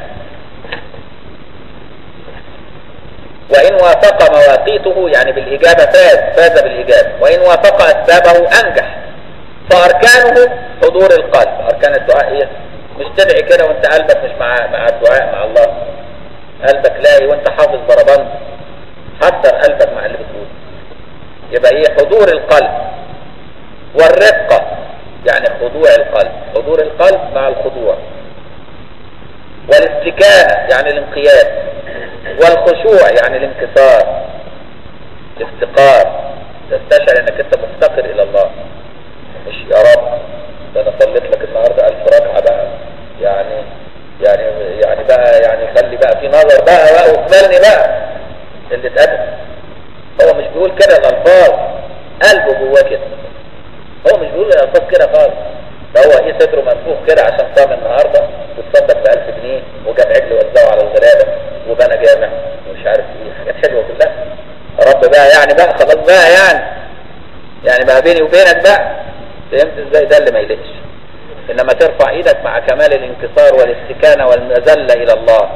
وإن وافق مواقيته يعني بالإجابة فاز فاز بالإجابة وإن وافق أسبابه أنجح فأركانه حضور القلب أركان الدعاء هي مش تدعي كده وانت قلبك مش مع مع الدعاء مع الله قلبك لاقي وانت حافظ بربند حضر قلبك مع اللي بتقول يبقى ايه حضور القلب والرقة يعني خضوع القلب حضور القلب مع الخضوع والاستكانة يعني الانقياد والخشوع يعني الانكسار الافتقار تستشعر انك انت مفتقر الى الله مش يا رب ده انا صليت لك النهارده الف ركعه بقى يعني يعني يعني بقى يعني خلي بقى في نظر بقى بقى واقبلني بقى اللي اتقدم هو مش بيقول كده الالفاظ قلبه جواه كده هو مش بيقول الالفاظ كده خالص ده هو ايه صدره منفوخ كده عشان صام النهارده وتصدق ب 1000 جنيه وجاب عجل وزعه على الغلابه وبنى جامع ومش عارف ايه حاجات حلوه كلها رب بقى يعني بقى خلاص بقى يعني يعني بقى بيني وبينك بقى فهمت ازاي ده اللي ما يلقش انما ترفع ايدك مع كمال الانكسار والاستكانة والمذلة الى الله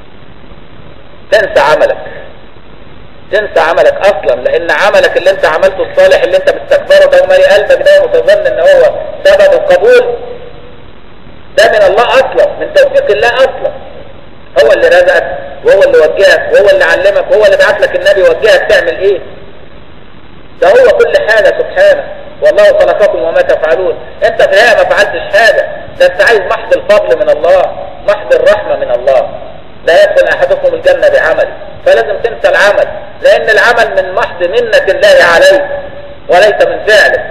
تنسى عملك تنسى عملك اصلا لان عملك اللي انت عملته الصالح اللي انت بتستكبره ده ومالي قلبك ده وتظن ان هو سبب القبول ده من الله اصلا من توفيق الله اصلا هو اللي رزقك وهو اللي وجهك وهو اللي علمك وهو اللي بعت لك النبي وجهك تعمل ايه ده هو كل حاجة سبحانه والله خلقكم وما تفعلون انت في الحقيقه ما فعلتش حاجة ده انت عايز محض الفضل من الله محض الرحمة من الله لا يدخل احدكم الجنة بعمله فلازم تنسى العمل لان العمل من محض منة الله عليك وليس من فعلك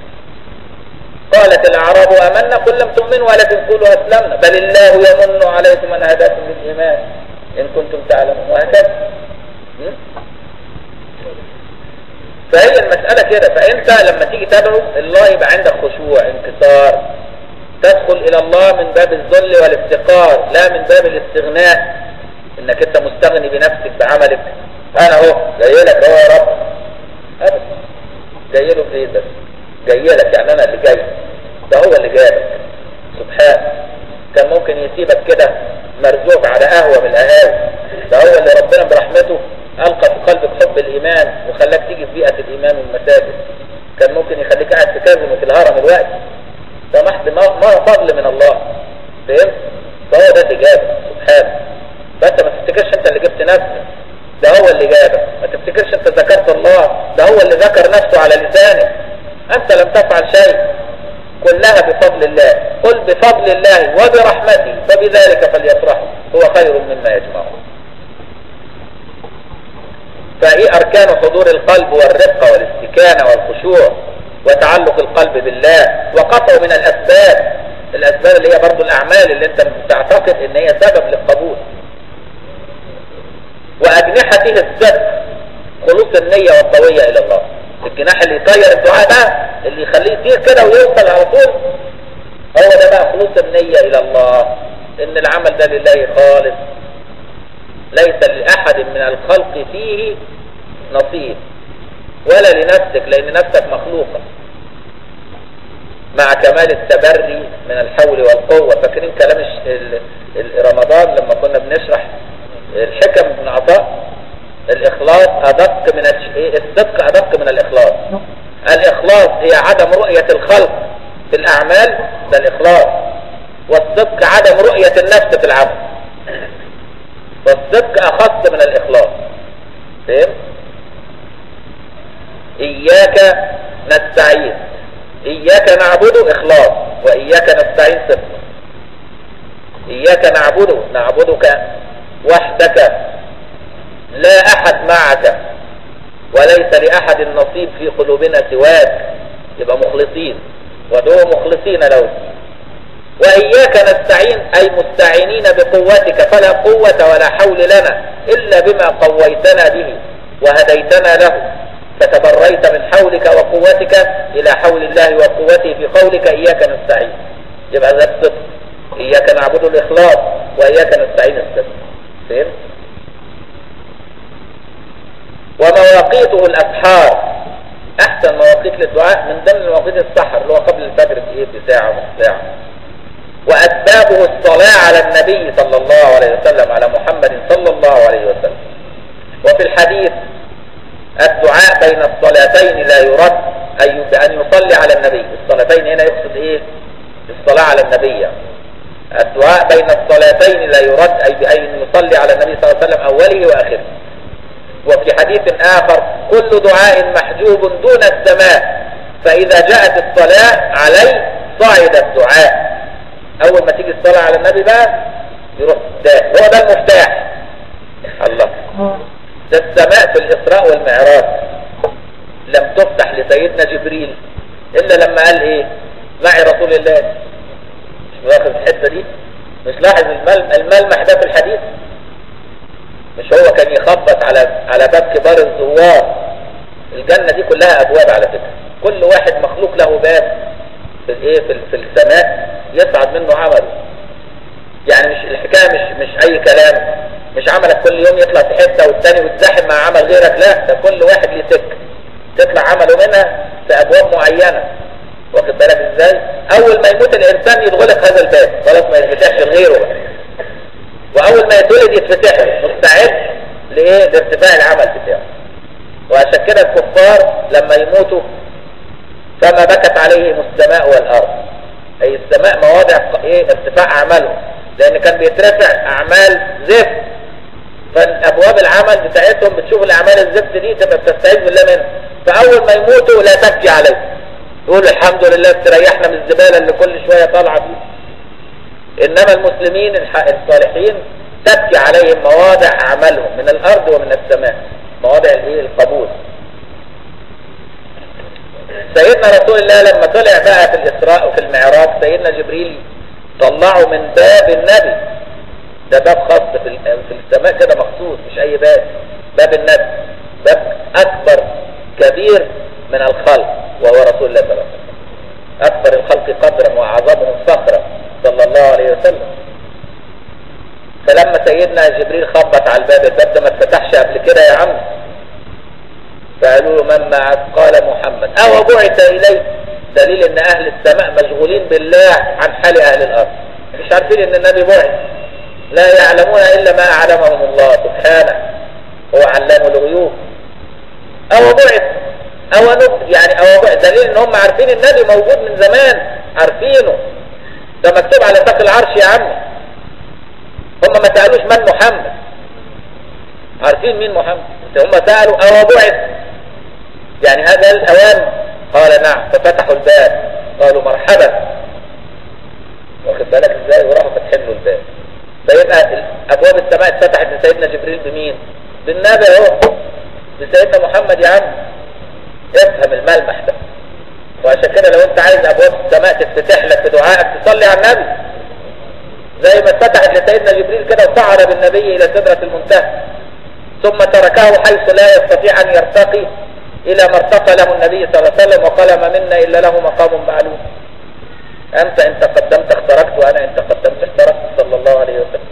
قالت الاعراب امنا قل لم تؤمنوا ولكن قولوا اسلمنا بل الله يمن عليكم ان هداكم للايمان ان كنتم تعلمون وهكذا فهي المسألة كده فانت لما تيجي تدعو الله يبقى عندك خشوع انكسار تدخل الى الله من باب الذل والافتقار لا من باب الاستغناء انك انت مستغني بنفسك بعملك انا اهو جاي لك اهو يا رب ابدا جاي له بايه بس جاي لك يعني انا اللي جاي ده هو اللي جابك سبحانه كان ممكن يسيبك كده مرزوق على قهوة من القهاوي ده هو اللي ربنا برحمته ألقى في قلبك حب الإيمان وخلاك تيجي في بيئة الإيمان والمساجد كان لسانك ما تفتكرش انت ذكرت الله ده هو اللي ذكر نفسه على لسانك انت لم تفعل شيء كلها بفضل الله قل بفضل الله وبرحمته فبذلك فليفرحوا هو خير مما يجمعون فايه اركان حضور القلب والرقة والاستكانة والخشوع وتعلق القلب بالله وقطعه من الاسباب الاسباب اللي هي برضو الاعمال اللي انت بتعتقد ان هي سبب للقبول واجنحته الصدق خلوص النية والطوية الى الله الجناح اللي يطير الدعاء ده اللي يخليه يطير كده ويوصل على طول هو ده بقى خلوص النية الى الله ان العمل ده لله خالص ليس لأحد من الخلق فيه نصيب ولا لنفسك لأن نفسك مخلوقة مع كمال التبري من الحول والقوة فاكرين كلام رمضان لما كنا بنشرح الحكم من عطاء الإخلاص أدق من الصدق أدق من الإخلاص الإخلاص هي عدم رؤية الخلق في الأعمال ده الإخلاص والصدق عدم رؤية النفس في العمل فالصدق أخص من الإخلاص فهم؟ إياك نستعين إياك نعبد إخلاص وإياك نستعين صدق إياك نعبد نعبدك وحدك لا أحد معك وليس لأحد نصيب في قلوبنا سواك يبقى مخلصين ودعوا مخلصين له وإياك نستعين أي مستعينين بقوتك فلا قوة ولا حول لنا إلا بما قويتنا به وهديتنا له فتبريت من حولك وقوتك إلى حول الله وقوته في قولك إياك نستعين يبقى ذا الصدق إياك نعبد الإخلاص وإياك نستعين الصدق فهمت؟ ومواقيته الأسحار أحسن مواقيت للدعاء من ضمن مواقيت السحر اللي هو قبل الفجر بإيه بساعة ونص ساعة وأسبابه الصلاة على النبي صلى الله عليه وسلم على محمد صلى الله عليه وسلم وفي الحديث الدعاء بين الصلاتين لا يرد أي بأن يصلي على النبي الصلاتين هنا يقصد إيه الصلاة على النبي يعني. الدعاء بين الصلاتين لا يرد أي بأن يصلي على النبي صلى الله عليه وسلم أوله وآخره وفي حديث آخر كل دعاء محجوب دون السماء فإذا جاءت الصلاة عليه صعد الدعاء أول ما تيجي الصلاة على النبي بقى يروح ده هو ده المفتاح الله ده السماء في الإسراء والمعراج لم تفتح لسيدنا جبريل إلا لما قال إيه معي رسول الله مش واخد الحتة دي مش لاحظ الملمح ده في الحديث مش هو كان يخبط على على باب كبار الزوار الجنة دي كلها أبواب على فكرة كل واحد مخلوق له باب في الايه في, في السماء يصعد منه عمله يعني مش الحكاية مش مش أي كلام مش عملك كل يوم يطلع في حتة والتاني وتزاحم مع عمل غيرك لا ده كل واحد ليه سكة تطلع عمله منها في أبواب معينة واخد بالك ازاي أول ما يموت الإنسان يدخلك هذا الباب خلاص ما يتفتحش لغيره بقى وأول ما يتولد يتفتح مستعد لإيه لارتفاع العمل بتاعه وعشان كده الكفار لما يموتوا فما بكت عليهم السماء والأرض أي السماء مواضع إيه ارتفاع أعمالهم لأن كان بيترفع أعمال زفت فالأبواب العمل بتاعتهم بتشوف الأعمال الزفت دي تبقى بتستعيذ بالله منها فأول ما يموتوا لا تبكي عليهم يقول الحمد لله استريحنا من الزبالة اللي كل شوية طالعة دي إنما المسلمين الصالحين تبكي عليهم مواضع أعمالهم من الأرض ومن السماء مواضع الإيه القبول سيدنا رسول الله لما طلع بقى في الإسراء وفي المعراج سيدنا جبريل طلعه من باب النبي ده باب خاص في في السماء كده مخصوص مش أي باب باب النبي باب أكبر كبير من الخلق وهو رسول الله صلى الله عليه وسلم أكبر الخلق قدرا وأعظمهم صخرا صلى الله عليه وسلم فلما سيدنا جبريل خبط على الباب الباب ده ما اتفتحش قبل كده يا عم فقالوا له من معك قال محمد او بعث اليه دليل ان اهل السماء مشغولين بالله عن حال اهل الارض مش عارفين ان النبي بعث لا يعلمون الا ما اعلمهم الله سبحانه هو علام الغيوب او بعث او نبت يعني او بعث دليل ان هم عارفين النبي موجود من زمان عارفينه ده مكتوب على ساق العرش يا عم هم ما سألوش من محمد عارفين مين محمد هم سألوا أو بعث يعني هذا الأوان قال نعم ففتحوا الباب قالوا مرحبا واخد بالك ازاي وراحوا فاتحين له الباب فيبقى ابواب السماء اتفتحت لسيدنا جبريل بمين بالنبي اهو بسيدنا محمد يا عم افهم الملمح ده وعشان كده لو انت عايز ابواب السماء تتفتح لك بدعائك تصلي على النبي زي ما اتفتحت لسيدنا جبريل كده وصعد بالنبي الى سدرة المنتهى ثم تركه حيث لا يستطيع ان يرتقي الى ما ارتقى له النبي صلى الله عليه وسلم وقال ما منا الا له مقام معلوم انت ان تقدمت اخترقت وانا ان تقدمت اخترقت صلى الله عليه وسلم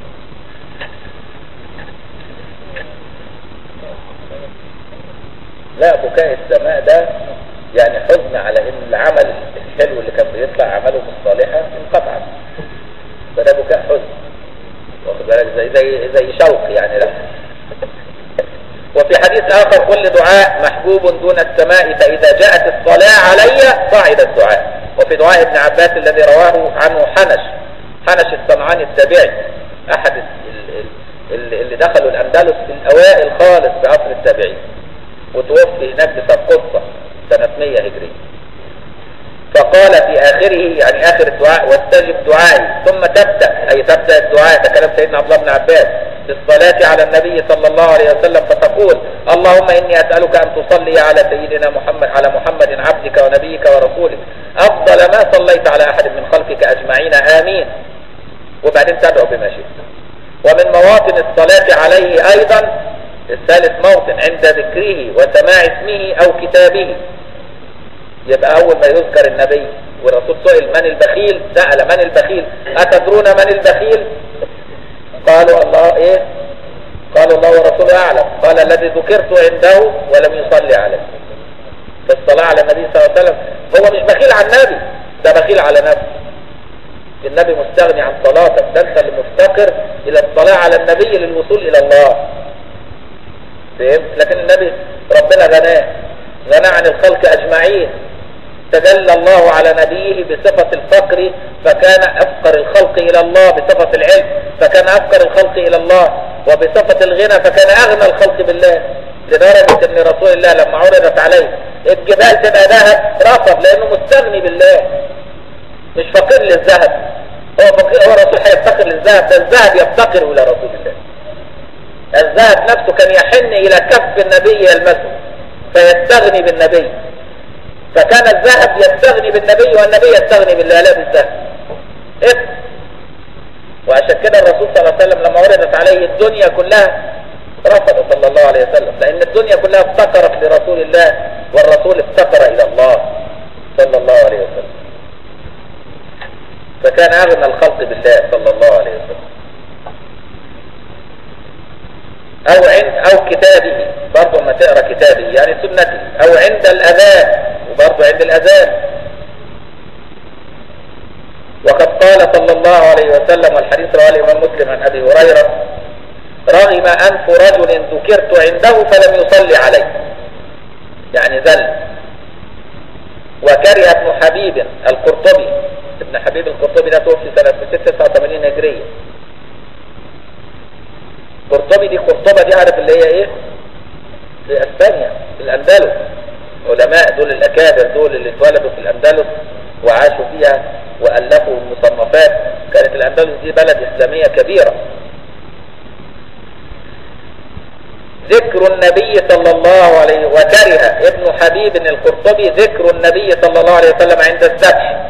لا بكاء السماء ده يعني حزن على ان العمل الحلو اللي كان بيطلع عمله بالصالحة انقطع فده بكاء حزن واخد بالك زي زي زي شوق يعني لا وفي حديث آخر كل دعاء محبوب دون السماء فإذا جاءت الصلاة علي صعد الدعاء وفي دعاء ابن عباس الذي رواه عنه حنش حنش الصنعاني التابعي أحد اللي دخلوا الأندلس في الأوائل خالص في عصر التابعين وتوفي هناك بسرقسطة سنة 100 هجرية فقال في آخره يعني آخر الدعاء واستجب دعائي ثم تبدأ أي تبدأ الدعاء ده كلام سيدنا عبد الله بن عباس بالصلاة على النبي صلى الله عليه وسلم فتقول اللهم إني أسألك أن تصلي على سيدنا محمد على محمد عبدك ونبيك ورسولك أفضل ما صليت على أحد من خلقك أجمعين آمين وبعدين تدعو بما شئت ومن مواطن الصلاة عليه أيضا الثالث موطن عند ذكره وسماع اسمه أو كتابه يبقى أول ما يذكر النبي والرسول سئل من البخيل سأل من البخيل أتدرون من البخيل قالوا الله إيه قالوا الله ورسوله أعلم قال الذي ذكرت عنده ولم يصلي عليه في الصلاة على النبي صلى الله عليه وسلم هو مش بخيل على النبي ده بخيل على نفسه النبي مستغني عن صلاتك ده انت اللي مفتقر الى الصلاة على النبي للوصول الى الله فهمت لكن النبي ربنا غناه غنى عن الخلق اجمعين تجلى الله على نبيه بصفة الفقر فكان أفقر الخلق إلى الله بصفة العلم فكان أفقر الخلق إلى الله وبصفة الغنى فكان أغنى الخلق بالله لدرجة أن رسول الله لما عرضت عليه الجبال تبقى ذهب رفض لأنه مستغني بالله مش فقير للذهب هو فقير هو رسول هيفتقر للذهب ده الذهب يفتقر إلى رسول الله الذهب نفسه كان يحن إلى كف النبي يلمسه فيستغني بالنبي فكان الذهب يستغني بالنبي والنبي يستغني بالله لا بالذهب إيه؟ وعشان كده الرسول صلى الله عليه وسلم لما وردت عليه الدنيا كلها رفض صلى الله عليه وسلم لأن الدنيا كلها افتقرت لرسول الله والرسول افتقر إلى الله صلى الله عليه وسلم فكان أغنى الخلق بالله صلى الله عليه وسلم أو عند أو كتابه برضه ما تقرأ كتابه يعني سنته أو عند الأذان وبرضه عند الأذان وقد قال صلى الله عليه وسلم والحديث رواه الإمام مسلم عن أبي هريرة رغم أنف رجل ذكرت عنده فلم يصلي عليه يعني ذل وكره ابن حبيب القرطبي ابن حبيب القرطبي ده توفي سنة 689 هجرية قرطبي دي قرطبة دي عارف اللي هي ايه في اسبانيا في الاندلس علماء دول الاكابر دول اللي اتولدوا في الاندلس وعاشوا فيها والفوا المصنفات كانت الاندلس دي بلد اسلامية كبيرة ذكر النبي صلى الله عليه وكره ابن حبيب القرطبي ذكر النبي صلى الله عليه وسلم عند الذبح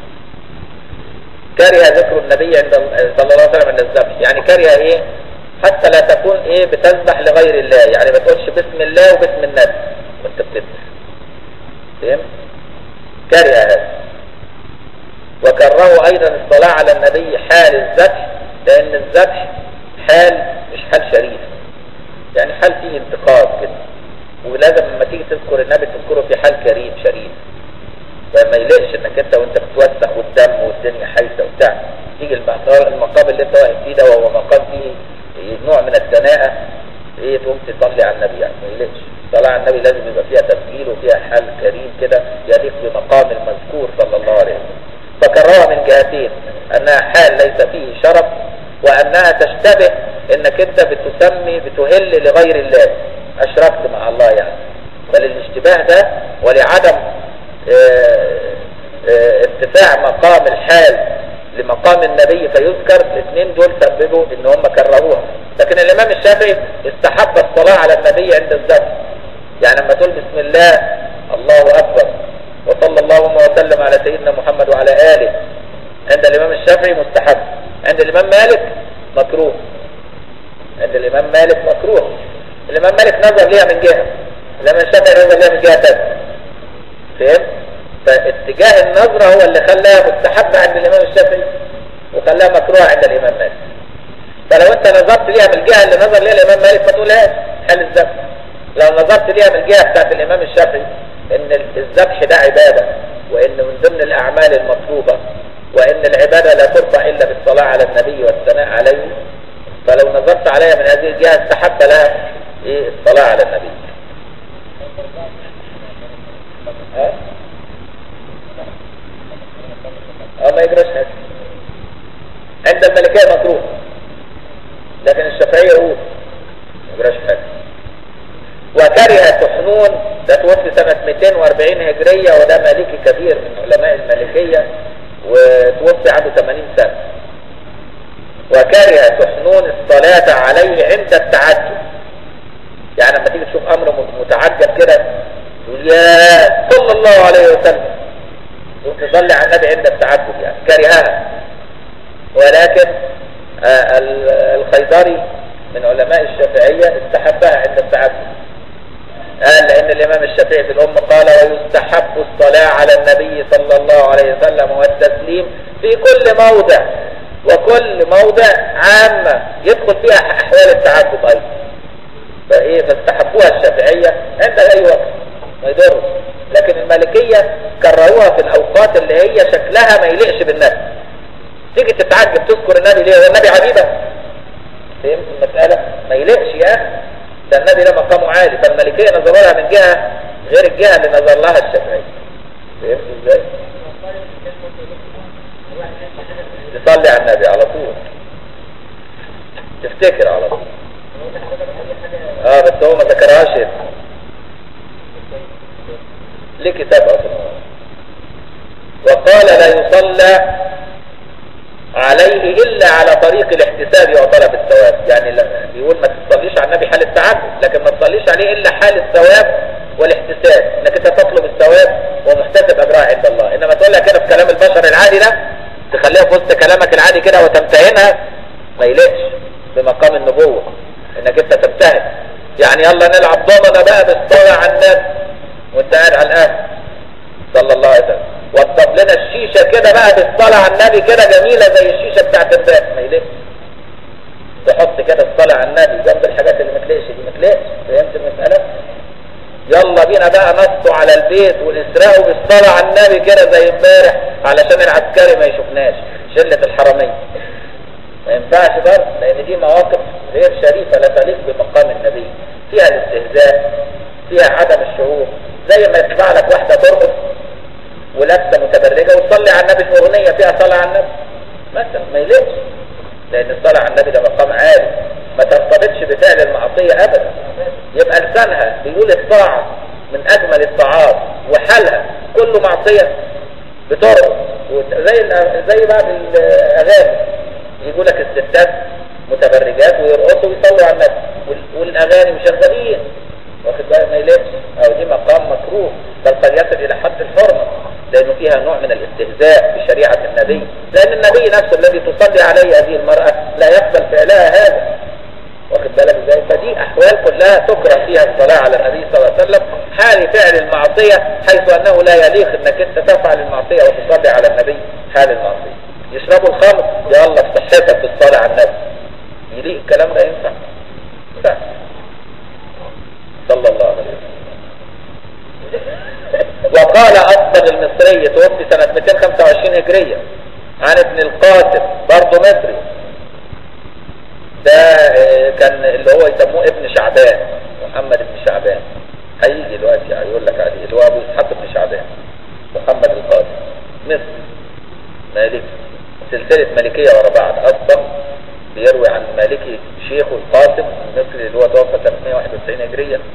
كره ذكر النبي عند صلى الله عليه وسلم عند الذبح يعني كره ايه حتى لا تكون ايه بتذبح لغير الله يعني ما تقولش بسم الله وبسم النبي وانت بتذبح فهمت كره هذا وكرهوا ايضا الصلاة على النبي حال الذبح لان الذبح حال مش حال شريف يعني حال فيه انتقاد كده ولازم لما تيجي تذكر النبي تذكره في حال كريم شريف فما يلقش انك انت وانت بتوسخ والدم والدنيا حيثة وبتاع تيجي المقام اللي انت واقف فيه ده وهو مقام فيه نوع من الدناءة ايه تقوم تصلي على النبي يعني ما يلقش الصلاة على النبي لازم يبقى فيها تسجيل وفيها حال كريم كده يليق بمقام المذكور صلى الله عليه وسلم فكررها من جهتين انها حال ليس فيه شرف وانها تشتبه انك انت بتسمي بتهل لغير الله اشركت مع الله يعني فللاشتباه ده ولعدم اه اه ارتفاع مقام الحال لمقام النبي فيذكر الاثنين دول سببوا ان هم كرروها لكن الامام الشافعي استحب الصلاة على النبي عند الذبح يعني لما تقول بسم الله الله اكبر وصلى اللهم وسلم على سيدنا محمد وعلى آله عند الامام الشافعي مستحب عند الامام مالك مكروه عند الامام مالك مكروه الامام مالك نظر ليها من جهة الامام الشافعي نظر ليها من جهة تانية فهمت فاتجاه النظرة هو اللي خلاها مستحبة عند الامام الشافعي وخلاها مكروهة عند الامام مالك فلو انت نظرت ليها من الجهة اللي نظر ليها الامام مالك ما تقولهاش حل الذبح لو نظرت ليها من الجهة بتاعت الامام الشافعي ان الذبح ده عبادة وان من ضمن الاعمال المطلوبة وان العبادة لا ترفع الا بالصلاة على النبي والثناء عليه فلو نظرت عليها من هذه الجهة استحب لها ايه الصلاة على النبي ها؟ اه ما يجراش حاجة عند الملكية مكروه لكن الشافعية يقول ما يجراش حاجة وكره سحنون ده توفي سنة 240 هجرية وده مالكي كبير من علماء المالكية وتوفي عنده 80 سنة وكره سحنون الصلاة عليه عند التعجب يعني لما تيجي تشوف امر متعجب كده تقول يا صلى الله عليه وسلم وتصلي على النبي عند التعجب يعني كرهها ولكن آه الخيضري من علماء الشافعية استحبها عند التعجب قال لأن الإمام الشافعي في الأم قال ويستحب الصلاة على النبي صلى الله عليه وسلم والتسليم في كل موضع وكل موضع عامة يدخل فيها أحوال التعجب أيضا فإيه فاستحبوها الشافعية عند أي وقت ما يضرش لكن المالكية كرروها في الأوقات اللي هي شكلها ما يليقش بالنبي تيجي تتعجب تذكر النبي ليه هو النبي حبيبك فهمت المسألة ما يليقش يا أخي ده النبي ده مقامه عالي فالملكية نظروا لها من جهة غير الجهة اللي نظر لها الشافعي فهمت ازاي؟ تصلي على النبي على طول تفتكر على طول اه بس هو ما ذكرهاش هنا ليه كتاب اصلا وقال لا يصلى عليه إلا على طريق الاحتساب وطلب الثواب يعني بيقول ما تصليش على النبي حال التعبد لكن ما تصليش عليه إلا حال الثواب والاحتساب انك انت تطلب الثواب ومحتسب أجرها عند الله إنما تقول لها كده في كلام البشر العادي ده تخليها في وسط كلامك العادي كده وتمتهنها ما يليقش بمقام النبوة انك انت تمتهن يعني يلا نلعب ضمنة بقى بالصلاة على الناس وانت قاعد على القهوة صلى الله عليه وسلم وضب لنا الشيشة كده بقى بالصلاة على النبي كده جميلة زي الشيشة بتاعت الباب ما يليقش تحط كده الصلاة على النبي جنب الحاجات اللي ما تليقش دي ما تليقش فهمت المسألة يلا بينا بقى نصوا على البيت ونسرقوا بالصلاة على النبي كده زي امبارح علشان العسكري ما يشوفناش شلة الحرمية ما ينفعش برضه لان دي مواقف غير شريفة لا تليق بمقام النبي فيها الاستهزاء فيها عدم الشعور زي ما يطلع لك واحدة ترقص ولابسه متبرجه وتصلي على النبي في اغنيه فيها صلاه على النبي مثلا ما يليقش لان الصلاه على النبي ده مقام عالي ما ترتبطش بفعل المعصيه ابدا يبقى لسانها بيقول الطاعه من اجمل الطاعات وحالها كله معصيه بترقص زي زي بعض الاغاني يقول لك الستات متبرجات ويرقصوا ويصلوا على النبي والاغاني مشغلين واخد بالك ما يلبس او دي مقام مكروه بل قد يصل الى حد الحرمه لانه فيها نوع من الاستهزاء بشريعه النبي لان النبي نفسه الذي تصلي عليه هذه المراه لا يقبل فعلها هذا واخد بالك ازاي فدي احوال كلها تكره فيها الصلاه على النبي صلى الله عليه وسلم حال فعل المعصيه حيث انه لا يليق انك انت تفعل المعصيه وتصلي على النبي حال المعصيه يشربوا الخمر يلا في صحتك بالصلاه على النبي يليق الكلام ده ينفع ينفع صلى الله عليه وسلم وقال أصبغ المصري توفي سنة 225 هجرية عن ابن القاسم برضه مصري ده كان اللي هو يسموه ابن شعبان محمد ابن شعبان هيجي دلوقتي هيقول لك عليه اللي هو ابو اسحاق ابن شعبان محمد القاسم مصري مالكي سلسلة ملكية ورا بعض أصبغ بيروي عن مالكي شيخ القاسم المصري اللي هو توفى سنة 191 هجرية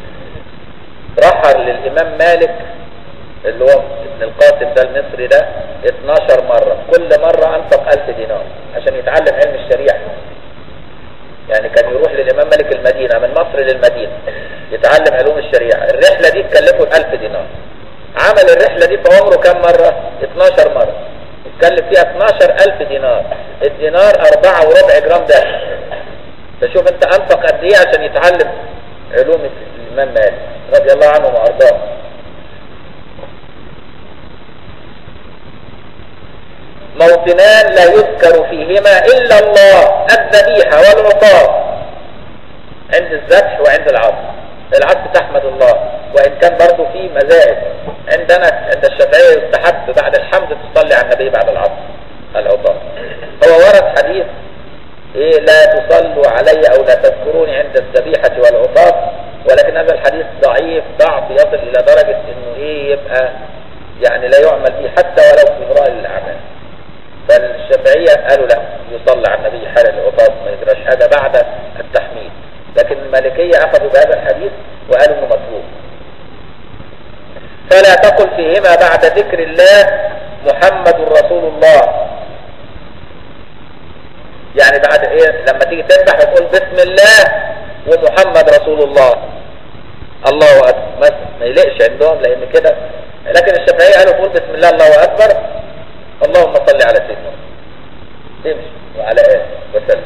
رحر للإمام مالك اللي هو ابن القاسم ده المصري ده 12 مرة كل مرة أنفق 1000 دينار عشان يتعلم علم الشريعة يعني كان يروح للإمام مالك المدينة من مصر للمدينة يتعلم علوم الشريعة الرحلة دي تكلفه 1000 دينار عمل الرحلة دي في عمره كم مرة 12 مرة اتكلف فيها 12000 دينار الدينار 4 وربع جرام ده فشوف انت انفق قد ايه عشان يتعلم علوم الامام مالك رضي الله عنه وارضاه موطنان لا يذكر فيهما الا الله الذبيحه والعطاء عند الذبح وعند العصر العصر تحمد الله وان كان برضه في مذاهب عندنا عند الشافعيه يستحب بعد الحمد تصلي على النبي بعد العصر العطاء هو ورد حديث إيه لا تصلوا علي أو لا تذكروني عند الذبيحة والعطاف ولكن هذا الحديث ضعيف ضعف يصل إلى درجة إنه إيه يبقى يعني لا يعمل به حتى ولو في إمراء الأعمال فالشافعية قالوا لا يصلى على النبي حال العطاف ما يجراش حاجة بعد التحميد لكن المالكية أخذوا بهذا الحديث وقالوا إنه مطلوب فلا تقل فيهما بعد ذكر الله محمد رسول الله يعني بعد ايه لما تيجي تذبح تقول بسم الله ومحمد رسول الله الله اكبر مثلا ما يلقش عندهم لان كده لكن الشافعيه قالوا تقول بسم الله الله اكبر اللهم صل على سيدنا تمشي وعلى اله وسلم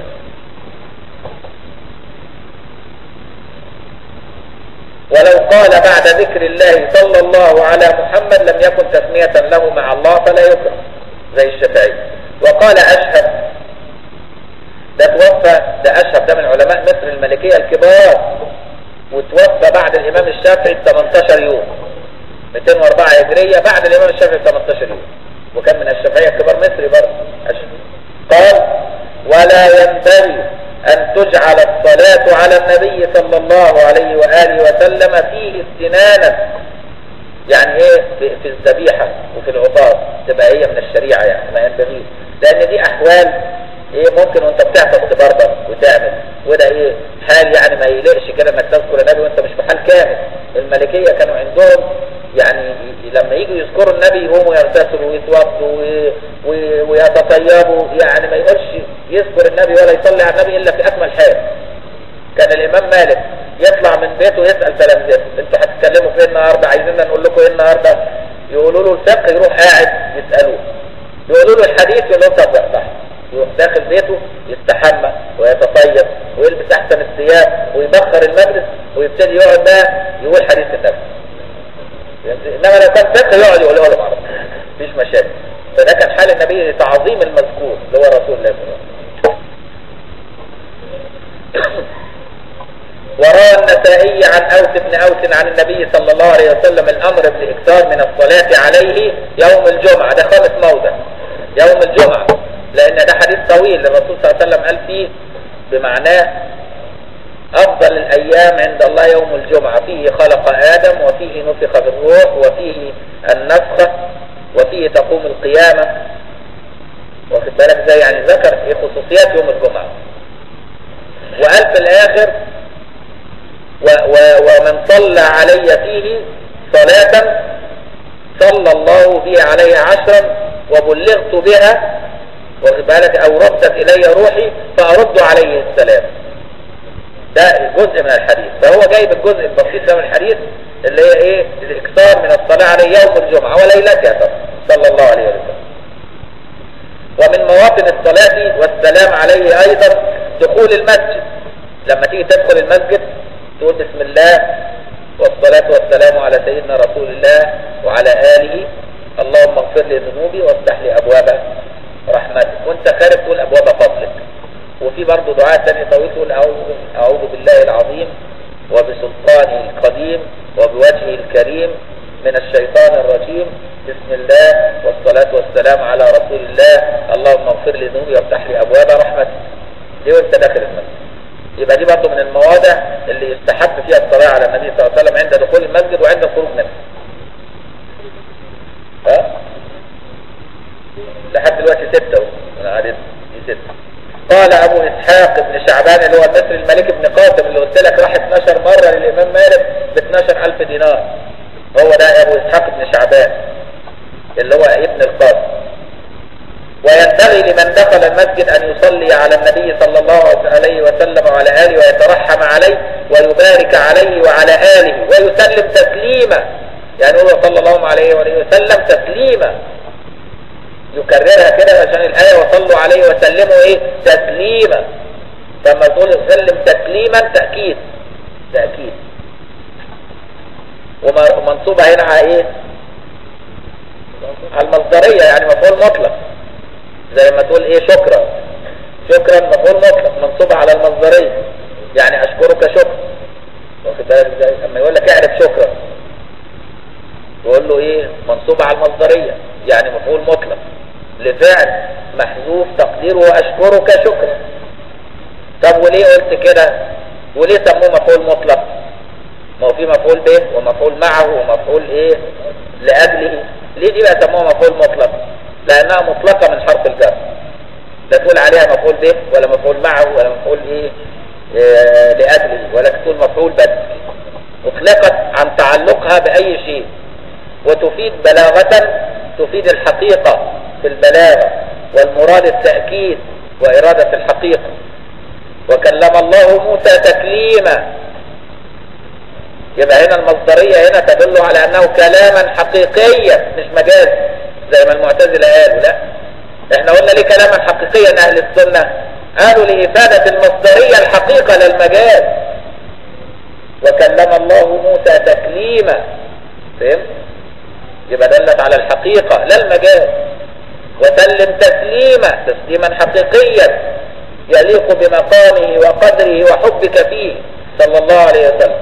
ولو قال بعد ذكر الله صلى الله على محمد لم يكن تسمية له مع الله فلا يكره زي الشافعي وقال أشهد ده توفى ده أشهب ده من علماء مصر الملكية الكبار وتوفى بعد الإمام الشافعي ب 18 يوم 204 هجرية بعد الإمام الشافعي ب 18 يوم وكان من الشافعية الكبار مصري برضه أشهب قال ولا ينبغي أن تجعل الصلاة على النبي صلى الله عليه وآله وسلم فيه استنانا يعني ايه في, في الذبيحة وفي العطاس تبقى هي من الشريعة يعني ما ينبغي لأن دي أحوال ايه ممكن وانت بتعطس تبربر وتعمل وده ايه حال يعني ما يليقش كده انك تذكر النبي وانت مش في حال كامل الملكية كانوا عندهم يعني لما يجوا يذكروا النبي يقوموا يغتسلوا ويتوضوا ويتطيبوا يعني ما يقولش يذكر النبي ولا يصلي على النبي الا في اكمل حال كان الامام مالك يطلع من بيته يسأل تلامذته انتوا هتتكلموا في ايه النهارده عايزيننا نقول لكم ايه النهارده يقولوا له الفقه يروح قاعد يسألوه يقولوا له الحديث يقول لهم طب صح يروح داخل بيته يستحمى ويتطيب ويلبس احسن الثياب ويبخر المجلس ويبتدي يقعد بقى يقول حديث النبي انما لو كان فقه يقعد يقول له معرفة مفيش مشاكل فده كان حال النبي تعظيم المذكور اللي هو رسول الله صلى الله عليه وسلم وروى النسائي عن أوس بن أوس عن النبي صلى الله عليه وسلم الأمر بالإكثار من الصلاة عليه يوم الجمعة ده خامس موضع يوم الجمعة لأن ده حديث طويل الرسول صلى الله عليه وسلم قال فيه بمعناه أفضل الأيام عند الله يوم الجمعة فيه خلق آدم وفيه نفخ بالروح وفيه النفخة وفيه تقوم القيامة واخد بالك زي يعني ذكر في خصوصيات يوم الجمعة وقال في الآخر و و ومن صلى علي فيه صلاة صلى الله بي عليه عشرا وبلغت بها واخد بالك او ردت الي روحي فارد عليه السلام ده جزء من الحديث فهو جايب الجزء البسيط ده من الحديث اللي هي ايه الاكثار من الصلاة عليه يوم الجمعة وليلتها طبعا صلى الله عليه وسلم ومن مواطن الصلاة والسلام عليه ايضا دخول المسجد لما تيجي تدخل المسجد تقول بسم الله والصلاة والسلام على سيدنا رسول الله وعلى آله اللهم اغفر لي ذنوبي وافتح لي أبواب رحمتك وانت خارج تقول أبواب فضلك وفي برضه دعاء تاني طويل تقول أعوذ, أعوذ بالله العظيم وبسلطانه القديم وبوجهه الكريم من الشيطان الرجيم بسم الله والصلاة والسلام على رسول الله اللهم اغفر لي ذنوبي وافتح لي أبواب رحمتك دي وانت داخل المسجد يبقى دي برضه من المواضع اللي يستحب فيها الصلاة على النبي صلى الله عليه وسلم عند دخول المسجد وعند الخروج منه ها لحد دلوقتي ستة اهو انا عارف دي ستة قال ابو اسحاق بن شعبان اللي هو المصري الملك بن قاسم اللي قلت لك راح 12 مرة للامام مالك ب 12000 دينار هو ده ابو اسحاق بن شعبان اللي هو ابن القاسم وينبغي لمن دخل المسجد ان يصلي على النبي صلى الله عليه وسلم وعلى اله ويترحم عليه ويبارك عليه وعلى اله ويسلم تسليما يعني هو صلى الله عليه وسلم تسليما يكررها كده عشان الآية وصلوا عليه وسلموا ايه تسليما فما تقول سلم تسليما تأكيد تأكيد ومنصوبة هنا على ايه على المصدرية يعني مفعول مطلق زي ما تقول ايه شكرا شكرا مفعول مطلق منصوبة على المصدرية يعني اشكرك شكرا واخد بالك ازاي اما يقول لك اعرف شكرا يقول له ايه منصوبة على المصدرية يعني مفعول مطلق لفعل محذوف تقديره واشكرك شكرا طب وليه قلت كده وليه سموه مفعول مطلق ما هو في مفعول به ومفعول معه ومفعول ايه لاجله ليه دي بقى سموها مفعول مطلق لانها مطلقة من حرف الجر لا تقول عليها مفعول به ولا مفعول معه ولا مفعول ايه, إيه لاجله ولا تقول مفعول بس اطلقت عن تعلقها باي شيء وتفيد بلاغة تفيد الحقيقة في البلاغة والمراد التأكيد وإرادة الحقيقة وكلم الله موسى تكليما يبقى هنا المصدرية هنا تدل على أنه كلاما حقيقيا مش مجاز زي ما المعتزلة قالوا لا احنا قلنا ليه كلاما حقيقيا أهل السنة قالوا لإفادة المصدرية الحقيقة للمجاز وكلم الله موسى تكليما فهمت يبقى دلت على الحقيقة لا المجاز وسلم تسليما تسليما حقيقيا يليق بمقامه وقدره وحبك فيه صلى الله عليه وسلم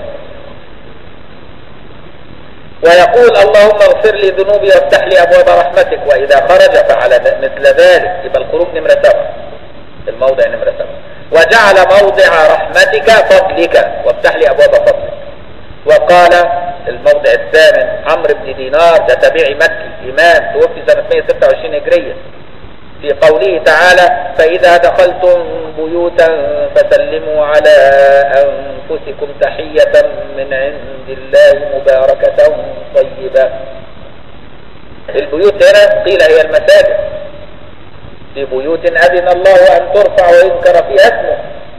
ويقول اللهم اغفر لي ذنوبي وافتح لي ابواب رحمتك واذا خرج فعل مثل ذلك يبقى الخروج نمرة سبعة الموضع نمرة سبعة وجعل موضع رحمتك فضلك وافتح لي ابواب فضلك وقال الموضع الثامن عمرو بن دينار ده تابعي مكي إمام توفي سنة 126 هجرية في قوله تعالى فإذا دخلتم بيوتا فسلموا على أنفسكم تحية من عند الله مباركة طيبة البيوت هنا قيل هي المساجد في بيوت أذن الله أن ترفع ويذكر فيها اسمه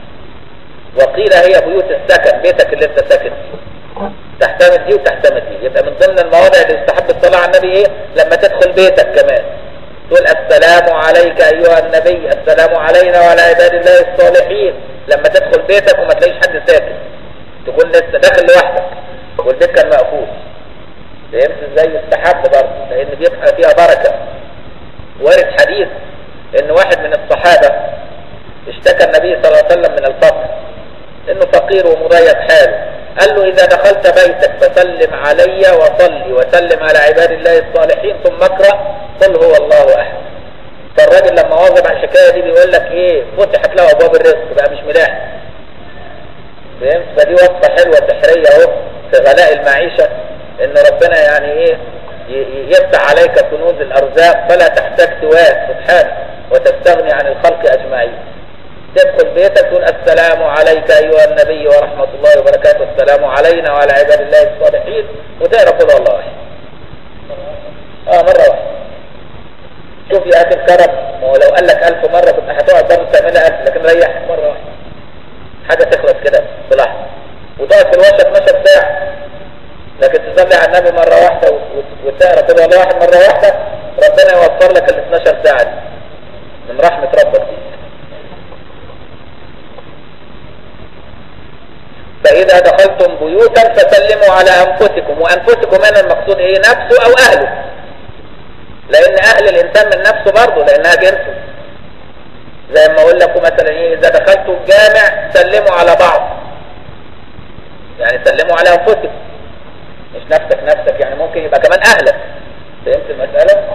وقيل هي بيوت السكن بيتك اللي انت ساكن فيه تحتمل دي وتحتمل دي يبقى من ضمن المواضع اللي يستحب الصلاة على النبي ايه لما تدخل بيتك كمان تقول السلام عليك ايها النبي السلام علينا وعلى عباد الله الصالحين لما تدخل بيتك وما تلاقيش حد ساكن تكون لسه داخل لوحدك والبيت كان مقفول فهمت ازاي يستحب برضه لان بيبقى فيها بركة وارد حديث ان واحد من الصحابة اشتكى النبي صلى الله عليه وسلم من الفقر انه فقير ومضيق حاله قال له اذا دخلت بيتك فسلم علي وصلي وسلم على عباد الله الصالحين ثم اقرأ قل هو الله احد فالراجل لما واظب على الحكاية دي بيقول لك ايه فتحت له ابواب الرزق بقى مش ملاح فهمت فدي وصفة حلوة سحرية اهو في غلاء المعيشة ان ربنا يعني ايه يفتح عليك كنوز الارزاق فلا تحتاج سواه سبحانه وتستغني عن الخلق اجمعين تدخل بيتك تقول السلام عليك أيها النبي ورحمة الله وبركاته السلام علينا وعلى عباد الله الصالحين وتقرا قل الله واحد اه مرة واحدة شوف يا أخي الكرم ما هو لو قال لك ألف مرة كنت هتقعد برضه تعملها ألف لكن ريح مرة واحدة حاجة تخلص كده في لحظة وتقعد في الوشة 12 ساعة لكن تصلي على النبي مرة واحدة وتقرا قل الله واحد مرة واحدة ربنا يوفر لك ال 12 ساعة دي من رحمة ربك دي فإذا دخلتم بيوتا فسلموا على أنفسكم وأنفسكم هنا المقصود إيه نفسه أو أهله لأن أهل الإنسان من نفسه برضه لأنها جنسه زي ما أقول لكم مثلا إيه إذا دخلتوا الجامع سلموا على بعض يعني سلموا على أنفسكم مش نفسك نفسك يعني ممكن يبقى كمان أهلك فهمت المسألة؟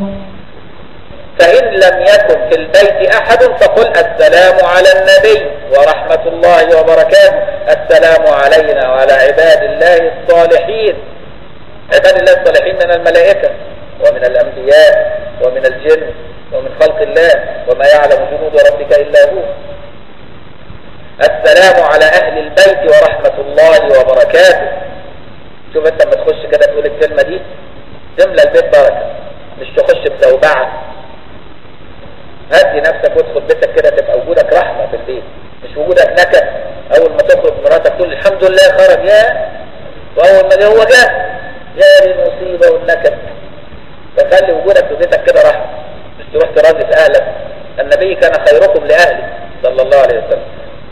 فإن لم يكن في البيت أحد فقل السلام على النبي ورحمة الله وبركاته السلام علينا وعلى عباد الله الصالحين عباد الله الصالحين من الملائكة ومن الأنبياء ومن الجن ومن خلق الله وما يعلم جنود ربك إلا هو السلام على أهل البيت ورحمة الله وبركاته شوف انت لما تخش كده تقول الكلمة دي تملى البيت بركة مش تخش بزوبعة هدي نفسك وادخل بيتك كده تبقى وجودك رحمة في البيت مش وجودك نكد اول ما تخرج مراتك تقول الحمد لله خرج يا واول ما هو جه يا دي المصيبة والنكد فخلي وجودك في بيتك كده رحمة مش تروح تراضي في اهلك النبي كان خيركم لاهله صلى الله عليه وسلم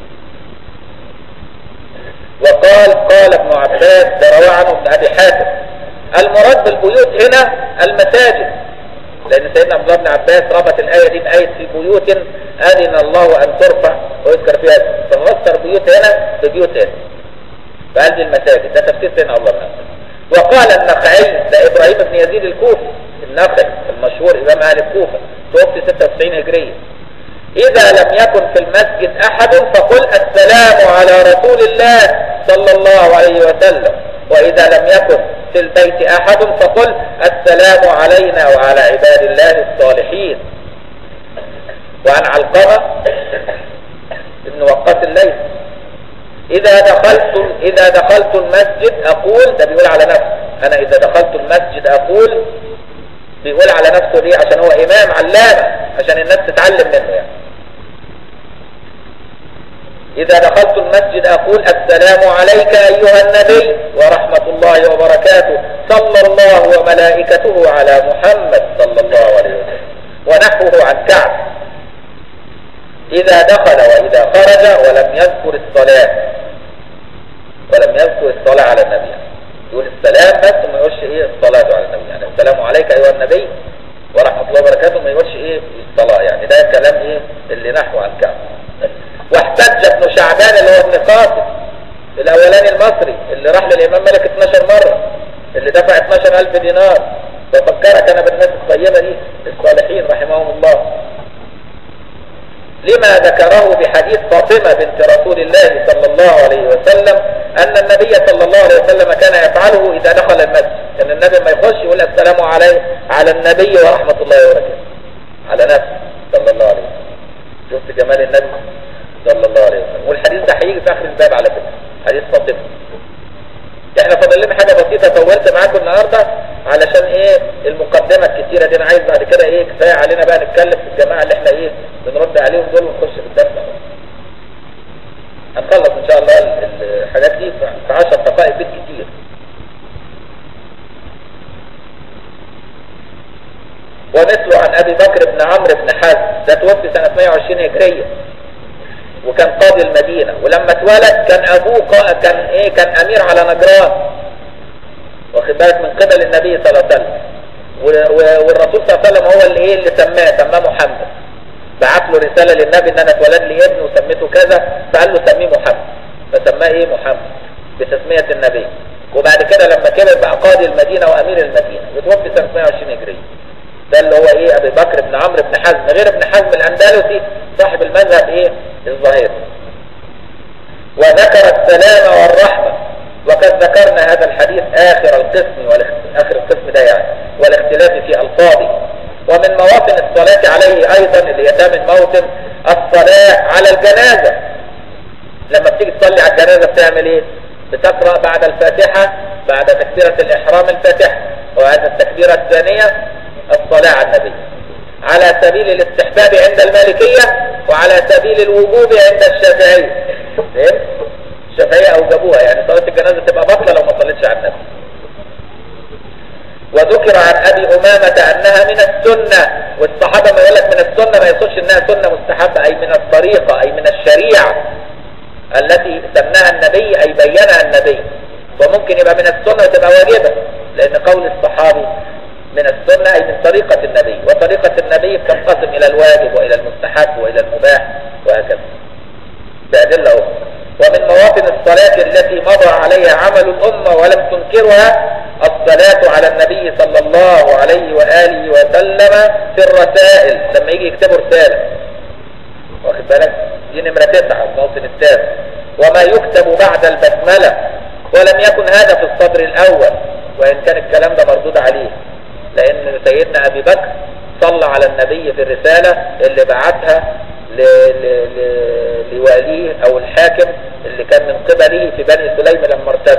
وقال قال ابن عباس ده رواه عنه ابن ابي حاتم المراد بالبيوت هنا المساجد لان سيدنا عبد الله بن عباس ربط الايه دي بايه في بيوت اذن الله ان ترفع ويذكر فيها ففسر بيوت هنا ببيوت هنا فقال دي المساجد ده تفسير سيدنا عبد الله بن عباس وقال النخعي ده ابراهيم بن يزيد الكوفي النخعي المشهور امام اهل الكوفه توفي 96 هجريه إذا لم يكن في المسجد أحد فقل السلام على رسول الله صلى الله عليه وسلم وإذا لم يكن في البيت أحد فقل السلام علينا وعلى عباد الله الصالحين وعن علقمة ابن وقاص الليل إذا دخلت إذا دخلت المسجد أقول ده بيقول على نفسه أنا إذا دخلت المسجد أقول بيقول على نفسه ليه عشان هو إمام علامة عشان الناس تتعلم منه يعني إذا دخلت المسجد أقول السلام عليك أيها النبي ورحمة الله وبركاته صلى الله وملائكته على محمد صلى الله عليه وسلم ونحوه عن كعب إذا دخل وإذا خرج ولم يذكر الصلاة ولم يذكر الصلاة على النبي يقول السلام بس ما يقولش إيه الصلاة على النبي يعني السلام عليك أيها النبي ورحمة الله وبركاته ما يقولش إيه الصلاة يعني ده كلام إيه اللي نحو عن كعب واحتج ابن شعبان اللي هو ابن قاسم الاولاني المصري اللي راح للامام مالك 12 مرة اللي دفع 12000 دينار بفكرك انا بالناس الطيبة دي الصالحين رحمهم الله لما ذكره بحديث فاطمة بنت رسول الله صلى الله عليه وسلم ان النبي صلى الله عليه وسلم كان يفعله اذا دخل المسجد كان النبي ما يخش يقول السلام عليه على النبي ورحمة الله وبركاته على نفسه صلى الله عليه وسلم شفت جمال النبي صلى الله عليه وسلم والحديث ده هيجي في اخر الباب على فكره حديث فاطمه احنا فاضل لنا حاجه بسيطه طولت معاكم النهارده علشان ايه المقدمه الكتيره دي انا عايز بعد كده ايه كفايه علينا بقى نتكلم في الجماعه اللي احنا ايه بنرد عليهم دول ونخش في الدرس هنخلص ان شاء الله الحاجات دي في 10 دقائق بالكتير ومثله عن ابي بكر بن عمرو بن حزم ده توفي سنه 120 هجريه وكان قاضي المدينة ولما اتولد كان ابوه قا... كان ايه كان امير على نجران واخد بالك من قبل النبي صلى الله عليه وسلم والرسول صلى الله عليه وسلم هو اللي ايه اللي سماه سماه محمد بعت له رسالة للنبي ان انا اتولد لي ابن وسميته كذا فقال له سميه محمد فسماه ايه محمد بتسمية النبي وبعد كده لما كبر بقى قاضي المدينة وامير المدينة وتوفي سنة 120 هجرية ده اللي هو ايه ابي بكر بن عمرو بن حزم غير ابن حزم الاندلسي صاحب المذهب ايه الظاهري وذكر السلام والرحمة وقد ذكرنا هذا الحديث اخر القسم اخر القسم ده يعني والاختلاف في الفاظه ومن مواطن الصلاة عليه ايضا اللي هي من موطن الصلاة على الجنازة لما بتيجي تصلي على الجنازة بتعمل ايه بتقرأ بعد الفاتحة بعد تكبيرة الاحرام الفاتحة وبعد التكبيرة الثانية الصلاة على النبي على سبيل الاستحباب عند المالكية وعلى سبيل الوجوب عند الشافعية فهمت؟ الشافعية اوجبوها يعني صلاة الجنازة تبقى بطلة لو ما صليتش على النبي وذكر عن ابي امامة انها من السنة والصحابة ما يقولك من السنة ما يقصدش انها سنة مستحبة اي من الطريقة اي من الشريعة التي سماها النبي اي بينها النبي وممكن يبقى من السنة وتبقى واجبة لان قول الصحابي من السنة أي من طريقة النبي وطريقة النبي تنقسم إلى الواجب وإلى المستحب وإلى المباح وهكذا بأدلة أخرى ومن مواطن الصلاة التي مضى عليها عمل الأمة ولم تنكرها الصلاة على النبي صلى الله عليه وآله وسلم في الرسائل لما يجي يكتبوا رسالة واخد بالك دي نمرة تسعة الموطن التاسع وما يكتب بعد البسملة ولم يكن هذا في الصدر الأول وإن كان الكلام ده مردود عليه لان سيدنا ابي بكر صلى على النبي في الرسالة اللي بعتها ل... ل... ل... لواليه او الحاكم اللي كان من قبله في بني سليم لما ارتد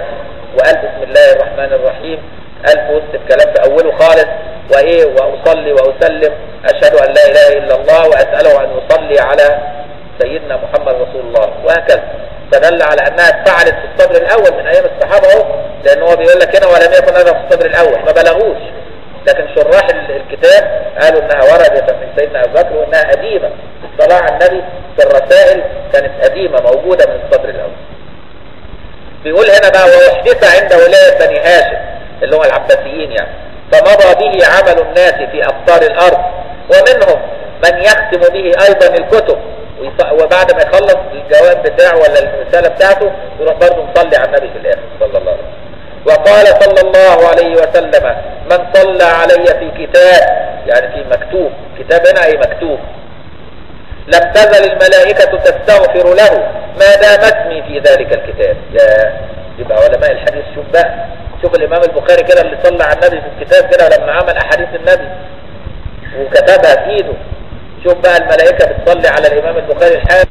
وقال بسم الله الرحمن الرحيم قال في وسط الكلام في اوله خالص وايه واصلي واسلم اشهد ان لا اله الا الله واساله ان يصلي على سيدنا محمد رسول الله وهكذا فدل على انها اتفعلت في الصدر الاول من ايام الصحابه اهو لان هو بيقول لك هنا ولم يكن هذا في الصدر الاول ما بلغوش لكن شراح الكتاب قالوا انها وردت من سيدنا ابو بكر وانها قديمه الصلاه على النبي في الرسائل كانت قديمه موجوده من الصدر الاول بيقول هنا بقى وحدث عند ولايه بني هاشم اللي هم العباسيين يعني فمضى به عمل الناس في اقطار الارض ومنهم من يختم به ايضا الكتب وبعد ما يخلص الجواب بتاعه ولا الرسالة بتاعته يروح برضه مصلي على النبي في الاخر صلى الله عليه وسلم وقال صلى الله عليه وسلم من صلى علي في كتاب يعني في مكتوب كتاب هنا اي مكتوب لم تزل الملائكة تستغفر له ما دام اسمي في ذلك الكتاب يا يبقى علماء الحديث شوف بقى شوف الامام البخاري كده اللي صلى على النبي في الكتاب كده لما عمل احاديث النبي وكتبها في ايده شوف بقى الملائكة بتصلي على الامام البخاري الحال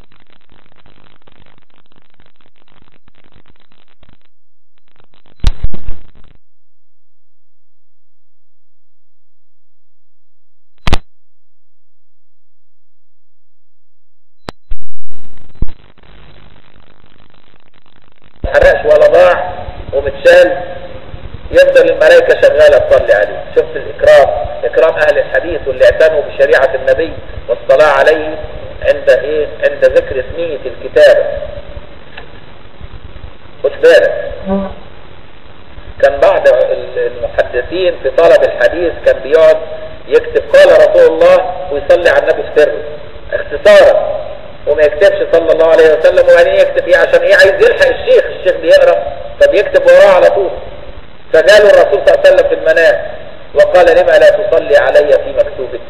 حرقش ولا ضاع ومتشال يفضل الملائكة شغالة تصلي عليه شفت الإكرام إكرام أهل الحديث واللي اعتنوا بشريعة النبي والصلاة عليه عند إيه عند ذكر اسمه في الكتابة خد بالك كان بعض المحدثين في طلب الحديث كان بيقعد يكتب قال رسول الله ويصلي على النبي في سره اختصارا وما يكتبش صلى الله عليه وسلم وبعدين يكتب ايه عشان ايه عايز يلحق الشيخ الشيخ بيقرا فبيكتب وراه على طول فقالوا الرسول صلى الله عليه وسلم في المنام وقال لما لا تصلي علي في مكتوبك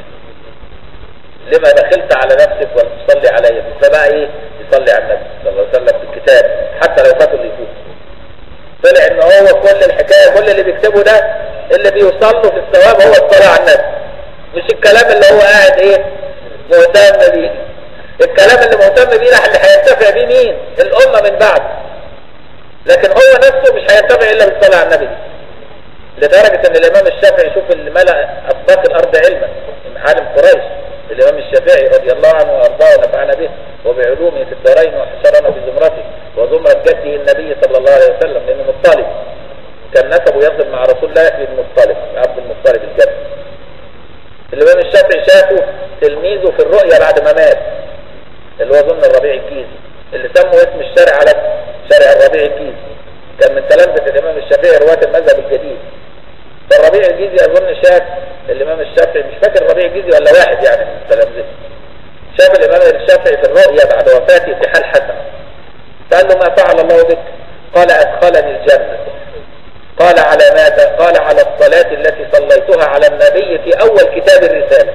لما دخلت على نفسك ولا تصلي علي فبقى ايه يصلي على النبي صلى الله عليه وسلم في الكتاب حتى لو فاتوا اللي يفوت طلع ان هو كل الحكايه كل اللي بيكتبه ده اللي بيوصل له في الثواب هو الصلاه على النبي مش الكلام اللي هو قاعد ايه مهتم بيه الكلام اللي مهتم بيه ده اللي هينتفع بيه مين الامه من بعد لكن هو نفسه مش هينتفع الا بالصلاه على النبي لدرجة ان الامام الشافعي شوف اللي ملأ اطباق الارض علما من عالم قريش الامام الشافعي رضي الله عنه وارضاه ونفعنا به وبعلومه في الدارين وحشرنا في زمرته وزمرة جده النبي صلى الله عليه وسلم لانه مطلب كان نسبه يصل مع رسول الله بن المطلب عبد المطلب الجد الامام الشافعي شافه تلميذه في الرؤيا بعد ما مات اللي هو ظن الربيع الجيزي اللي سموا اسم الشارع على شارع الربيع الجيزي كان من تلامذة الامام الشافعي رواة المذهب الجديد فالربيع الجيزي اظن شاف الامام الشافعي مش فاكر الربيع الجيزي ولا واحد يعني من تلامذته شاف الامام الشافعي في الرؤيا بعد وفاته في حال حسن قال له ما فعل الله بك قال ادخلني الجنة قال على ماذا قال على الصلاة التي صليتها على النبي في اول كتاب الرسالة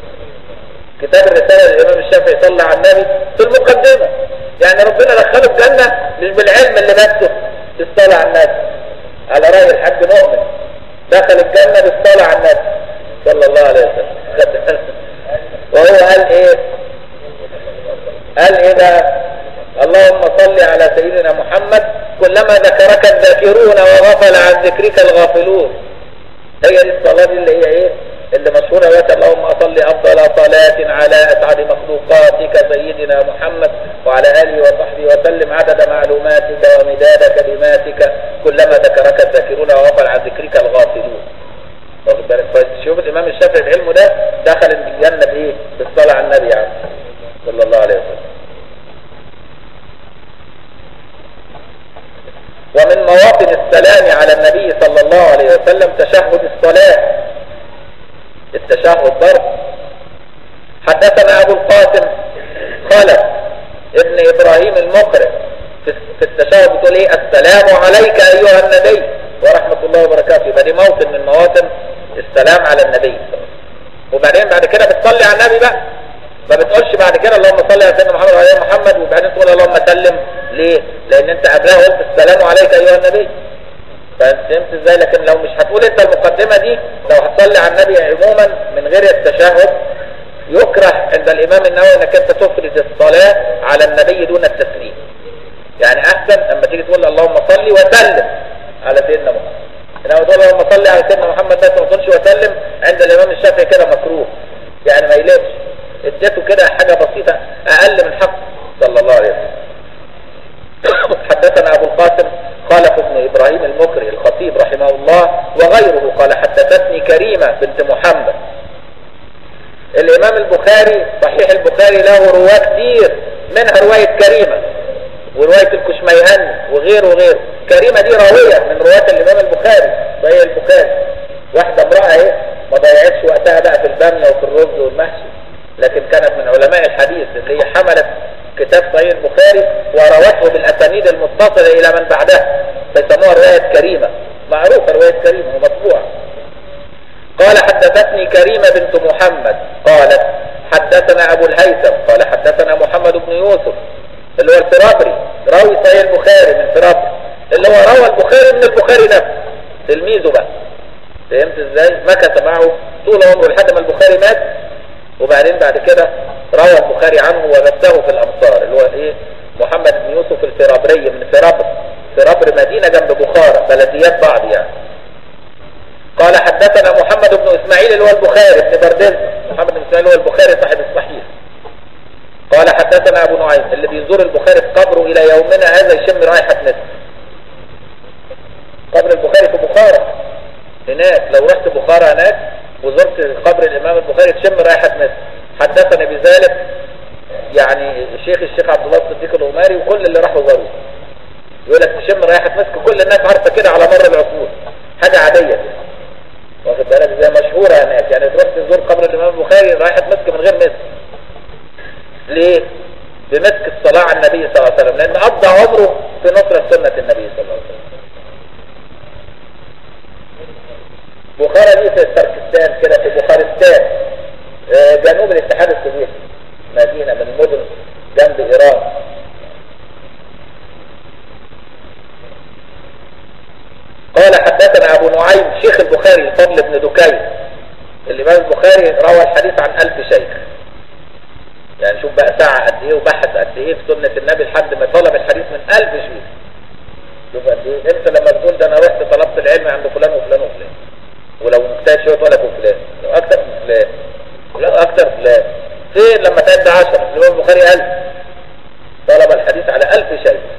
كتاب الرسالة الامام الشافعي صلى على النبي في المقدمة يعني ربنا دخله الجنة مش بالعلم اللي ماسه بالصلاة على النبي على رأي الحاج مؤمن دخل الجنة بالصلاة على النبي صلى الله عليه وسلم وهو قال ايه قال ايه بقى اللهم صل على سيدنا محمد كلما ذكرك الذاكرون وغفل عن ذكرك الغافلون هي دي الصلاة دي اللي هي ايه اللي مشهورة دلوقتي اللهم صل افضل صلاة على اسعد مخلوقاتك سيدنا محمد وعلى اله وصحبه وسلم عدد معلوماتك ومداد كلماتك كلما ذكرك الذاكرون وغفل عن ذكرك الغافلون واخد بالك فشوف الامام الشافعي بعلمه ده دخل الجنة بايه بالصلاة على النبي يعني صلى الله عليه وسلم ومن مواطن السلام على النبي صلى الله عليه وسلم تشهد الصلاة التشهد ضرب حدثنا ابو القاسم خلف ابن ابراهيم المقرئ في التشهد بتقول ايه السلام عليك ايها النبي ورحمة الله وبركاته يبقى دي موطن من مواطن السلام على النبي وبعدين بعد كده بتصلي على النبي بقى ما بتقولش بعد كده اللهم صل على سيدنا محمد وعلى محمد وبعدين تقول اللهم سلم ليه لان انت قبلها قلت السلام عليك ايها النبي فهمت ازاي لكن لو مش هتقول انت المقدمة دي لو هتصلي على النبي عموما من غير التشهد يكره عند الامام النووي انك انت تفرد الصلاة على النبي دون التسليم يعني احسن لما تيجي تقول اللهم صل وسلم انما تقول لما صلي على سيدنا محمد بس ما تقولش وسلم عند الامام الشافعي كده مكروه يعني ما يلفش اديته كده حاجه بسيطه اقل من حق صلى الله عليه وسلم حدثنا ابو القاسم خالف ابن ابراهيم المكري الخطيب رحمه الله وغيره قال حدثتني كريمه بنت محمد الامام البخاري صحيح البخاري له رواه كتير منها روايه كريمه وروايه الكشميهني وغيره وغيره كريمه دي راويه من رواه الامام البخاري صحيح البخاري واحده امراه اهي ما ضيعتش وقتها بقى في الباميه وفي الرز والمحشي لكن كانت من علماء الحديث اللي هي حملت كتاب صحيح البخاري وروته بالاسانيد المتصله الى من بعدها فيسموها روايه كريمه معروفه روايه كريمه ومطبوعه قال حدثتني كريمه بنت محمد قالت حدثنا ابو الهيثم قال حدثنا محمد بن يوسف اللي هو الفرابري راوي صحيح البخاري من فرابري اللي هو روى البخاري من البخاري نفسه تلميذه بقى فهمت ازاي مكث معه طول عمره لحد ما البخاري مات وبعدين بعد كده روى البخاري عنه وبثه في الامصار اللي هو ايه محمد بن يوسف الفرابري من فرابر فرابر مدينة جنب بخارى بلديات بعض يعني قال حدثنا محمد بن اسماعيل اللي هو البخاري ابن بردز محمد بن اسماعيل هو البخاري صاحب الصحيح قال حدثنا ابو نعيم اللي بيزور البخاري في قبره الى يومنا هذا يشم رائحة مسك قبر البخاري في بخارى هناك لو رحت بخارى هناك وزرت قبر الامام البخاري تشم رائحة مسك حدثني بذلك يعني الشيخ الشيخ عبد الله الصديق الأماري وكل اللي راحوا زاروه يقول لك تشم رائحة مسك كل الناس عارفة كده على مر العصور حاجة عادية واخد بالك زي مشهورة هناك يعني تروح تزور قبر الإمام البخاري رائحة مسك من غير مسك ليه؟ بمسك الصلاة على النبي صلى الله عليه وسلم لأن قضى عمره في نصرة سنة النبي صلى الله عليه وسلم بخارى دي في تركستان كده في بخارستان جنوب الاتحاد السوفيتي مدينة من مدن جنب ايران قال حدثنا ابو نعيم شيخ البخاري الفضل بن دكين الامام البخاري روى الحديث عن الف شيخ يعني شوف بقى ساعة قد ايه وبحث قد ايه في سنة النبي لحد ما طلب الحديث من الف شيخ شوف قد ايه انت لما تقول ده انا رحت طلبت العلم عند فلان وفلان وفلان ولو مجتهد شويه ولا فلان لو اكتر من فلان لا اكتر فلان فين لما تعد عشر الامام البخاري ألف طلب الحديث على ألف شيء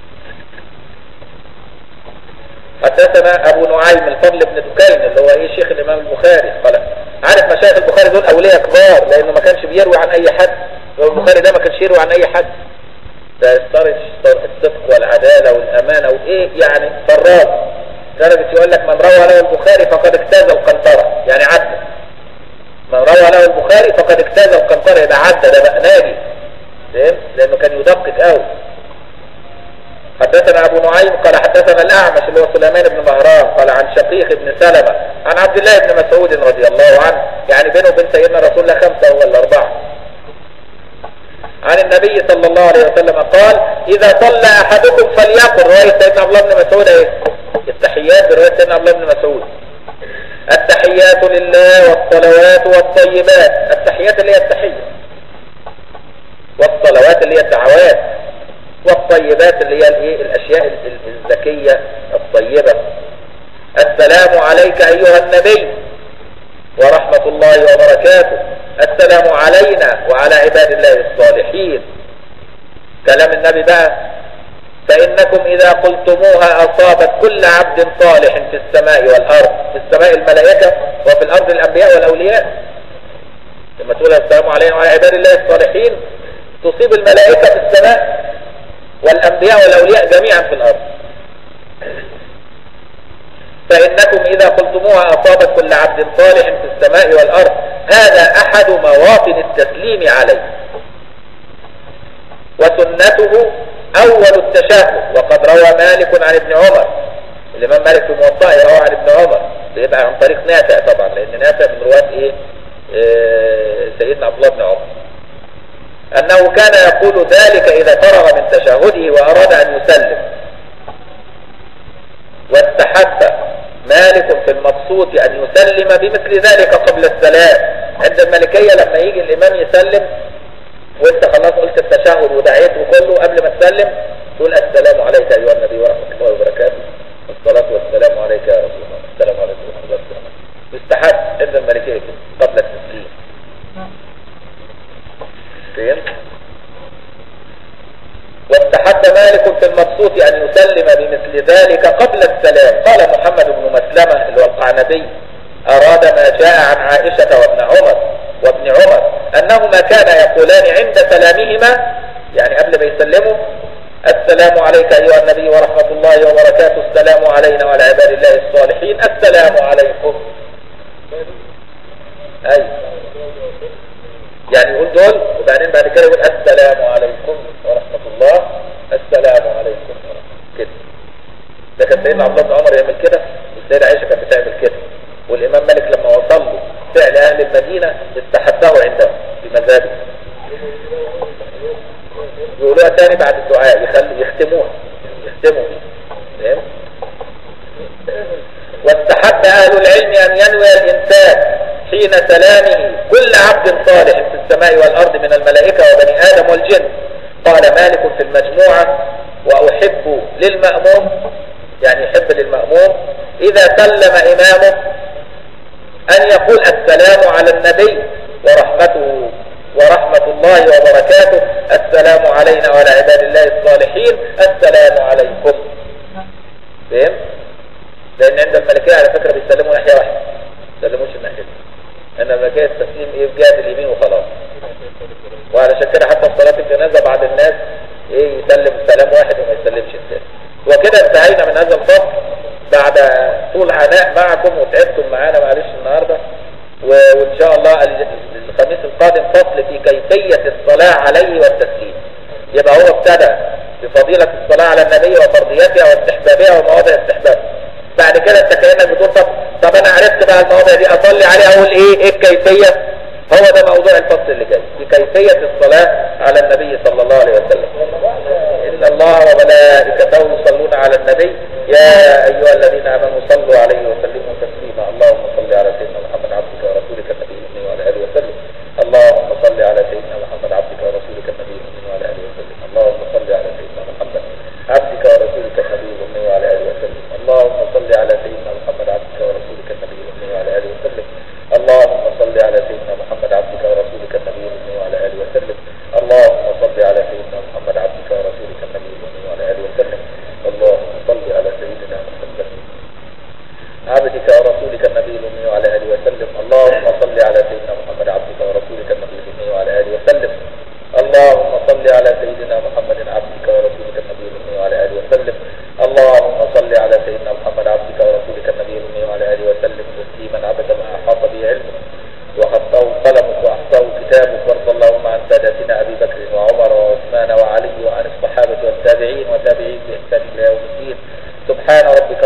حدثنا ابو نعيم الفضل بن دكين اللي هو ايه شيخ الامام البخاري قال عارف مشايخ البخاري دول اولياء كبار لانه ما كانش بيروي عن اي حد الامام البخاري ده ما كانش يروي عن اي حد ده يسترج الصدق والعداله والامانه وايه يعني فراز درجة يقول لك من روى له البخاري فقد اجتاز القنطرة يعني عدى من روى له البخاري فقد اجتاز القنطرة يبقى عدى ده بقى ناجي فهمت لانه كان يدقق قوي حدثنا ابو نعيم قال حدثنا الاعمش اللي هو سليمان بن مهران قال عن شقيق بن سلمة عن عبد الله بن مسعود رضي الله عنه يعني بينه وبين سيدنا رسول الله خمسة ولا اربعة عن النبي صلى الله عليه وسلم قال اذا صلى احدكم فليقل رواية سيدنا عبد الله بن مسعود ايه التحيات برواية سيدنا عبد الله بن مسعود التحيات لله والصلوات والطيبات التحيات اللي هي التحية والصلوات اللي هي الدعوات والطيبات اللي هي الايه الاشياء الذكية الطيبة السلام عليك ايها النبي ورحمة الله وبركاته السلام علينا وعلى عباد الله الصالحين كلام النبي بقى فإنكم إذا قلتموها أصابت كل عبد صالح في السماء والأرض في السماء الملائكة وفي الأرض الأنبياء والأولياء لما تقول السلام علينا وعلى عباد الله الصالحين تصيب الملائكة في السماء والأنبياء والأولياء جميعا في الأرض فإنكم إذا قلتموها أصابت كل عبد صالح في السماء والأرض هذا أحد مواطن التسليم عليه وسنته أول التشهد وقد روى مالك عن ابن عمر الإمام مالك في موطأه روى عن ابن عمر بيبقى عن طريق نافع طبعا لأن نافع من رواة إيه آه سيدنا عبد الله بن عمر أنه كان يقول ذلك إذا فرغ من تشهده وأراد أن يسلم واستحب مالك في المبسوط أن يسلم بمثل ذلك قبل السلام عند الملكية لما يجي الإمام يسلم وانت خلاص قلت التشهد ودعيت وكله قبل ما تسلم تقول السلام عليك أيها النبي ورحمة الله وبركاته والصلاة والسلام عليك يا رسول الله مثل ذلك قبل السلام قال محمد بن مسلمة اللي هو القعنبي أراد ما جاء عن عائشة وابن عمر وابن عمر أنهما كان يقولان عند سلامهما يعني قبل ما يسلموا السلام عليك أيها النبي ورحمة الله وبركاته السلام علينا وعلى عباد الله الصالحين السلام عليكم أي يعني يقول دول وبعدين بعد كده يقول السلام عليكم ورحمة الله السلام عليكم ورحمة كده ده كان سيدنا عبد الله بن عمر يعمل كده والسيدة عائشة كانت بتعمل كده والإمام مالك لما وصل له فعل أهل المدينة استحبه عنده في مذهبه يقولوها تاني بعد الدعاء يخلي يختموها يختموا فاهم واستحب أهل العلم أن ينوي الإنسان حين سلامه كل عبد صالح في السماء والأرض من الملائكة وبني آدم والجن قال مالك في المجموعة وأحب للمأموم يعني يحب للمأموم إذا سلم إمامه أن يقول السلام على النبي ورحمته ورحمة الله وبركاته السلام علينا وعلى عباد الله الصالحين السلام عليكم فهم؟ لأن عند الملكية على فكرة بيسلموا ناحية واحدة ما بيسلموش الناحية أن الملكية التسليم إيه في جهة اليمين وخلاص وعلشان كده حتى في صلاة الجنازة بعض الناس إيه يسلم سلام واحد وما يسلمش الثاني وكده انتهينا من هذا الفصل بعد طول عناء معكم وتعبتم معانا معلش النهاردة وإن شاء الله الخميس القادم فصل في كيفية الصلاة عليه والتسليم يبقى هو ابتدى بفضيلة الصلاة على النبي وفرضيتها واستحبابها ومواضع استحبابها بعد كده انت كأنك بتقول طب, طب انا عرفت بقى المواضع دي اصلي عليها اقول ايه ايه الكيفية هو ده موضوع الفصل اللي جاي في كيفية الصلاة على النبي صلى الله عليه وسلم إن الله وملائكته يصلون على النبي يا أيها الذين آمنوا صلوا عليه وسلموا تسليما اللهم صل على سيدنا محمد عبدك ورسولك النبي الأمي وعلى آله وسلم اللهم صل على سيدنا محمد عبدك ورسولك النبي الأمي وعلى آله وسلم اللهم صل على سيدنا محمد عبدك ورسولك النبي الأمي وعلى آله وسلم اللهم صل على سيدنا محمد عبدك ورسولك النبي الأمي وعلى آله وسلم اللهم صل على سيدنا محمد عبدك ورسولك النبي الأمي وعلى آله وسلم اللهم صل على سيدنا محمد عبدك ورسولك النبي الأمي وعلى آله وسلم اللهم صل على سيدنا محمد عبدك ورسولك النبي الأمي وعلى آله وسلم اللهم صل على سيدنا محمد عبدك ورسولك النبي الأمي وعلى آله وسلم اللهم صل على سيدنا محمد عبدك ورسولك النبي الأمي وعلى آله وسلم اللهم صل على سيدنا محمد عبدك ورسولك النبي الأمي وعلى آله وسلم تسليما عبد ما أحاط به علمك وخطه قلمك وأحصاه كتابك وارض اللهم عن سادتنا أبي بكر وعمر وعثمان وعلي وعن الصحابة والتابعين وتابعين بإحسان إلى يوم الدين سبحان ربك